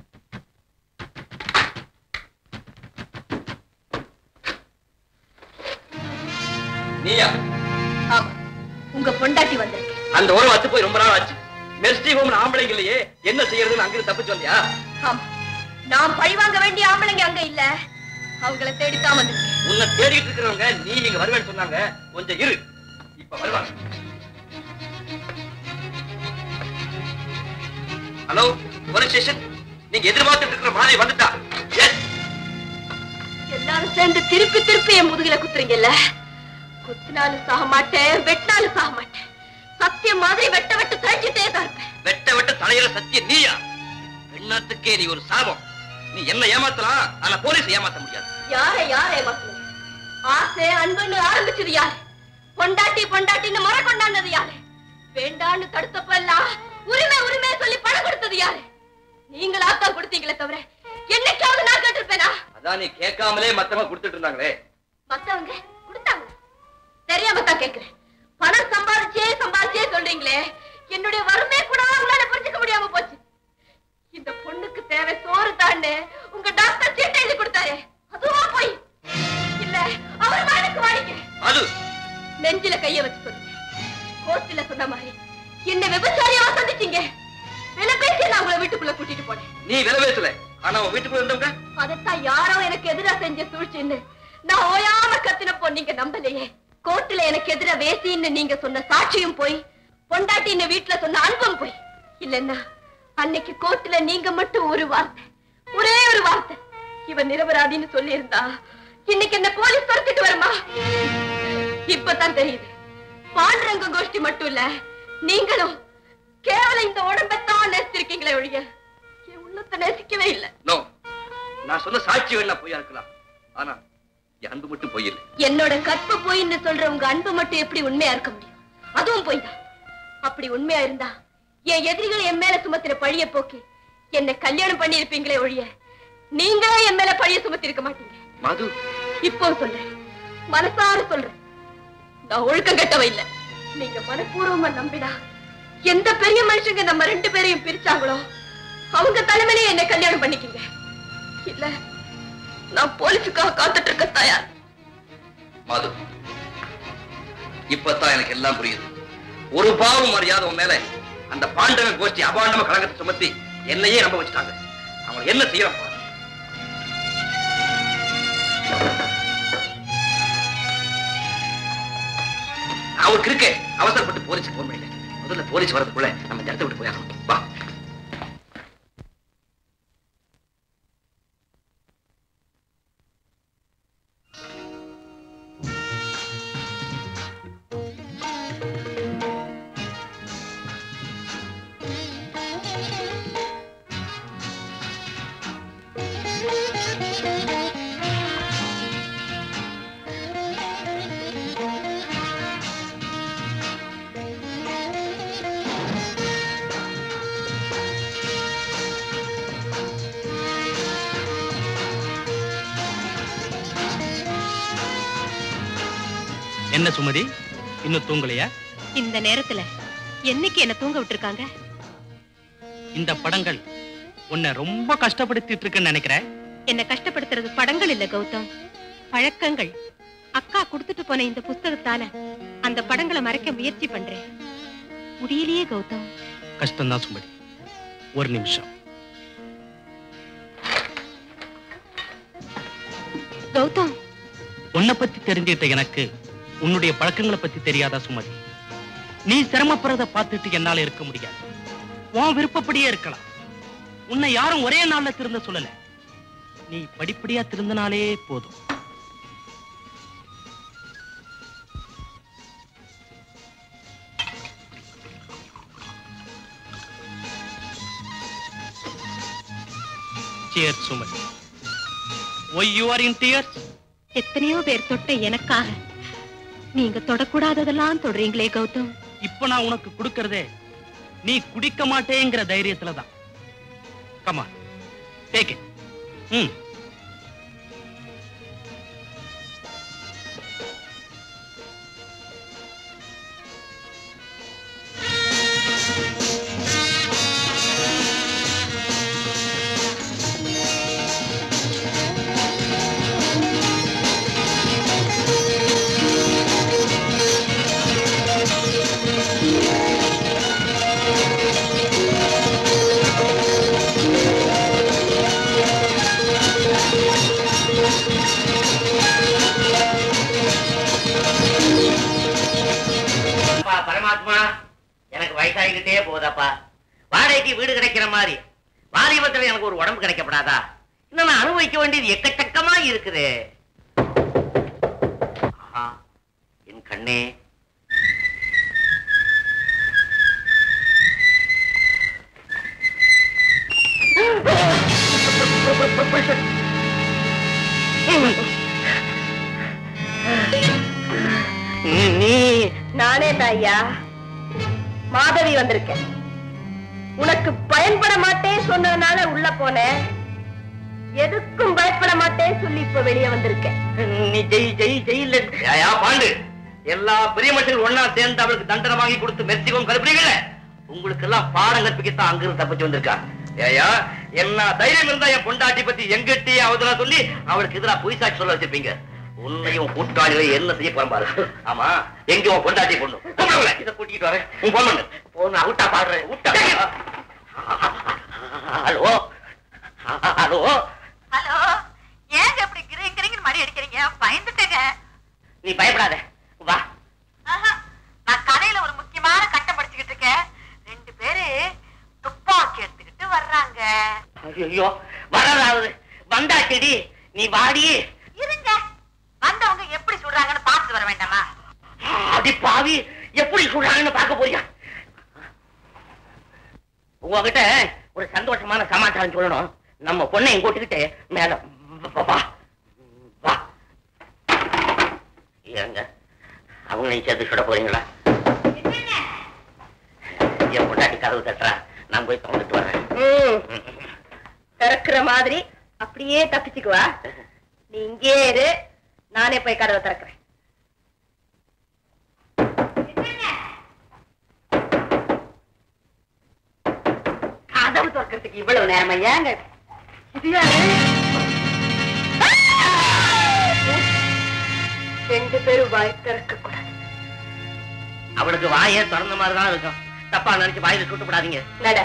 நீயா ஆமா உங்க பொண்டாட்டி வந்திருக்கு அந்த உரம் அத்து போய் ரொம்ப நாள் ஆச்சு மெர்சி ஹோம்ல ஆம்பளைங்க இல்லையே என்ன செய்யறதுன்னு அங்கிருந்து தப்பிச்சு வந்தியா ஆமா நான் பழி வாங்க வேண்டிய ஆம்பளைங்க அங்க இல்ல அவங்கள தேடித்தான் வந்திருக்கேன் உன்னை தேடிட்டு இருக்கிறவங்க நீ இங்க வருவேன்னு சொன்னாங்க கொஞ்சம் இரு இப்ப வருவாங்க ஹலோ போலீஸ் ஸ்டேஷன் நீங்க எதிர்பார்த்துட்டு இருக்கிற மாதிரி வந்துட்டா எஸ் எல்லாரும் சேர்ந்து திருப்பி திருப்பி என் முதுகில குத்துறீங்கல்ல குத்தினாலும் சாக மாட்டேன் வெட்டினாலும் சாக மாட்டேன் சத்தியம் மாதிரி வெட்ட வெட்ட தழிஞ்சிட்டே தான் இருப்பேன் வெட்ட வெட்ட தலையில சத்திய நீயா பெண்ணாத்துக்கே நீ ஒரு சாபம் நீ என்ன ஏமாத்தலாம் ஆனா போலீஸ் ஏமாத்த முடியாது யார யார ஏமாத்தணும் ஆசை அன்புன்னு ஆரம்பிச்சது யாரு பொண்டாட்டி பொண்டாட்டின்னு முறை கொண்டாண்டது யாரு வேண்டான்னு தடுத்தப்ப எல்லாம் உரிமை உரிமை சொல்லி பணம் கொடுத்தது யாரு நீங்களா தான் கொடுத்தீங்களே தவிர என்னைக்காவது நான் கேட்டிருப்பேனா அதான் நீ கேட்காமலே மத்தவங்க கொடுத்துட்டு இருந்தாங்களே மத்தவங்க கொடுத்தாங்க தெரியாம தான் கேக்குறேன் பணம் சம்பாதிச்சே சம்பாதிச்சே சொல்றீங்களே என்னுடைய வறுமை கூட உங்களால புரிஞ்சுக்க முடியாம போச்சு இந்த பொண்ணுக்கு தேவை சோறு தான்னு உங்க டாக்டர் சீட்டை எழுதி கொடுத்தாரு அதுவா போய் இல்ல அவர் மகனுக்கு வாடிக்க அது நெஞ்சில கைய வச்சு சொல்லுங்க கோர்ட்ல சொன்ன மாதிரி என்ன விபச்சாரியாவா சந்திச்சீங்க விலை பேசி நான் உங்களை வீட்டுக்குள்ள கூட்டிட்டு போனேன் நீ விலை பேசல ஆனா உன் வீட்டுக்குள்ள இருந்தவங்க அதைத்தான் யாரோ எனக்கு எதிரா செஞ்ச சூழ்ச்சின்னு நான் ஓயாம கத்தினப்போ நீங்க நம்பலையே கோர்ட்டுல எனக்கு எதிர வேசின்னு நீங்க சொன்ன சாட்சியும் போய் பொண்டாட்டின்னு வீட்டுல சொன்ன அன்பும் போய் இல்லன்னா அன்னைக்கு கோர்ட்டுல நீங்க மட்டும் ஒரு வார்த்தை ஒரே ஒரு வார்த்தை இவன் நிரபராதின்னு சொல்லி இருந்தா இன்னைக்கு என்ன போலீஸ் துரத்திட்டு வருமா இப்பதான் தெரியுது பாண்டுரங்க கோஷ்டி மட்டும் இல்ல நீங்களும் கேவலம் இந்த உடம்பைத்தான் நேசிச்சிருக்கீங்களே ஒழிய என் உள்ளத்தை நேசிக்கவே இல்லை நோ நான் சொன்ன சாட்சி வேணா பொய்யா இருக்கலாம் ஆனா என் அன்பு மட்டும் பொய் இல்லை என்னோட கற்பு பொய்ன்னு சொல்ற உங்க அன்பு மட்டும் எப்படி உண்மையா இருக்க முடியும் அதுவும் பொய் தான் அப்படி உண்மையா இருந்தா என் எதிரிகள் என் மேல சுமத்தின பழிய போக்கி என்னை கல்யாணம் பண்ணி இருப்பீங்களே ஒழிய நீங்களே என் மேல பழிய சுமத்தி இருக்க மாட்டீங்க மது இப்போ சொல்றேன் மனசார சொல்றேன் நான் ஒழுக்கம் கட்டவ இல்ல நீங்க மனப்பூர்வமா நம்பினா எந்த பெரிய மனுஷங்க நம்ம ரெண்டு பேரையும் பிரிச்சாங்களோ அவங்க தலைமையிலே என்ன கல்யாணம் பண்ணிக்கங்க இல்ல நான் போலீஸுக்காக காத்துட்டு இருக்க தயார் மது இப்பதான் எனக்கு எல்லாம் புரியுது ஒரு பாவம் மரியாதை உன் மேல அந்த பாண்டவன் கோஷ்டி அபாண்டம கழகத்தை சுமத்தி என்னையே நம்ப வச்சுட்டாங்க அவங்க என்ன செய்யலாம் பாரு. நான் ஒரு கிறுக்கே அவசரப்பட்டு போலீஸ் போன் பண்ணல முதல்ல போலீஸ் வரதுக்குள்ள நம்ம இந்த இடத்த விட்டு போயிடணும் வா என்ன சுமதி இன்னும் தூங்கலையா இந்த நேரத்துல என்னைக்கு என்ன தூங்க விட்டுருக்காங்க இந்த படங்கள் உன்னை ரொம்ப கஷ்டப்படுத்திட்டு இருக்குன்னு நினைக்கிறேன் என்ன கஷ்டப்படுத்துறது படங்கள் இல்ல கௌதம் பழக்கங்கள் அக்கா கொடுத்துட்டு போன இந்த புஸ்தகத்தால அந்த படங்களை மறைக்க முயற்சி பண்றேன் முடியலையே கௌதம் கஷ்டம்தான் சுமதி ஒரு நிமிஷம் கௌதம் உன்னை பத்தி தெரிஞ்சுக்கிட்ட எனக்கு உன்னுடைய பழக்கங்களை பத்தி தெரியாதா சுமதி நீ சிரமப்படுறத பார்த்துட்டு என்னால இருக்க முடியாது உன் விருப்பப்படியே இருக்கலாம் உன்னை யாரும் ஒரே நாள்ல திருந்த சொல்லல நீ படிப்படியா திருந்தினாலே போதும் Cheers, Sumathi Why you are in tears? எத்தனையோ பேர் தொட்ட எனக்காக நீங்க தொடக்கூடாததெல்லாம் தொடுறீங்களே கௌதம் இப்ப நான் உனக்கு கொடுக்கறதே நீ குடிக்க மாட்டேங்கிற தைரியத்துல தான் கமா டேக் இட் ம் அப்பா பரமாத்மா எனக்கு வயசாகிக்கிட்டே போகுதப்பா வாடகைக்கு வீடு கிடைக்கிற மாதிரி வாலிபத்துல எனக்கு ஒரு உடம்பு கிடைக்கப்படாதா இன்னும் நான் அனுபவிக்க வேண்டியது எக்கச்சக்கமா இருக்குது ஆஹா, என் கண்ணே நீ நானே ஐயா மாதவி வந்திருக்கேன் உனக்கு பயன்பட மாட்டேன் சொன்னதுனால உள்ள போனேன் எதுக்கும் பயப்பட மாட்டேன் சொல்லி இப்ப வெளியே வந்திருக்கேன் நீ ஜெய் ஜெய் ஜெயில ஏயா பாண்டு எல்லா பெரிய மனுஷர்கள் ஒண்ணா சேர்ந்து அவளுக்கு தண்டனை வாங்கி கொடுத்து மெர்சிக்கும் கருப்புறீங்கள உங்களுக்கு எல்லாம் பாடம் கற்பிக்கத்தான் அங்கிருந்து தப்பிச்சு வந்திருக்கா ஏயா என்ன தைரியம் இருந்தா என் பொண்டாட்டி பத்தி எங்கிட்டே அவதெல்லாம் சொல்லி அவளுக்கு எதிரா பொய் சாட்சி சொல்ல வச்சிருப்பீங்க உன்னையும் கூட்டாளிகளை என்ன செய்ய போறேன் பாரு ஆமா எங்க உன் பொண்டாட்டி பொண்ணு கூப்பிடுங்கள இதை கூட்டிட்டு வரேன் உன் பொண்ணு பொண்ணு அவுட்டா பாடுறேன் விட்டா ஹலோ ஹலோ ஹலோ ஏங்க இப்படி கிரிங் கிரிங்னு மணி அடிக்கிறீங்க பயந்துட்டேங்க நீ பயப்படாத வா ஆஹா, நான் கடையில ஒரு முக்கியமான கட்டம் படிச்சுக்கிட்டு இருக்கேன் ரெண்டு பேரு துப்பாக்கி எடுத்துக்கிட்டு வர்றாங்க ஐயோ வரதாவது வந்தாச்செடி நீ வாடி இருங்க வந்தவங்க எப்படி சொல்றாங்கன்னு பார்த்து வர வேண்டாமா அடி பாவி எப்படி சொல்றாங்கன்னு பார்க்க போறியா உங்ககிட்ட ஒரு சந்தோஷமான சமாச்சாரம் சொல்லணும் நம்ம பொண்ணை கூட்டிக்கிட்டு மேல வா, வா வா ஏங்க அவங்களையும் சேர்த்து சுட போறீங்களா என் பொண்டாட்டி கதவு தட்டுறா நான் போய் திறந்துட்டு வரேன் திறக்கிற மாதிரி அப்படியே தப்பிச்சுக்குவா நீ இங்கே இரு நானே போய் கதவை திறக்கிறேன் கதவு திறக்கிறதுக்கு இவ்வளவு நேரமா ஏங்க இது யாரு? ரெண்டு பேரும் வாய் திறக்க கூடாது அவளுக்கு வாயே திறந்த மாதிரி தான் இருக்கும் தப்பா நினைச்சு வாயில சுட்டு விடாதீங்க நட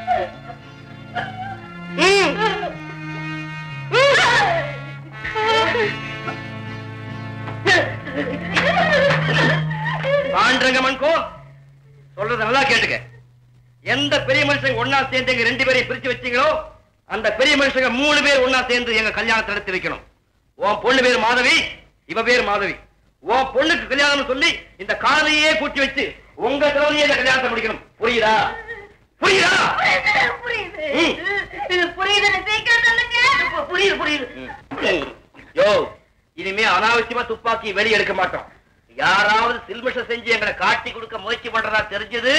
பாண்டரங்கமன்கோ சொல்றத நல்லா கேட்டுக்க எந்த பெரிய மனுஷங்க ஒண்ணா சேர்ந்து எங்க ரெண்டு பேரையும் பிரிச்சு வச்சீங்களோ அந்த பெரிய மனுஷங்க மூணு பேர் ஒண்ணா சேர்ந்து எங்க கல்யாணத்தை நடத்தி வைக்கணும் உன் பொண்ணு பேர் மாதவி இவ பேர் மாதவி உன் பொண்ணுக்கு கல்யாணம் சொல்லி இந்த காலையே கூட்டி வச்சு உங்க தலைவலியே இந்த கல்யாணத்தை முடிக்கணும் புரியுதா புரியுதா புரியுது ம். இது புரியுது சீக்கிரம் சொல்லுங்க புரியுது புரியுது யோ இனிமே அனாவசியமா துப்பாக்கி வெளிய எடுக்க மாட்டோம் யாராவது சில்மிஷம் செஞ்சு எங்களை காட்டி கொடுக்க முயற்சி பண்றதா தெரிஞ்சது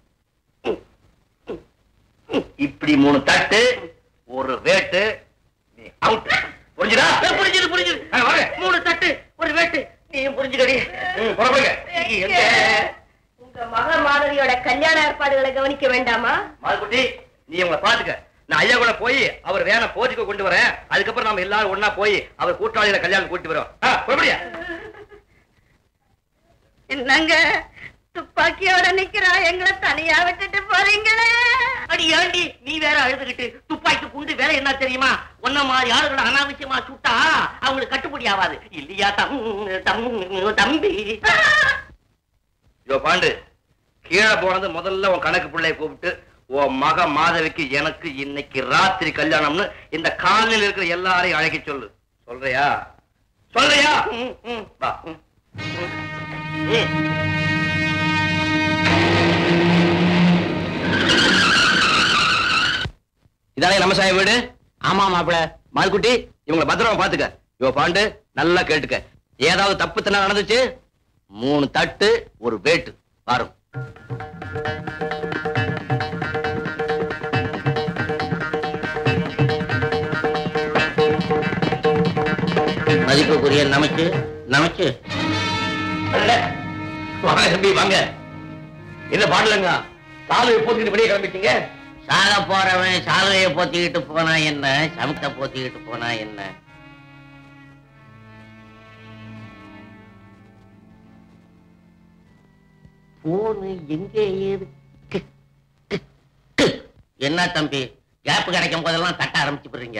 இப்படி மூணு தட்டு ஒரு வேட்டு நீ அவுட் புரிஞ்சுதா புரிஞ்சுது புரிஞ்சுது ஆ, வாங்க. மூணு தட்டு ஒரு வேட்டு நீயும் புரிஞ்சுக்கடி ம், புறப்படுங்க எங்க உங்க மக மாதவியோட கல்யாண ஏற்பாடுகளை கவனிக்க வேண்டாமா மாதுக்குட்டி நீ உங்களை பாத்துக்க நான் ஐயா கூட போய் அவர் வேன போஜுக்கு கொண்டு வரேன் அதுக்கப்புறம் நாம எல்லாரும் ஒண்ணா போய் அவர் கூட்டாளியில கல்யாணம் கூட்டி வரோம் ஆ, புறப்படியா என்னங்க துப்பாக்கியோட நிக்கிறா எங்களை தனியா விட்டுட்டு போறீங்களே அடி ஏண்டி நீ வேற அழுதுகிட்டு துப்பாக்கி குண்டு வேற என்ன தெரியுமா ஒன்ன மாதிரி ஆளுகளை அனாவசியமா சுட்டா அவங்களுக்கு கட்டுப்படி ஆகாது இல்லையா தம் தம் தம்பி யோ பாண்டு கீழே போனது முதல்ல உன் கணக்கு பிள்ளைய கூப்பிட்டு உன் மக மாதவிக்கு எனக்கு இன்னைக்கு ராத்திரி கல்யாணம்னு இந்த காலனில் இருக்கிற எல்லாரையும் அழைக்க சொல்லு சொல்றியா சொல்றியா ம், ம், வா ம், ம். ம். இதானே நம்ம சாய வீடு ஆமா மாப்பிள மால்குட்டி இவங்களை பத்திரமா பாத்துக்க யோ பாண்டு நல்லா கேட்டுக்க ஏதாவது தப்பு தனா நடந்துச்சு மூணு தட்டு ஒரு வேட்டு வரும் மதிப்புக்குரிய நமக்கு நமக்கு வாங்க தம்பி வாங்க என்ன பாடலங்க சாலை போட்டுக்கிட்டு வெளியே கிளம்பிட்டீங்க சாக போறவன் சாலையை போத்திக்கிட்டு போனா என்ன சமத்தை போத்திக்கிட்டு போனா என்ன போனு எங்க இருக்கு என்ன தம்பி கேப் கிடைக்கும் போதெல்லாம் தட்ட ஆரம்பிச்சு போடுறீங்க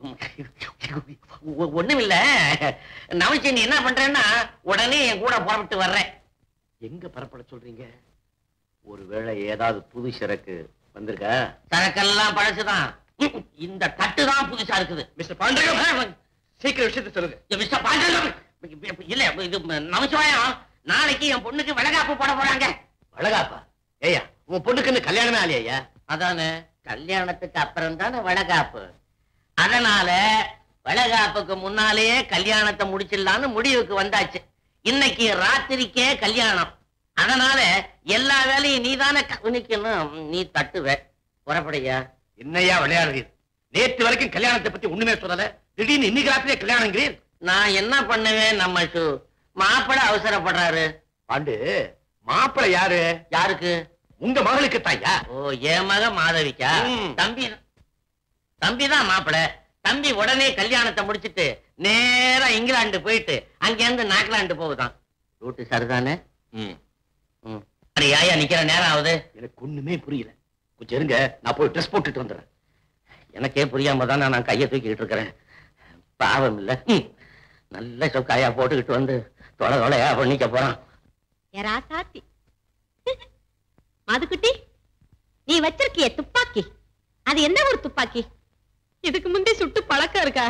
ஒ- ஒண்ணும் இல்ல நவச்சி நீ என்ன பண்றேன்னா உடனே என் கூட புறப்பட்டு வர்றேன் எங்க பரப்பட சொல்றீங்க ஒருவேளை ஏதாவது புது சரக்கு வந்திருக்கா சரக்கெல்லாம் பழசுதான் இந்த தட்டு தான் புதுசா இருக்குது மிஸ்டர் பாண்டகம் சீக்கிரம் விஷயத்தை சொல்லுங்க ஏ, மிஸ்டர் பாண்டகம் இல்ல இது நமச்சிவாயம் நாளைக்கு என் பொண்ணுக்கு வளகாப்பு போட போறாங்க வளகாப்பா ஏய்யா உன் பொண்ணுக்கு இன்னும் கல்யாணமே ஆலையா அதானே கல்யாணத்துக்கு அப்புறம் தானே வளகாப்பு அதனால வளகாப்புக்கு முன்னாலேயே கல்யாணத்தை முடிச்சிடலான்னு முடிவுக்கு வந்தாச்சு இன்னைக்கு ராத்திரிக்கே கல்யாணம் அதனால எல்லா வேலையும் நீ தானே கவனிக்கணும் நீ தட்டுவ புறப்படையா என்னையா விளையாடுறீர் நேத்து வரைக்கும் கல்யாணத்தை பத்தி ஒண்ணுமே சொல்லல திடீர்னு இன்னைக்கு ராத்திரியே கல்யாணங்கிறீர் நான் என்ன பண்ணுவேன் நம்ம ஷூ மாப்பிள அவசரப்படுறாரு பாண்டு மாப்பிள்ளை யாரு யாருக்கு உங்க மகளுக்கு தாயா ஓ என் மக மாதவிக்கா ம். தம்பி தம்பி தான் மாப்பிள தம்பி உடனே கல்யாணத்தை முடிச்சிட்டு நேரா இங்கிலாந்து போயிட்டு அங்கிருந்து நாக்லாந்து போகுதான் ரூட்டு சரிதானே ம் அடி யாயா நிக்கிற நேரம் ஆகுது எனக்கு ஒண்ணுமே புரியல கொஞ்சம் இருங்க நான் போய் ட்ரெஸ் போட்டுட்டு வந்துடுறேன் எனக்கே புரியாம தான் நான் கையை தூக்கிட்டு இருக்கிறேன் பாவம் இல்ல ம். நல்ல சொக்காயா போட்டுக்கிட்டு வந்து தொலை தொலையா பண்ணிக்க போறான் எரா சாத்தி மாதுக்குட்டி நீ வச்சிருக்கிய துப்பாக்கி அது என்ன ஒரு துப்பாக்கி இதுக்கு முந்தி சுட்டு பழக்கம் இருக்கா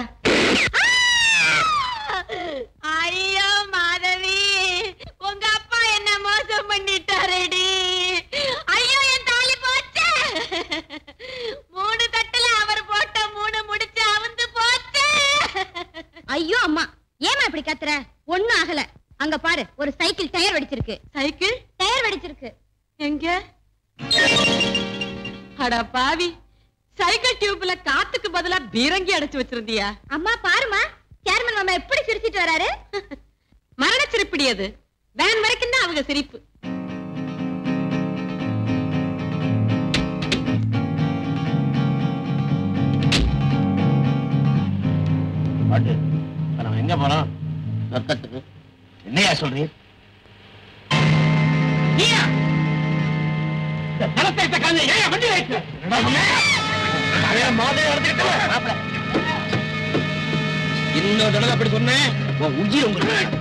ஐயோ மாதவி உங்க அப்பா என்ன மோசம் பண்ணிட்டாரேடி ஐயோ என் தாலி போச்சு மூணு தட்டுல அவர் போட்ட மூணு முடிச்சு அவுந்து போச்சு ஐயோ அம்மா ஏமா இப்படி கத்துற ஒண்ணும் ஆகல அங்க பாரு ஒரு சைக்கிள் டயர் வெடிச்சிருக்கு சைக்கிள் டயர் வெடிச்சிருக்கு எங்க அட பாவி சைக்கிள் டியூப்ல காத்துக்கு பதிலா பீரங்கி அடைச்சு வச்சிருந்தியா அம்மா பாருமா சேர்மன் மாமா எப்படி சிரிச்சிட்டு வராரு மரண சிரிப்பிடி அது வேன் வரைக்கும் தான் அவங்க சிரிப்பு பாண்டு இப்ப நம்ம எங்க போறோம் சொர்க்கத்துக்கு என்னையா சொல்றீர் நீயா? இந்த பணத்தை எடுத்த கழுதை ஏன் வண்டி வைக்க மாதிரி எடுத்துக்கிட்டு இன்னொரு தடவை அப்படி சொன்னேன் உன் உயிர் உங்களுக்கு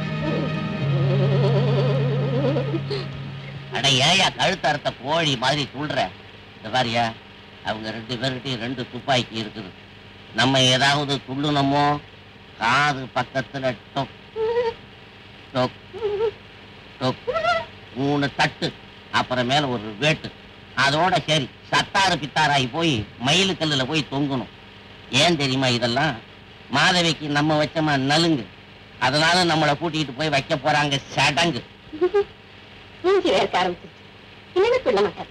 அட ஏயா கழுத்து அறுத்த கோழி மாதிரி துள்ற இந்த பாரியா அவங்க ரெண்டு பேர்கிட்டயும் ரெண்டு துப்பாக்கி இருக்குது நம்ம ஏதாவது துள்ளுனமோ காது பக்கத்துல டொக் டொக் டொக் மூணு தட்டு அப்புறமேல ஒரு வேட்டு அதோட சரி சத்தாறு பித்தாராகி போய் மயிலு கல்லுல போய் தொங்கணும் ஏன் தெரியுமா இதெல்லாம் மாதவிக்கு நம்ம வச்சோமா நலுங்கு அதனால நம்மளை கூட்டிகிட்டு போய் வைக்க போறாங்க சடங்கு மூஞ்சி வேர்க்க ஆரம்பிச்சிருச்சு இல்லைன்னு சொல்ல மாட்டார்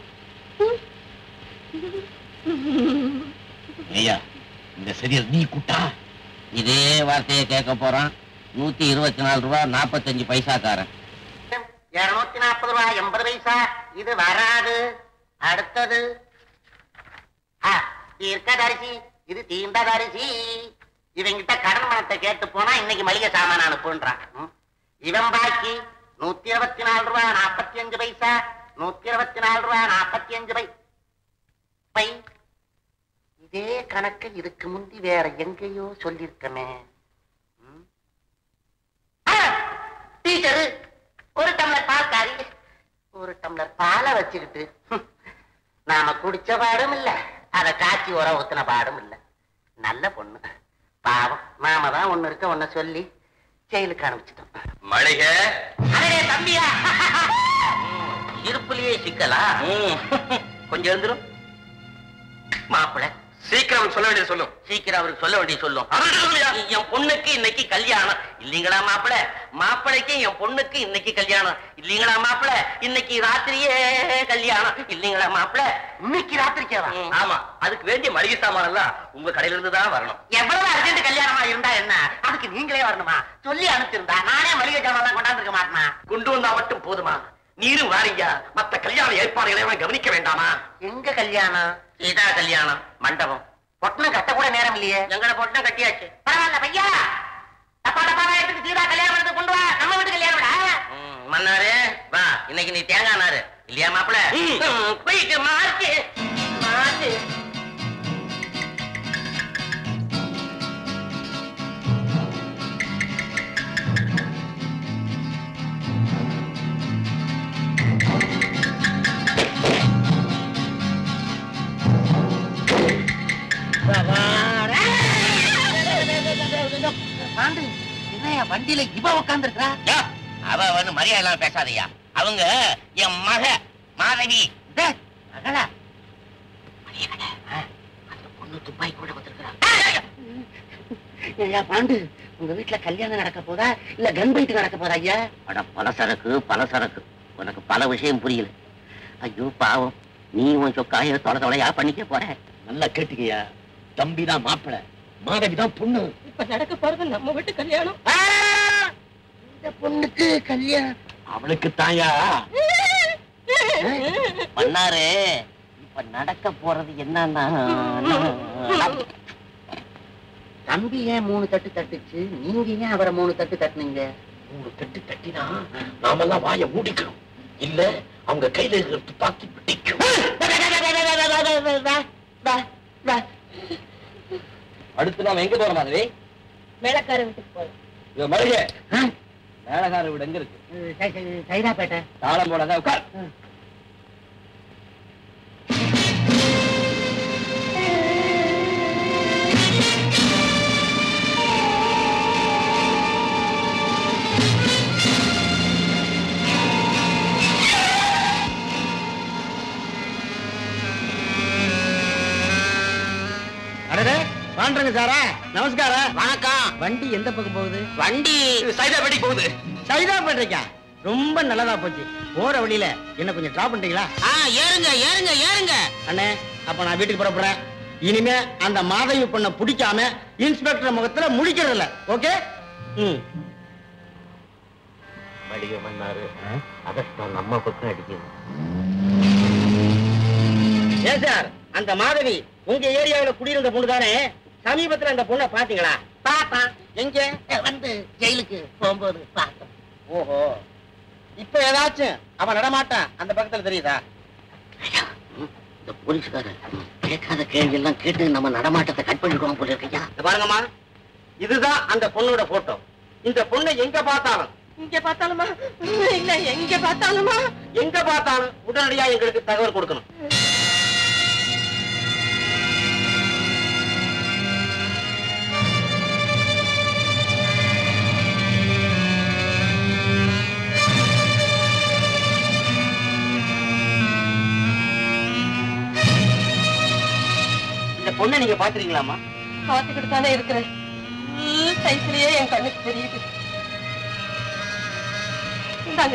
ஐயா இந்த சரியல் நீ குட்டா இதே வார்த்தையை கேட்க போறான் நூத்தி இருபத்தி நாலு ரூபா நாற்பத்தஞ்சு பைசாக்காரன் இருநூத்தி நாற்பது ரூபா எண்பது பைசா இது வராது அடுத்தது ஆ, தீர்க்கதரிசி இது தீர்ந்ததரிசி இவங்கிட்ட கடன் பணத்தை கேட்டு போனா இன்னைக்கு மளிகை சாமான் அனுப்புன்றான் ம். இவன் பாக்கி நூத்தி இருபத்தி நாலு ரூபா நாற்பத்தி அஞ்சு பைசா நூத்தி இருபத்தி நாலு ரூபா நாற்பத்தி அஞ்சு பை பை இதே கணக்கு இதுக்கு முந்தி வேற எங்கேயோ சொல்லியிருக்கமே ஒரு டம்ளர் பாலை வச்சுக்கிட்டு ஹம், நாம குடிச்ச பாடும் இல்ல அத காய்ச்சி உரம் ஊத்துன பாடும் இல்ல நல்ல பொண்ணு பாவம் நாம தான் ஒண்ணு இருக்க ஒன்ன சொல்லி ஜெயிலுக்கு அனுப்பிச்சிட்டோம் மளிகை அடே தம்பியா இருப்புலயே சிக்கலா கொஞ்சம் இருந்துரும் மாப்பிள சீக்கிரம் சொல்ல வேண்டியது சொல்லும் சீக்கிரம் அவருக்கு சொல்ல வேண்டிய சொல்லும் என் பொண்ணுக்கு இன்னைக்கு கல்யாணம் இல்லீங்களா மாப்பிள மாப்பிளைக்கு என் பொண்ணுக்கு இன்னைக்கு கல்யாணம் இல்லீங்களா மாப்பிள இன்னைக்கு ராத்திரியே கல்யாணம் இல்லீங்களா மாப்பிள இன்னைக்கு ராத்திரிக்கேவா ஆமா அதுக்கு வேண்டிய மளிகை சாமான் எல்லாம் உங்க கடையில இருந்து தான் வரணும் எவ்வளவு அர்ஜென்ட் கல்யாணமா இருந்தா என்ன அதுக்கு நீங்களே வரணுமா சொல்லி அனுப்பிச்சிருந்தா நானே மளிகை ஜாமான் கொண்டாந்துருக்க மாட்டேனா கொண்டு வந்தா மட்டும் போதுமா நீரும் வாரீங்க மத்த கல்யாண ஏற்பாடுகளை எல்லாம் கவனிக்க வேண்டாமா எங்க கல்யாணம் சீதா கல்யாணம் மண்டபம் பொட்டணம் கட்ட கூட நேரம் இல்லையே எங்கட பொட்டணம் கட்டியாச்சு பரவாயில்ல பையா டப்பா டப்பாவா எடுத்து சீதா கல்யாணம் பண்ணி கொண்டு வா நம்ம வீட்டு கல்யாணம் மன்னாரு வா இன்னைக்கு நீ தேங்காய் நாரு இல்லையா மாப்பிள போயிட்டு மாச்சு மாச்சு பாண்டு என்னையா வண்டியில இவ உட்கார்ந்து அவ வந்து மரியாதை இல்லாம பேசாதயா அவங்க என் மக மாதவி மகளா அந்த பொண்ணு துப்பாக்கி கூட வந்திருக்கிறா ஐயா பாண்டு உங்க வீட்டுல கல்யாணம் நடக்க போதா இல்ல கன் பைட் நடக்க போதா ஐயா அட பலசரக்கு பலசரக்கு உனக்கு பல விஷயம் புரியல ஐயோ பாவம் நீ உன் சொக்காய தொலை தொலையா பண்ணிக்க போற நல்லா கேட்டுக்கையா தம்பி தான் மாப்பிள மாதவி தான் பொண்ணு இப்ப நடக்க போறது நம்ம வீட்டு கல்யாணம் இந்த பொண்ணுக்கு கல்யாணம் அவளுக்கு தாயா பண்ணாரு இப்ப நடக்க போறது என்னன்னா தம்பி ஏன் மூணு தட்டு தட்டுச்சு நீங்க ஏன் அவரை மூணு தட்டு தட்டுனீங்க மூணு தட்டு தட்டினா நாமெல்லாம் வாய மூடிக்கணும் இல்ல அவங்க கையில இருக்கிற துப்பாக்கி பிடிக்கும் அடுத்து நாம எங்க போற மாதிரி மேலக்கார வீட்டுக்கு போறோம் மளிகை மேலகார வீடு எங்க இருக்கு சைதாப்பேட்டை தாளம் போடாத உட்கார் அடடே வாண்டங்க சாரா நமஸ்காரம் வணக்கம் வண்டி எந்த பக்கம் போகுது வண்டி சைதாபேட்டைக்கு போகுது சைதாப்பேட்டைக்கா ரொம்ப நல்லதா போச்சு போற வழியில என்ன கொஞ்சம் டிராப் பண்றீங்களா ஆ ஏறுங்க ஏறுங்க ஏறுங்க அண்ணே அப்ப நான் வீட்டுக்கு புறப்படுறேன் இனிமே அந்த மாதவி பொண்ணை பிடிக்காம இன்ஸ்பெக்டர் முகத்துல முழிக்கிறது இல்ல ஓகே ம் மளிகை மன்னாரு அதத்தான் நம்ம பக்கம் அடிக்குது ஏன் சார் அந்த மாதவி உங்க ஏரியாவுல குடியிருந்த பொண்ணு தானே சமீபத்துல அந்த பொண்ணை பாத்தீங்களா பாப்பா எங்க வந்து ஜெயிலுக்கு போகும்போது பார்த்தோம் ஓஹோ இப்ப ஏதாச்சும் அவன் நடமாட்டான் அந்த பக்கத்துல தெரியுதா இந்த போலீஸ்காரன் கேட்காத கேள்வி எல்லாம் கேட்டு நம்ம நடமாட்டத்தை கட் பண்ணிடுவான் போல இருக்கையா இத பாருங்கம்மா இதுதான் அந்த பொண்ணோட போட்டோ இந்த பொண்ணை எங்க பார்த்தாலும் இங்க பார்த்தாலுமா இல்ல எங்க பார்த்தாலுமா எங்க பார்த்தாலும் உடனடியா எங்களுக்கு தகவல் கொடுக்கணும் இந்த பொண்ணை நீங்க பாத்துறீங்களாமா பார்த்துக்கிட்டு தானே இருக்கிறேன் சைஸ்லயே என் கண்ணுக்கு தெரியுது இந்தாங்க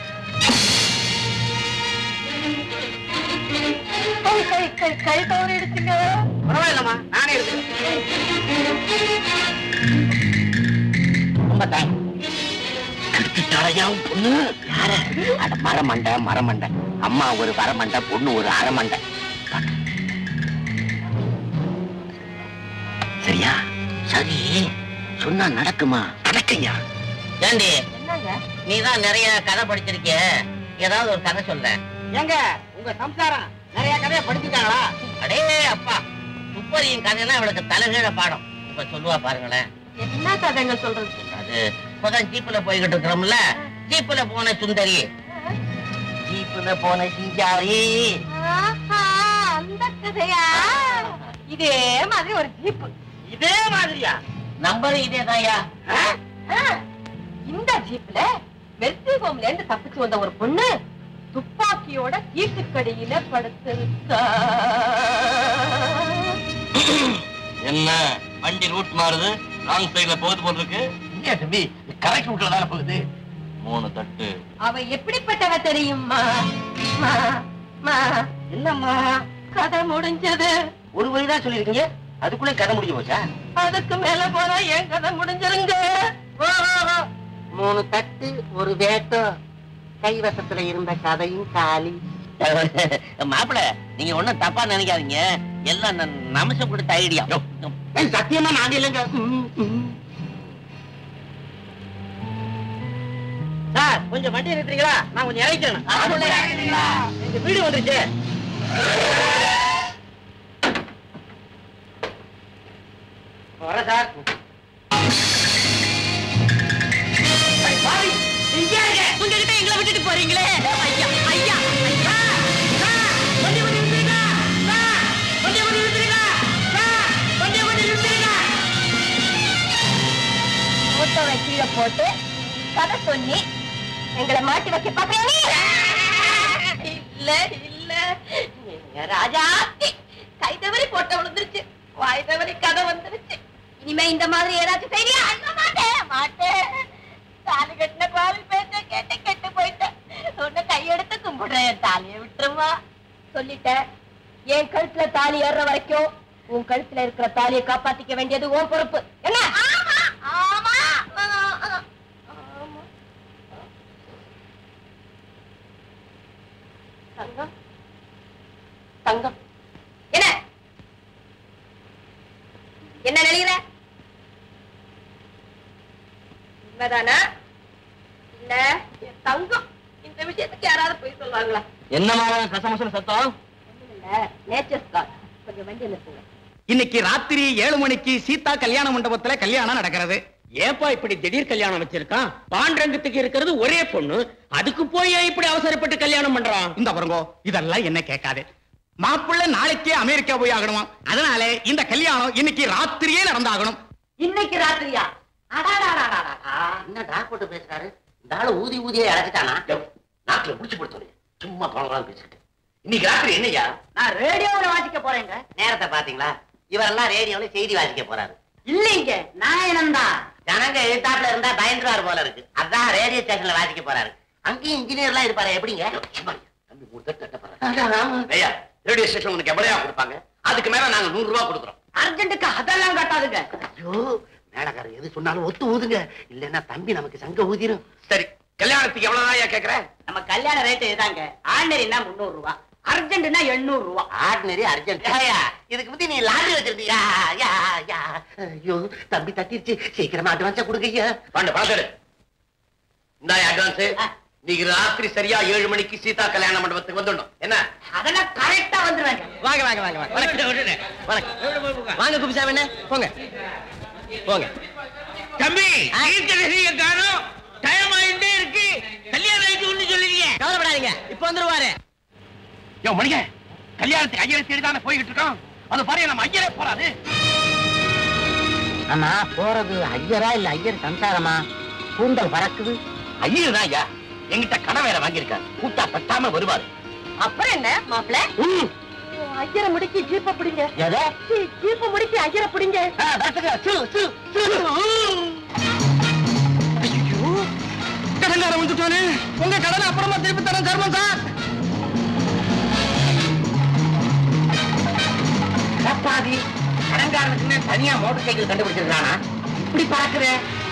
கை கை கை கை தவறி எடுத்துங்க பரவாயில்லம்மா நானே எடுத்துக்கிறேன் ரொம்ப தேங்க்ஸ் கெடுத்துட்டாளையா உன் பொண்ணு யார அட மரமண்டை மரமண்டை அம்மா ஒரு வரமண்டை பொண்ணு ஒரு அரமண்டை சரியா சரி சொன்னா நடக்குமா நடக்கையா ஏண்டி என்னங்க நீதான் நிறைய கதை படிச்சிருக்கிய ஏதாவது ஒரு கதை சொல்ல ஏங்க உங்க சம்சாரம் நிறைய கதையை படிச்சுட்டாங்களா அடே அப்பா துப்பறியும் கதைனா இவளுக்கு தலைகீழ பாடம் இப்ப சொல்லுவா பாருங்களேன் என்ன கதைங்க சொல்றது அது இப்பதான் ஜீப்ல போய்கிட்டு இருக்கிறோம்ல ஜீப்ல போன சுந்தரி ஜீப்புல போன சிங்காரி ஆஹா, அந்த கதையா இதே மாதிரி ஒரு ஜீப்பு இதே மாதிரியா நம்பர் இதேதான்யா இந்த ஜீப்ல மெர்சி ஹோம்ல இருந்து தப்பிச்சு வந்த ஒரு பொண்ணு துப்பாக்கியோட சீட்டுக்கடியில படுத்திருக்கா என்ன வண்டி ரூட் மாறுது ராங் சைடுல போகுது போல இருக்கு இங்கே தம்பி கரெக்ட் ரூட்ல தானே போகுது மூணு தட்டு அவ எப்படிப்பட்டவ தெரியுமா மா, மா, இல்லம்மா கதை முடிஞ்சது ஒரு வழி தான் சொல்லிருக்கீங்க அதுக்குள்ளே கதை முடிஞ்சு போச்சா அதுக்கு மேல போனா என் கதை முடிஞ்சிருங்க வா, வா, வா. மூணு தட்டு ஒரு வேட்டம் கைவசத்துல இருந்த கதையும் காலி மாப்பிள நீங்க ஒண்ணும் தப்பா நினைக்காதீங்க எல்லாம் ந- நமசம் கொடுத்த ஐடியா ஏய், சத்தியமா நாங்க இல்லைங்க சார் கொஞ்சம் வண்டி நிறுத்துறீங்களா நான் கொஞ்சம் இறக்கிறேன் எங்க வீடு வந்துருச்சு வரேன் சார் உங்ககிட்ட எங்களை விட்டுட்டு போறீங்களே ஐயா ஐயா ஐயா வண்டி வண்டி நிறுத்துறீங்க சார் வண்டி வண்டி நிறுத்துறீங்க சார் வண்டி வண்டி நிறுத்துறீங்க போட்டோவை கீழே போட்டு கதை சொல்லி எங்களை மாட்டி வைக்க பாக்குறீங்க இல்ல இல்ல எங்க ராஜா கை தவறி போட்ட விழுந்துருச்சு வாய் தவறி கதை வந்துருச்சு இனிமே இந்த மாதிரி ஏதாச்சும் செய்தியா ஐயோ, மாட்டேன் மாட்டேன் தாலி கட்டின கோவில் பேச்ச கேட்டு கெட்டு போயிட்டேன் உன்னை கையெடுத்து கும்பிடுறேன் தாலியை விட்டுருமா சொல்லிட்டேன் என் கழுத்துல தாலி ஏறுற வரைக்கும் உன் கழுத்துல இருக்கிற தாலியை காப்பாத்திக்க வேண்டியது உன் பொறுப்பு என்ன ஆமா ஆமா ஆமா தங்கம் தங்கம் என்ன என்ன நினைக்கிற உண்மைதானா இல்ல என் தங்கம் இந்த விஷயத்துக்கு யாராவது போய் சொல்லுவாங்களா என்னமா கசமசன சத்தம் ஒண்ணும் இல்ல நேச்சர்ஸ் கால் கொஞ்சம் வண்டி நிறுத்துங்க இன்னைக்கு ராத்திரி ஏழு மணிக்கு சீதா கல்யாண மண்டபத்துல கல்யாணம் நடக்கிறது ஏப்பா இப்படி திடீர் கல்யாணம் வச்சிருக்கான் பாண்டரங்கத்துக்கு இருக்கிறது ஒரே பொண்ணு அதுக்கு போய் ஏன் இப்படி அவசரப்பட்டு கல்யாணம் பண்றான் இந்த பாருங்கோ இதெல்லாம் என்ன கேட்காது மாப்பிள்ளை நாளைக்கே அமெரிக்கா போய் ஆகணுமா அதனால இந்த கல்யாணம் இன்னைக்கு ராத்திரியே நடந்தாகணும் இன்னைக்கு ராத்திரியா என்ன டாக் போட்டு பேசுறாரு இந்த ஆளு ஊதி ஊதியே இறக்கிட்டானா நாக்குல முடிச்சு கொடுத்தோம் சும்மா பணம் பேசிக்கிட்டு இன்னைக்கு ராத்திரி என்னய்யா நான் ரேடியோல வாசிக்க போறேங்க நேரத்தை பாத்தீங்களா இவரெல்லாம் ரேடியோல செய்தி வாசிக்க போறாரு இல்லைங்க நாயனம் தான் ஜனங்க எழுத்தாப்புல இருந்தா பயந்துருவாரு போல இருக்கு அதான் ரேடியோ ஸ்டேஷன்ல வாசிக்க போறாரு அங்கேயும் இன்ஜினியர் எல்லாம் இருப்பாரு எப்படிங்க சும்மா இருங்க. தம்பி மூணு தட்டு தட்ட போறாரு ஐயா ரேடியோ ஸ்டேஷன் உனக்கு எவ்வளவு கொடுப்பாங்க அதுக்கு மேல நாங்க நூறு ரூபாய் கொடுக்குறோம் அர்ஜென்ட்டுக்கு அதெல்லாம் கட்டாதுங்க ஐயோ மேலக்காரர் எது சொன்னாலும் ஒத்து ஊதுங்க இல்லைன்னா தம்பி நமக்கு சங்க ஊதிரும் சரி கல்யாணத்துக்கு எவ்வளவு நாயா கேக்குற நம்ம கல்யாண ரேட்டு இதாங்க ஆர்டினரினா முந்நூறு ரூபா அர்ஜென்ட்னா எண்ணூறு ரூபா ஆர்டினரி அர்ஜென்ட் ஐயா இதுக்கு பத்தி நீ லாட்டரி வச்சிருந்தியா யா யா ஐயோ தம்பி தட்டிருச்சு சீக்கிரமா அட்வான்ஸா கொடுங்க ஐயா பாண்டு பாத்து இந்தாய அட்வான்ஸ் நீங்க ராத்திரி சரியா ஏழு மணிக்கு சீதா கல்யாண மண்டபத்துக்கு வந்துடணும் என்ன அதெல்லாம் கரெக்டா வந்துருவாங்க வாங்க வாங்க வாங்க வாங்க வணக்கம் வணக்கம் வாங்க குபிசாமி என்ன போங்க போங்க தம்பி தீர்க்கதரிசியை காணோம் டைம் ஆயிட்டே இருக்கு கல்யாணம் ஆயிட்டு ஒண்ணு சொல்லுறீங்க கவலைப்படாதீங்க இப்ப வந்துருவாரு யோ மணிக கல்யாணத்துக்கு ஐயரை தேடி தானே போய்கிட்டு இருக்கோம் அது பாரு நம்ம ஐயரே போறாது அண்ணா போறது ஐயரா இல்ல ஐயர் சம்சாரமா கூந்தல் பறக்குது ஐயர் தான் ஐயா எங்கிட்ட கடை வேற வாங்கியிருக்காரு கூட்டா தட்டாம வருவாரு அப்புறம் என்ன மாப்பிள ஐயரை முடிக்கி ஜீப்ப பிடிங்க எதை ஜீப்ப முடிக்கி ஐயரை பிடிங்க ஆ, வரட்டுங்க. சு, சு, சு. கடன்கார வந்துட்டானே உங்க கடனை அப்புறமா திருப்பி தரேன் தர்மம் சார் கப்பாதி கடன்காரனுக்குன்னு தனியா மோட்டர் சைக்கிள் கண்டுபிடிச்சிருக்கானா இப்படி பறக்குற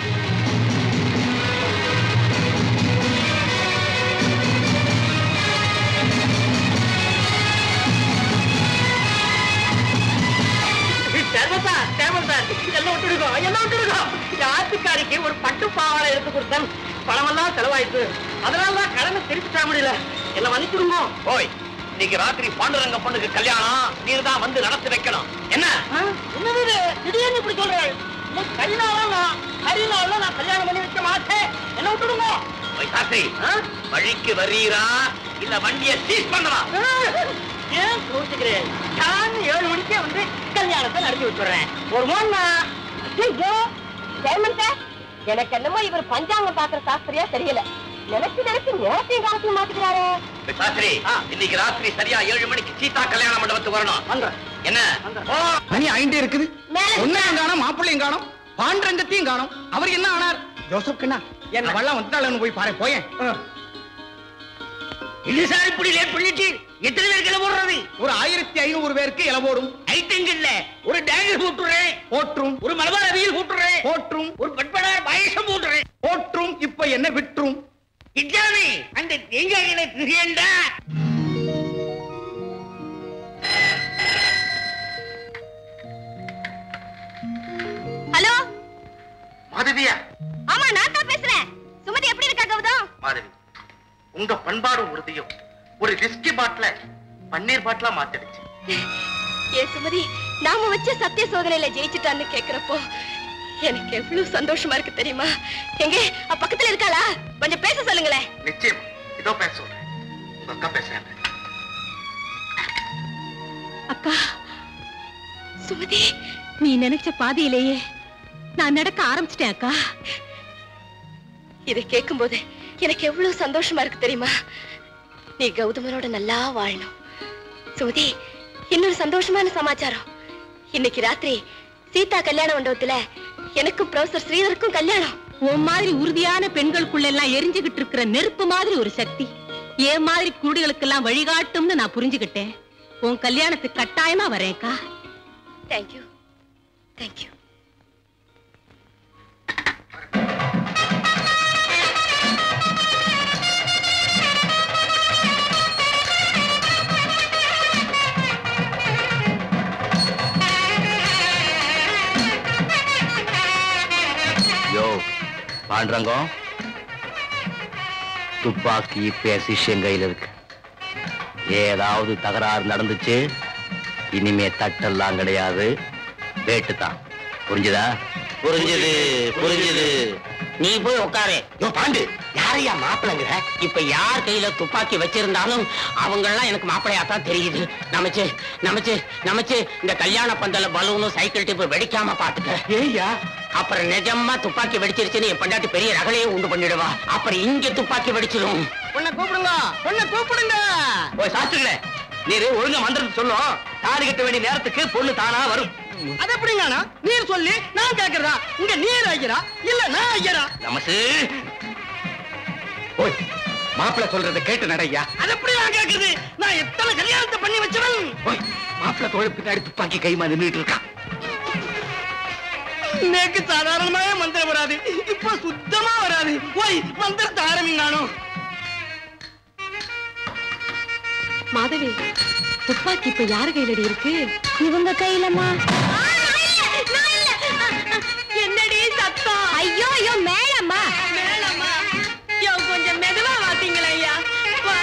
தர்மசா தேவன் சார் எல்லாம் விட்டுடுங்க எல்லாம் விட்டுடுங்க ஆத்துக்காரிக்கு ஒரு பட்டு பாவாடை எடுத்து கொடுத்தேன் பணமெல்லாம் செலவாயிட்டு அதனால தான் கடனை திருப்பி தர முடியல எல்லாம் மன்னிச்சிடுங்க ஓய் இன்னைக்கு ராத்திரி பாண்டுரங்க பொண்ணுக்கு கல்யாணம் நீர் தான் வந்து நடத்தி வைக்கணும் என்ன என்னது இது? திடீர்னு இப்படி சொல்றேன் கரிநாளா நான் கரிநாள நான் கல்யாணம் பண்ணி வைக்க மாட்டேன் என்ன விட்டுடுங்க சாஸ்திரி வழிக்கு வரீரா இல்ல வண்டியை சீஸ் பண்ணவா ஏன் கோச்சுக்கிறேன் நான் ஏழு மணிக்கே வந்து கல்யாணத்தை நடத்தி வச்சுடுறேன் ஒரு மூணா ஐயோ சேர்மன் சார் எனக்கு என்னமோ இவர் பஞ்சாங்கம் பாக்குற சாஸ்திரியா தெரியல நினைச்சு நினைச்சு நேரத்தையும் காலத்தையும் மாத்திக்கிறாரு சாஸ்திரி இன்னைக்கு ராத்திரி சரியா ஏழு மணிக்கு சீதா கல்யாண மண்டபத்துக்கு வரணும் என்ன ஓ, மணி ஐந்தே இருக்குது மேல ஒன்னையும் காணும் மாப்பிள்ளையும் காணும் பாண்டரங்கத்தையும் காணும் அவர் என்ன ஆனார் ஜோசப் கண்ணா என்ன வள்ளம் வந்துட்டாளன்னு போய் பாரு போயேன் இது சார் இப்படி லேட் பண்ணிட்டு எத்தனை பேருக்கு இலை போடுறது ஒரு ஆயிரத்தி ஐநூறு பேருக்கு இல போடும் ஐட்டங்க இல்ல ஒரு டேங்கர் போட்டுறேன் போற்றும் ஒரு மலபார் அவியல் போட்டுறேன் போற்றும் ஒரு பட்படார் பாயசம் போட்டுறேன் போற்றும் இப்ப என்ன விற்றும் இதானே அந்த தேங்காய்களை திரியண்டா ஹலோ மாதவியா ஆமா நான் தான் பேசுறேன் சுமதி எப்படி இருக்கா கௌதம் மாதவி உங்க பண்பாடும் உறுதியும் ஒரு விஸ்கி பாட்டில பன்னீர் பாட்டிலா மாத்திடுச்சு ஏ சுமதி நாம வச்ச சத்திய சோதனையில ஜெயிச்சுட்டான்னு கேக்குறப்போ எனக்கு எவ்வளவு சந்தோஷமா இருக்கு தெரியுமா எங்க அவ பக்கத்துல இருக்காளா கொஞ்சம் பேச சொல்லுங்களேன் நிச்சயம் இதோ பேச சொல்றேன் உங்க அக்கா பேசுறேன் அக்கா சுமதி நீ நினைச்ச பாதையிலேயே நான் நடக்க ஆரம்பிச்சிட்டேன் அக்கா இதை கேட்கும்போது எனக்கு எவ்வளவு சந்தோஷமா இருக்கு தெரியுமா நீ கௌதமனோட நல்லா வாழணும் சுமதி இன்னொரு சந்தோஷமான சமாச்சாரம் இன்னைக்கு ராத்திரி சீதா கல்யாண மண்டபத்துல எனக்கும் ப்ரொஃபசர் ஸ்ரீதருக்கும் கல்யாணம் உன் மாதிரி உறுதியான பெண்களுக்குள்ள எல்லாம் எரிஞ்சுகிட்டு இருக்கிற நெருப்பு மாதிரி ஒரு சக்தி என் மாதிரி குடிகளுக்கெல்லாம் வழிகாட்டும்னு நான் புரிஞ்சுகிட்டேன் உன் கல்யாணத்துக்கு கட்டாயமா வரேன்க்கா தேங்க்யூ தேங்க்யூ யோ பாண்டரங்கம் துப்பாக்கி இப்ப சிஷ்யன் கையில இருக்கு ஏதாவது தகராறு நடந்துச்சு இனிமே தட்டெல்லாம் கிடையாது வேட்டு தான் புரிஞ்சுதா புரிஞ்சது புரிஞ்சது நீ போய் உட்காரு யோ பாண்டு யாரையா மாப்பிளங்கிற இப்ப யார் கையில துப்பாக்கி வச்சிருந்தாலும் அவங்க எல்லாம் எனக்கு மாப்பிளையா தான் தெரியுது நமச்சு நமச்சு நமச்சு இந்த கல்யாண பந்தல பலூனும் சைக்கிள் டிப்பு வெடிக்காம பாத்துக்க ஏய்யா அப்புறம் நிஜமா துப்பாக்கி வெடிச்சிருச்சுன்னு என் பொண்டாட்டி பெரிய ரகலையே உண்டு பண்ணிடுவா அப்புறம் இங்க துப்பாக்கி வெடிச்சிடும் உன்னை கூப்பிடுங்க உன்னை கூப்பிடுங்க ஓய் சாஸ்திரிகளே நீரு ஒழுங்கா மந்திரத்தை சொல்லும் தாலி கட்ட வேண்டிய நேரத்துக்கு பொண்ணு தானா வரும் அது எப்படிங்கண்ணா நீர் சொல்லி நான் கேக்குறதா இங்க நீர் ஐயரா இல்ல நான் ஐயரா நமசு ஓய் மாப்பிள்ளை சொல்றதை கேட்டு நடையா அது எப்படி நான் கேக்குறது நான் எத்தனை கல்யாணத்தை பண்ணி வச்சவன் ஓய் மாப்பிள்ளை தோழ பின்னாடி துப்பாக்கி கைமா நின்றுட்டு இருக்கான் நேக்கு சாதாரணமாவே மந்திரம் வராது இப்ப சுத்தமா வராது ஓய் மந்திரத்தை ஆரம்பிங்கானோ மாதவி துப்பாக்கி இப்ப யார் கையிலடி இருக்கு இவங்க கையிலமா என்னடி சத்தம் ஐயோ ஐயோ மேலம்மா மேலம்மா யோ கொஞ்சம் மெதுவா வாத்தீங்களா ஐயா வா.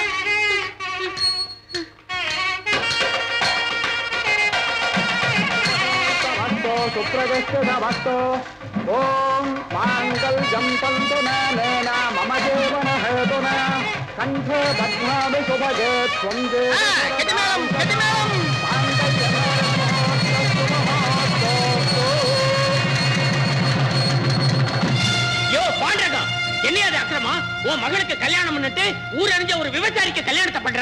ஓம் மாங்கல்யம் தந்து மேன மம ஜீவன ஹேதுன கண்டே பத்மாமி சுபகே துவம் கெட்டிமேளம் கெட்டிமேளம் யோ பாண்டகம் என்னையாது அக்கிரமா உன் மகளுக்கு கல்யாணம் பண்ணிட்டு ஊரறிஞ்ச ஒரு விவசாரிக்கு கல்யாணத்தை பண்ற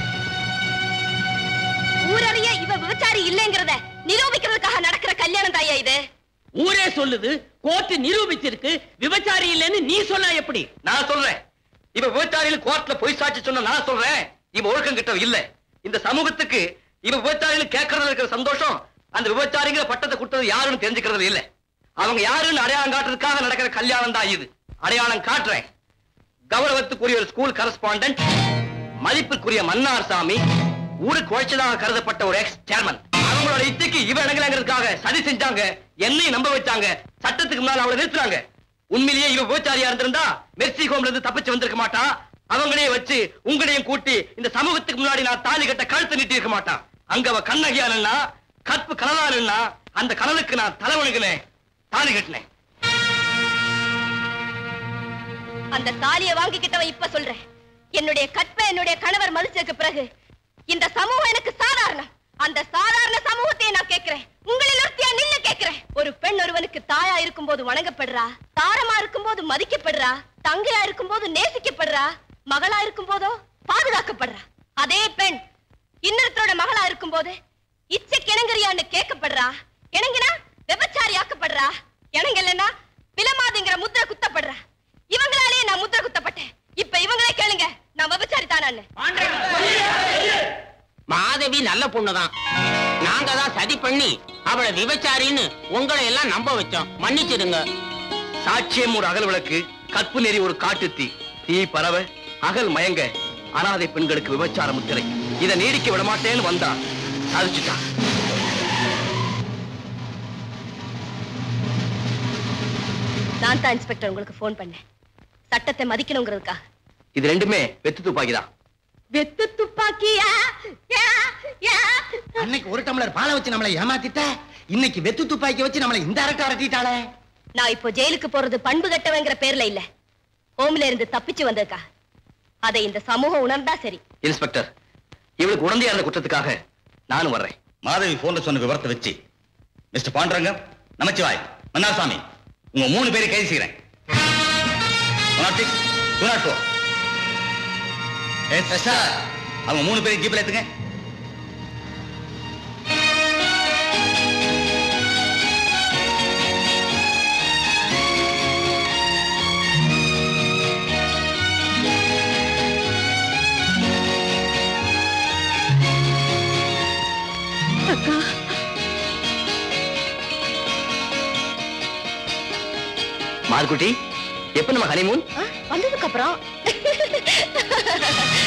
ஊரறிய இவ விபச்சாரி இல்லைங்கிறத நிரூபிக்கிறதுக்காக நடக்கிற கல்யாணம் தாயா இது ஊரே சொல்லுது கோர்ட் நிரூபிச்சிருக்கு விபச்சாரி இல்லைன்னு நீ சொன்னா எப்படி நான் சொல்றேன் இவ விபச்சாரியில் கோர்ட்ல பொய் சாட்சி சொன்ன நான் சொல்றேன் இவ ஒழுக்கம் கிட்ட இல்ல இந்த சமூகத்துக்கு இவ விபச்சாரியில் கேட்கறதுல இருக்கிற சந்தோஷம் அந்த விபச்சாரிங்கிற பட்டத்தை கொடுத்தது யாருன்னு தெரிஞ்சுக்கிறது இல்ல அவங்க யாருன்னு அடையாளம் காட்டுறதுக்காக நடக்கிற கல்யாணம் தான் இது அடையாளம் காட்டுறேன் கௌரவத்துக்குரிய ஒரு ஸ்கூல் கரஸ்பாண்டன்ட் மதிப்புக்குரிய மன்னார் சாமி ஊருக்கு உழைச்சதாக கருதப்பட்ட ஒரு எக்ஸ் சேர்மன் அவங்களோட இச்சைக்கு இவ இணங்கலங்கிறதுக்காக சதி செஞ்சாங்க என்னையும் நம்ப வச்சாங்க சட்டத்துக்கு முன்னால அவளை நிறுத்துறாங்க உண்மையிலேயே இவ விபச்சாரியா இருந்திருந்தா மெர்சி ஹோம்ல இருந்து தப்பிச்சு வந்திருக்க மாட்டா அவங்களே வச்சு உங்களையும் கூட்டி இந்த சமூகத்துக்கு முன்னாடி நான் தாலி கட்ட கழுத்து நீட்டி இருக்க மாட்டான் அங்க அவ கண்ணகியா நின்னா கற்பு கனலா நின்னா அந்த கனலுக்கு நான் தலைவணுகினேன் தாலி கட்டினேன் அந்த தாலியை வாங்கிக்கிட்டவன் இப்ப சொல்றேன் என்னுடைய கற்பை என்னுடைய கணவர் மதிச்சதுக்கு பிறகு இந்த சமூகம் எனக்கு சாதாரணம் அந்த சாதாரண சமூகத்தை நான் கேட்கிறேன் உங்களில் ஒருத்தியா நின்னு கேட்கிறேன் ஒரு பெண் ஒருவனுக்கு தாயா இருக்கும்போது வணங்கப்படுறா தாரமா இருக்கும்போது மதிக்கப்படுறா தங்கையா இருக்கும்போது நேசிக்கப்படுறா மகளா இருக்கும்போதோ பாதுகாக்கப்படுறா அதே பெண் இன்னொருத்தரோட மகளா இருக்கும்போது இச்சை கிணங்கரியான்னு கேட்கப்படுறா கிணங்கினா விபச்சாரி ஆக்கப்படுறா கிணங்கலன்னா விலமாதுங்கிற முத்திரை குத்தப்படுறா இவங்களாலே நான் முத்திரை குத்தப்பட்டேன் இப்ப இவங்களே கேளுங்க நான் விபச்சாரி தானான்னு மாதவி நல்ல பொண்ணுதான் நாங்க தான் சதி பண்ணி அவளை விபச்சாரின்னு உங்களை எல்லாம் நம்ப வச்சோம் மன்னிச்சிடுங்க சாட்சியம் ஒரு அகல் விளக்கு கற்பு நெறி ஒரு காட்டுத்தீ தீ பரவ அகல் மயங்க அனாதை பெண்களுக்கு விபச்சார முத்திரை இதை நீடிக்க விடமாட்டேன்னு வந்தா சாதிச்சுட்டான் நான் தான் இன்ஸ்பெக்டர் உங்களுக்கு ஃபோன் பண்ணேன் சட்டத்தை மதிக்கணுங்கிறதுக்காக இது ரெண்டுமே வெத்து துப்பாக்கிதான் வெத்து துப்பாக்கியா யா, யா. அன்னைக்கு ஒரு டம்ளர் பாலை வச்சு நம்மளை ஏமாத்திட்ட இன்னைக்கு வெத்து துப்பாக்கி வச்சு நம்மளை இந்த அரட்டை அரட்டிட்டாளே நான் இப்போ ஜெயிலுக்கு போறது பண்பு கட்டவங்கிற பேர்ல இல்ல ஹோம்ல இருந்து தப்பிச்சு வந்ததுக்கா அதை இந்த சமூகம் உணர்ந்தா சரி இன்ஸ்பெக்டர் இவளுக்கு உடந்தையா இருந்த குற்றத்துக்காக நானும் வர்றேன் மாதவி போன்ல சொன்ன விவரத்தை வச்சு மிஸ்டர் பாண்டரங்கம் நமச்சிவாய் மன்னாசாமி உங்க மூணு பேரை கைது செய்கிறேன் அவங்க மூணு பேரை ஜீப்ல ஏத்துங்க அக்கா மார்குட்டி எப்ப நம்ம ஹனிமூன் வந்ததுக்கு அப்புறம்